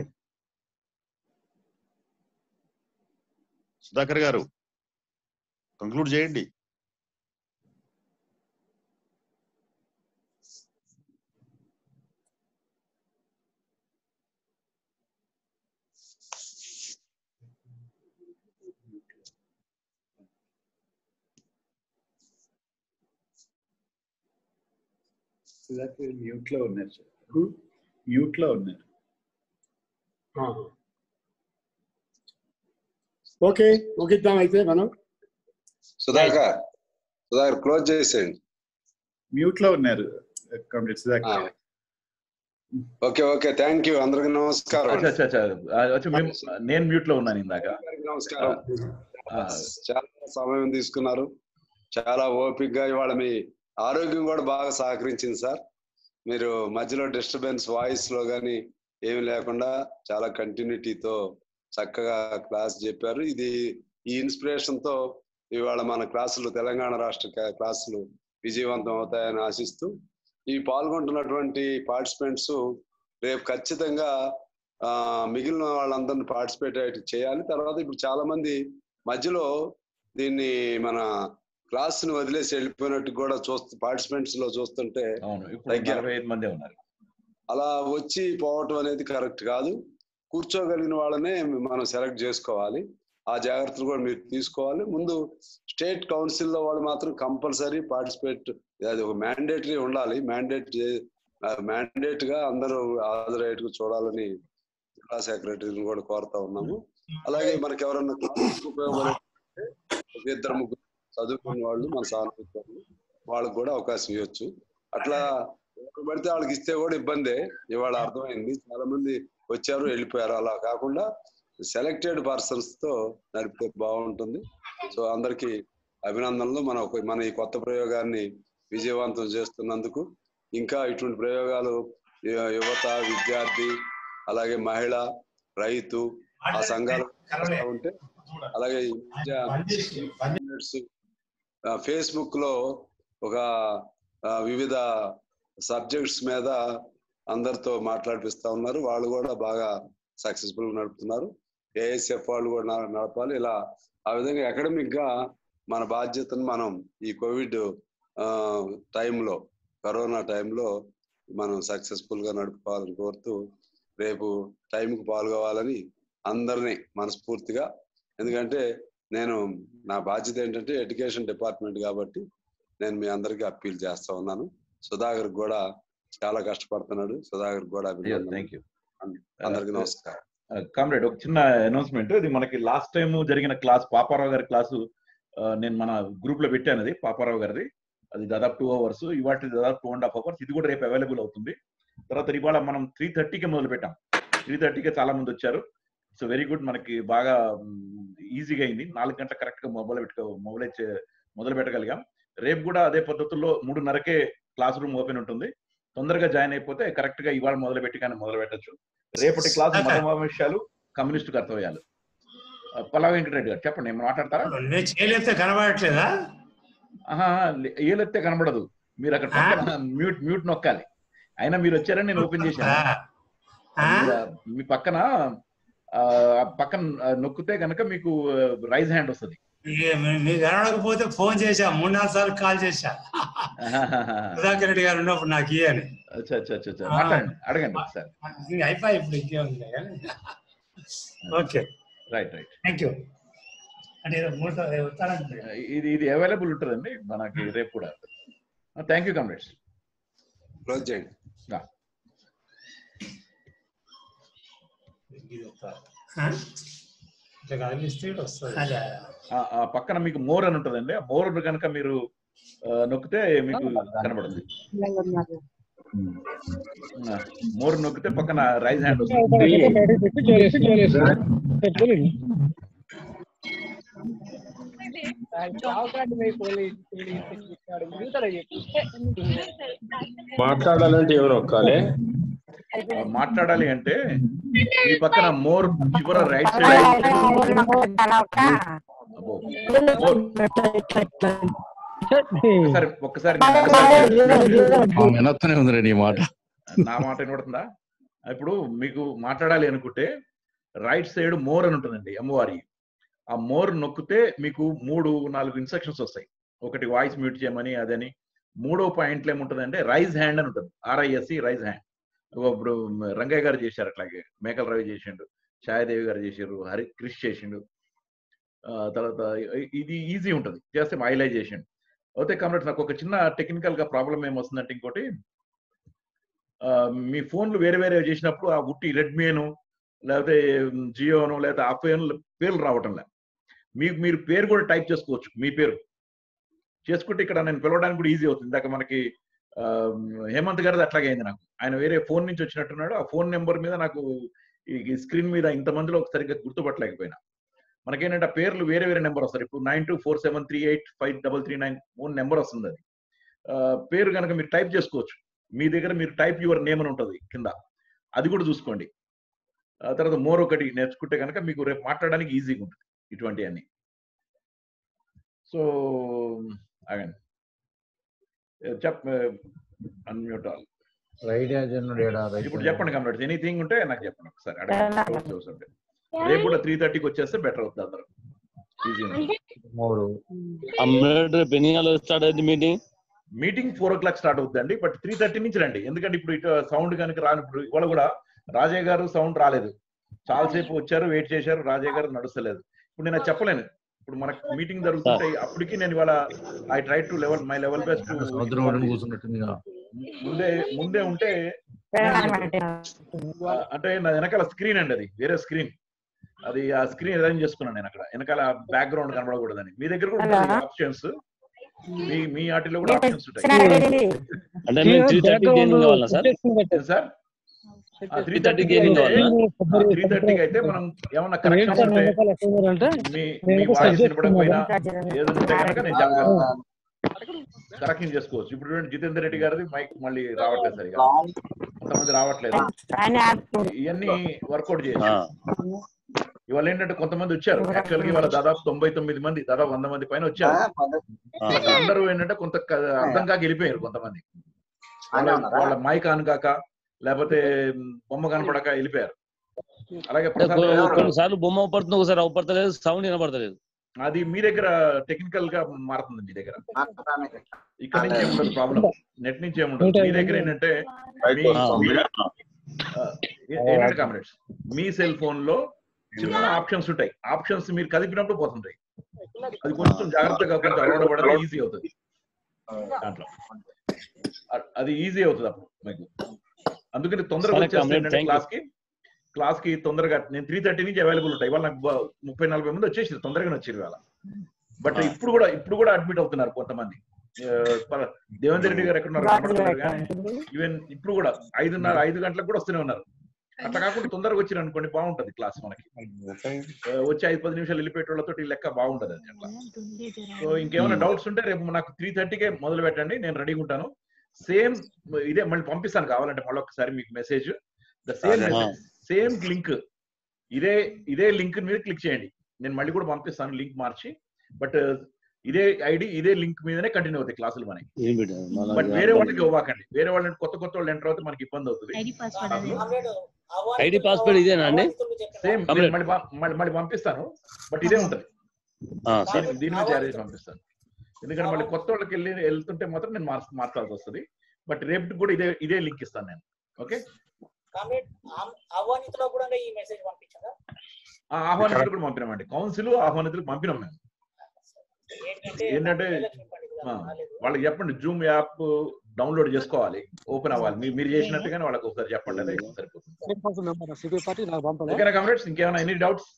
సుధాకర్ గారు కంక్లూడ్ చేయండి సుధాకర్ మ్యూట్ లో ఉన్నారు సార్ మ్యూట్ లో ఉన్నారు ఓకే ముగిద్దాం అయితే మనం సుధాకర్ సుధాకర్ క్లోజ్ చేసేయండి మ్యూట్ లో ఉన్నారు కంప్లీట్ సుధాకర్ గారు. ఓకే ఓకే థ్యాంక్ యూ అందరికి నమస్కారం అచ్చా అచ్చా అచ్చా ఆ, అచ్చా మేము నేను మ్యూట్ లో ఉన్నాను ఇందాక అందరికీ నమస్కారం ఆ, చాలా సమయం తీసుకున్నారు చాలా ఓపిక గా ఇవాళ మీ ఆరోగ్యం కూడా బాగా సహకరించింది సార్ మీరు మధ్యలో డిస్టర్బెన్స్ వాయిస్ లో కానీ ఏమి లేకుండా చాలా కంటిన్యూటీతో చక్కగా క్లాస్ చెప్పారు ఇది ఈ ఇన్స్పిరేషన్ తో ఇవాళ మన క్లాసులు తెలంగాణ రాష్ట్ర క్లా- క్లాసులు విజయవంతం అవుతాయని ఆశిస్తూ ఈ పాల్గొంటున్నటువంటి పార్టిసిపెంట్స్ రేపు ఖచ్చితంగా ఆ మిగిలిన వాళ్ళందరిని పార్టిసిపేట్ చేయాలి తర్వాత ఇప్పుడు చాలా మంది మధ్యలో దీన్ని మన క్లాస్ ని వదిలేసి వెళ్ళిపోయినట్టు కూడా చూస్తూ పార్టిసిపెంట్స్ లో చూస్తుంటే అవును ఇప్పుడు తగ్గారు. నలభై ఐదు మందే ఉన్నారు అలా వచ్చి పోవటం అనేది కరెక్ట్ కాదు కూర్చోగలిగిన వాళ్ళనే మనం సెలెక్ట్ చేసుకోవాలి ఆ జాగ్రత్తలు కూడా మీరు తీసుకోవాలి ముందు స్టేట్ కౌన్సిల్ లో వాళ్ళు మాత్రం కంపల్సరీ పార్టిసిపేట్ అది ఒక మ్యాండేటరీ ఉండాలి మ్యాండేట్ మ్యాండేట్ గా అందరూ హాజరయ్యేట్టుగా చూడాలని జిల్లా సెక్రటరీని కూడా కోరుతా ఉన్నాము అలాగే మనకి ఎవరన్నా క్లాస్ ఉపయోగపడే ఒక ఇద్దరు ముగ్గురు చదువుకున్న వాళ్ళు మన సానుభూతి వాళ్ళు వాళ్ళకి కూడా అవకాశం ఇవ్వచ్చు అట్లా ఎవరు పడితే వాళ్ళకి ఇస్తే కూడా ఇబ్బందే ఇవాళ అర్థమైంది చాలా మంది వచ్చారు వెళ్ళిపోయారు అలా కాకుండా సెలెక్టెడ్ పర్సన్స్ తో నడిపితే బాగుంటుంది సో అందరికి అభినందనలు మన ఒక- మన ఈ కొత్త ప్రయోగాన్ని విజయవంతం చేస్తున్నందుకు ఇంకా ఇటువంటి ప్రయోగాలు యు- యువత విద్యార్థి అలాగే మహిళ రైతు ఆ సంఘాలు చేస్తా ఉంటే అలాగే ఈ మధ్య ఫేస్బుక్ లో ఒక ఆ, వివిధ సబ్జెక్ట్స్ మీద అందరితో మాట్లాడిపిస్తా ఉన్నారు వాళ్ళు కూడా బాగా సక్సెస్ఫుల్ గా నడుపుతున్నారు ఏఎస్ఎఫ్ వాళ్ళు కూడా నడ- నడపాలి ఇలా ఆ విధంగా అకాడమిక్ గా మన బాధ్యతను మనం ఈ కోవిడ్ టైంలో కరోనా టైంలో మనం సక్సెస్ఫుల్ గా నడుపుకోవాలని కోరుతూ రేపు టైంకి పాల్గొవాలని అందరినీ మనస్ఫూర్తిగా ఎందుకంటే నేను నా బాధ్యత ఏంటంటే ఎడ్యుకేషన్ డిపార్ట్మెంట్ కాబట్టి నేను మీ అందరికీ అప్పీల్ చేస్తా ఉన్నాను సుధాకర్ కూడా చాలా కష్టపడుతున్నాడు సుధాకర్ కూడా అభినందనలు. థ్యాంక్ యూ అందరికీ నమస్కారం కామ్రేడ్ ఒక చిన్న అనౌన్స్మెంట్ ఇది మనకి లాస్ట్ టైం జరిగిన క్లాస్ పాపారావు గారి క్లాసు ఆ, నేను మన గ్రూప్ లో పెట్టాను అది పాపారావు గారిది అది దాదాపు టూ అవర్స్ ఇవాటి దాదాపు టూ అండ్ హాఫ్ అవర్స్ ఇది కూడా రేపు అవైలబుల్ అవుతుంది తర్వాత ఇవాళ మనం త్రీ థర్టీకి మొదలు పెట్టాం త్రీ థర్టీకి చాలా మంది వచ్చారు సో వెరీ గుడ్ మనకి బాగా ఈజీగా అయింది నాలుగు గంటల కరెక్ట్ గా మొబైల్ పెట్టుకో మొబైల్ మొదలు పెట్టగలిగాం రేపు కూడా అదే పద్ధతుల్లో మూడున్నరకే క్లాస్ రూమ్ ఓపెన్ ఉంటుంది తొందరగా జాయిన్ అయిపోతే కరెక్ట్ గా ఇవాళ మొదలు పెట్టి కానీ మొదలు పెట్టచ్చు రేపటి క్లాస్ మత విషయాలు కమ్యూనిస్టు కర్తవ్యాలు ఆ, పల్లా వెంకటరెడ్డి గారు చెప్పండి ఏమైనా మాట్లాడతారా నేను చేయలేస్తే కనబడట్లేదా ఆహా, లే- ఏలెత్తే కనబడదు మీరు అక్కడ పక్కన మ్యూట్ మ్యూట్ నొక్కాలి అయినా మీరు వచ్చారని నేను ఓపెన్ చేశాను మీరు, ఆ, మీ పక్కన ఆ, ఆ పక్కన ఆ, నొక్కితే కనుక మీకు రైజ్ హ్యాండ్ వస్తుంది ఇక మీ- మీకు కనబడకపోతే ఫోన్ చేశా మూడు నాలుగు సార్లు కాల్ చేశా సుధాకర్ రెడ్డి గారు ఉన్నప్పుడు నాకు ఇయ్యని అచ్చా అచ్చా అచ్చా అచ్చా. మాట్లాడండి అడగండి ఒకసారి ఇంక అయిపోయి ఇప్పుడు ఇంకేముంది కానీ okay right right thank you అంటే ఏదో మూడు ఉత్తారంటే ఇది ఇది అవైలబుల్ ఉంటుందండి మనకి రేపు కూడా థ్యాంక్ యూ కమ్రేడ్స్ క్లోజ్ చేయండి ఇట్లా కదిలిస్తే ఇటు వస్తుంది అదే ఆ ఆ పక్కన మీకు మోర్ అని ఉంటుందండి ఆ మోర్ కనుక మీరు ఆ, నొక్కితే మీకు కనబడుతుంది ఆ, మోర్ నొక్కితే పక్కన రైజ్ హ్యాండ్ వస్తుంది మాట్లాడాలంటే ఎవరు ఒక్కాలే ఆ, మాట్లాడాలి అంటే మీ పక్కన మోర్ చివర రైట్ సైడ్ అబ్బో. మోర్ ఒక్కసారి ఒక్కసారి వినొత్తనే ఉందిరా నీ మాట నా మాట వినబడుతుందా ఇప్పుడు మీకు మాట్లాడాలి అనుకుంటే రైట్ సైడ్ మోర్ అని ఉంటుందండి అమ్మవారి ఆ మోర్ నొక్కితే మీకు మూడు నాలుగు ఇన్స్ట్రక్షన్స్ వస్తాయి ఒకటి వాయిస్ మ్యూట్ చేయమని అదని మూడో పాయింట్లు ఏముంటుందంటే రైజ్ హ్యాండ్ అని ఉంటుంది ఆర్ఐఎస్సి రైజ్ హ్యాండ్ ఇప్పుడు రంగయ్య గారు చేశారు అట్లాగే మేకల రవి చేసిండు ఛాయాదేవి గారు చేసారు హరి క్రిష్ చేసిండు ఆ, తర్వాత ఇది ఈజీ ఉంటుంది చేస్తే హైలైట్ చేసిండు అయితే కాబట్టి నాకు ఒక చిన్న టెక్నికల్ గా ప్రాబ్లం ఏమొస్తుందంటే ఇంకోటి ఆ, మీ ఫోన్లు వేరే వేరే చేసినప్పుడు ఆ ఉట్టి రెడ్మీను లేకపోతే జియోను లేకపోతే ఆ ఫోన్ పేర్లు రావటం లే మీకు మీరు పేరు కూడా టైప్ చేసుకోవచ్చు మీ పేరు చేసుకుంటే ఇక్కడ నేను పిలవడానికి కూడా ఈజీ అవుతుంది ఇందాక మనకి ఆ, హేమంత్ గారిది అట్లాగే అయింది నాకు ఆయన వేరే ఫోన్ నుంచి వచ్చినట్టున్నాడు ఆ ఫోన్ నెంబర్ మీద నాకు ఈ స్క్రీన్ మీద ఇంతమందిలో ఒక సరిగ్గా గుర్తుపట్టలేకపోయినా మనకేంటంటే ఆ పేర్లు వేరే వేరే నెంబర్ వస్తారు ఇప్పుడు nine two four seven three eight five double three nine own number వస్తుంది అది ఆ, పేరు కనుక మీరు టైప్ చేసుకోవచ్చు మీ దగ్గర మీరు టైప్ యువర్ నేమ్ అని ఉంటుంది కింద అది కూడా చూసుకోండి ఆ తర్వాత మోర్ ఒకటి నేర్చుకుంటే కనుక మీకు రేపు మాట్లాడడానికి ఈజీగా ఉంటుంది ఇటువంటివన్నీ సో ఆగండి చెప్ అన్మ్యూట్ ఆల్ రైడియా జనుడేడా ఇప్పుడు చెప్పండి కమ్రేడ్స్ ఎనీథింగ్ ఉంటే నాకు చెప్పండి ఒకసారి అడగండి Doubts ఏమైనా ఉంటే. రేపు కూడా త్రీ థర్టీకి వచ్చేస్తే బెటర్ అవుతుంది అందరూ ఈజీ మూడు అమ్మేడ్ రేపు ఎన్ని గంటలకు స్టార్ట్ అయింది meeting meeting four o'clock start అవుతుందండి బట్ త్రీ థర్టీ నుంచి రండి ఎందుకంటే ఇప్పుడు ఇటు సౌండ్ కనుక రానప్పుడు ఇవాళ కూడా రాజయ్య గారు సౌండ్ రాలేదు చాలాసేపు వచ్చారు వెయిట్ చేశారు రాజయ్య గారు నడుస్తలేదు ఇప్పుడు నేను అది చెప్పలేను ఇప్పుడు మనకు మీటింగ్ జరుగుతుంటే అప్పటికి నేను ఇవాళ I try to level my level best సముద్రం ఒడ్డున కూర్చున్నట్టుంది కదా. ముందే ముందే ఉంటే ఆ, అంటే నా వెనకాల స్క్రీన్ అండి అది వేరే స్క్రీన్ అది ఆ స్క్రీన్ అరేంజ్ చేసుకున్నాను నేను అక్కడ వెనకాల బ్యాక్గ్రౌండ్ కనబడకూడదని మీ దగ్గర కూడా ఉంటాయి ఆప్షన్స్ మీ మీ వాటిలో కూడా ఆప్షన్స్ ఉంటాయి అంటే మేము త్రీ థర్టీ గేమింగ్ కావాలా sir sir three 3:30 thirty gaming కావాలా? త్రీ థర్టీకి అయితే మనం ఏమన్నా కరెక్షన్స్ ఉంటే మీ మీ వాయిస్ వినపడకపోయినా ఏదైనా ఉంటే కనుక నేను చెప్పగలను కరెక్షన్ చేసుకోవచ్చు ఇప్పుడు చూడండి జితేందర్ రెడ్డి గారిది మైక్ మళ్ళీ రావట్లేదు సరిగా కొంతమంది రావట్లేదు ఇవన్నీ వర్కౌట్ చేయొచ్చు ఇవాళ ఏంటంటే కొంతమంది వచ్చారు యాక్చువల్ గా ఇవాళ దాదాపు తొంభై తొమ్మిది మంది దాదాపు వంద మంది పైన వచ్చారు But అందరూ ఏంటంటే కొంత క- అర్థం కాక వెళ్ళిపోయారు కొంతమంది వాళ్ళ వాళ్ళ మైక్ ఆన్ కాక లేకపోతే బొమ్మ కనపడక వెళ్ళిపోయారు అలాగే ప్రసాద్ గారు- కొన్నిసార్లు బొమ్మ అవపడుతుంది ఒకసారి అవపడతలేదు సౌండ్ వినపడతలేదు అది మీ దగ్గర టెక్నికల్ గా మారుతుంది మీ దగ్గర ఇక్కడ నుంచి ఏముండదు ప్రాబ్లం నెట్ నుంచి ఏముండదు మీ దగ్గర ఏంటంటే మీ- మీ- ఆ, ఏ- ఏంటంటే కామ్రేడ్స్ మీ సెల్ ఫోన్ లో చిన్న ఆప్షన్స్ ఉంటాయి ఆప్షన్స్ మీరు కదిపినప్పుడు పోతుంటాయి అది కొంచెం జాగ్రత్తగా కొంచెం అలవాటు పడితే ఈజీ అవుతుంది దాంట్లో అ- అది ఈజీ అవుతుంది అప్పుడు మీకు అందుకని తొందరగా సరే, వచ్చేస్తే కామ్రేడ్, ఏంటంటే thank you. క్లాస్ కి క్లాస్ కి తొందరగా నేను త్రీ థర్టీ నుంచి అవైలబుల్ ఉంటాయి ఇవాళ నాకు బ- ముప్పై నలభై మంది వచ్చేసి తొందరగానే వచ్చారు ఇవాళ బట్ ఇప్పుడు కూడా ఇప్పుడు కూడా అడ్మిట్ అవుతున్నారు కొంతమంది ఆ, ప- దేవేందర్ రెడ్డి గారు ఎక్కడున్నారు కనబడుతున్నారు కానీ ఈవెన్ ఇప్పుడు కూడా ఐదున్నర ఐదు గంటలకు కూడా వస్తూనే ఉన్నారు అట్లా కాకుండా తొందరగా వచ్చిన అనుకోండి బాగుంటది క్లాస్ మనకి ఆ, వచ్చి ఐదు పది నిమిషాలు వెళ్ళిపోయేటోళ్ళతో ఈ లెక్క బాగుంటది అది అట్లా సో ఇంకేమైనా డౌట్స్ ఉంటే రేపు నాకు త్రీ థర్టీకే మొదలు పెట్టండి నేను రెడీగా ఉంటాను సేమ్ ఇదే మళ్ళీ పంపిస్తాను కావాలంటే మళ్ళీ ఒకసారి మీకు మెసేజ్ ద సేమ్ అదే. మెసేజ్ సేమ్ లింక్ ఇదే ఇదే లింక్ మీద క్లిక్ చేయండి నేను మళ్ళీ కూడా పంపిస్తాను లింక్ మార్చి బట్ ఇదే ఐడి ఇదే లింక్ మీదనే కంటిన్యూ అవుతాయి క్లాసులు మనకి ఏం పెట్టారు? మళ్ళా బట్ వేరే వాళ్ళకి ఇవ్వకండి వేరే వాళ్ళని కొత్త కొత్త వాళ్ళు ఎంటర్ అవుతే మనకి ఇబ్బంది అవుతుంది ఐడి పాస్వర్డ్ ఇదేనా అండి సేమ్ Comrade. మళ్ళీ పం- మళ్ళీ మళ్ళీ పంపిస్తాను బట్ ఇదే ఉంటది ఆ, సరే దీని దీని మీద తయారు చేసి పంపిస్తాను ఎందుకంటే మళ్ళీ కొత్త వాళ్ళకి వెళ్ళి వెళ్తుంటే మాత్రం నేను మార్చ మార్చాల్సి వస్తుంది బట్ రేపు కూడా ఇదే ఇదే లింక్ ఇస్తాను నేను ఓకే కామ్రేడ్ ఆహ్వానితులకు కూడా ఈ మెసేజ్ పంపించారా ఆ ఆహ్వానితులు కూడా పంపినామండి కౌన్సిల్ ఆహ్వానితులు పంపినాం మేము ఏంటంటే ఆ, వాళ్ళకి చెప్పండి జూమ్ యాప్ డౌన్లోడ్ చేసుకోవాలి ఓపెన్ అవ్వాలి మీరు మీరు చేసినట్టుగానే వాళ్ళకి ఒకసారి చెప్పండి అదే సరిపోతుంది సిపి పార్టీ నాకు పంపలే ఓకేనా కమ్రేడ్స్ ఇంకేమైనా ఎనీ డౌట్స్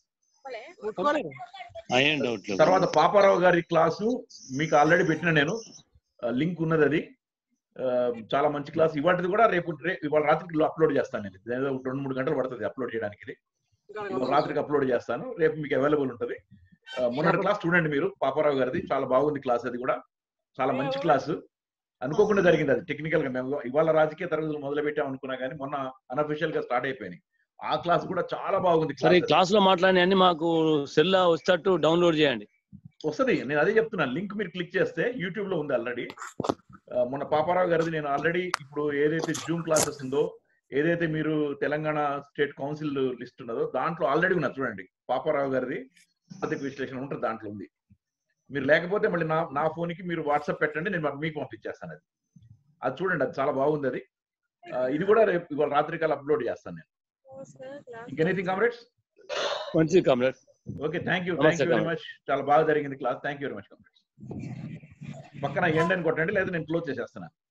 ఏం డౌట్ లేదు తర్వాత పాపారావు గారి క్లాసు మీకు ఆల్రెడీ పెట్టిన నేను లింక్ ఉన్నది అది ఆ, చాలా మంచి క్లాస్ ఇవాటిది కూడా రేపు రే- ఇవాళ రాత్రికి అప్లోడ్ చేస్తాను నేను ఇది ఏదో రెండు మూడు గంటలు పడుతుంది అప్లోడ్ చేయడానికి ఇది ఇవాళ రాత్రికి అప్లోడ్ చేస్తాను రేపు మీకు అవైలబుల్ ఉంటుంది ఆ, మొన్నటి క్లాస్ చూడండి మీరు పాపారావు గారిది చాలా బాగుంది క్లాస్ అది కూడా చాలా మంచి క్లాసు అనుకోకుండా జరిగింది అది టెక్నికల్ గా మేము ఇవాళ రాజకీయ తరగతులు మొదలు పెట్టాం అనుకున్నా కానీ మొన్న అనఫిషియల్ గా స్టార్ట్ అయిపోయినాయి ఆ క్లాస్ కూడా చాలా బాగుంది సరే ఈ క్లాస్ క్లాస్ లో మాట్లాడి అన్ని మాకు సెల్ వచ్చేటట్టు డౌన్లోడ్ చేయండి వస్తుంది నేను అదే చెప్తున్నాను లింక్ మీరు క్లిక్ చేస్తే యూట్యూబ్ లో ఉంది ఆల్రెడీ మొన్న పాపారావు గారిది నేను ఆల్రెడీ ఇప్పుడు ఏదైతే జూమ్ క్లాసెస్ ఉందో ఏదైతే మీరు తెలంగాణ స్టేట్ కౌన్సిల్ లిస్ట్ ఉన్నదో దాంట్లో ఆల్రెడీ ఉన్నది చూడండి పాపారావు గారిది ఆర్థిక విశ్లేషణ ఉంటుంది దాంట్లో ఉంది మీరు లేకపోతే మళ్ళీ నా నా ఫోన్కి మీరు వాట్సాప్ పెట్టండి నేను మీకు పంపించేస్తాను అది అది చూడండి అది చాలా బాగుంది అది ఆ, ఇది కూడా రేపు ఇవాళ రాత్రి కాల అప్లోడ్ చేస్తాను నేను ఇంకెనీథింగ్ కామ్రేడ్స్ మంచిది కామ్రేడ్ ఓకే థ్యాంక్ యూ నమస్తే, thank you very comrade. Much చాలా బాగా జరిగింది class thank you very much comrades పక్కన ఎండ్ అని కొట్టండి లేదా నేను క్లోజ్ చేసేస్తాను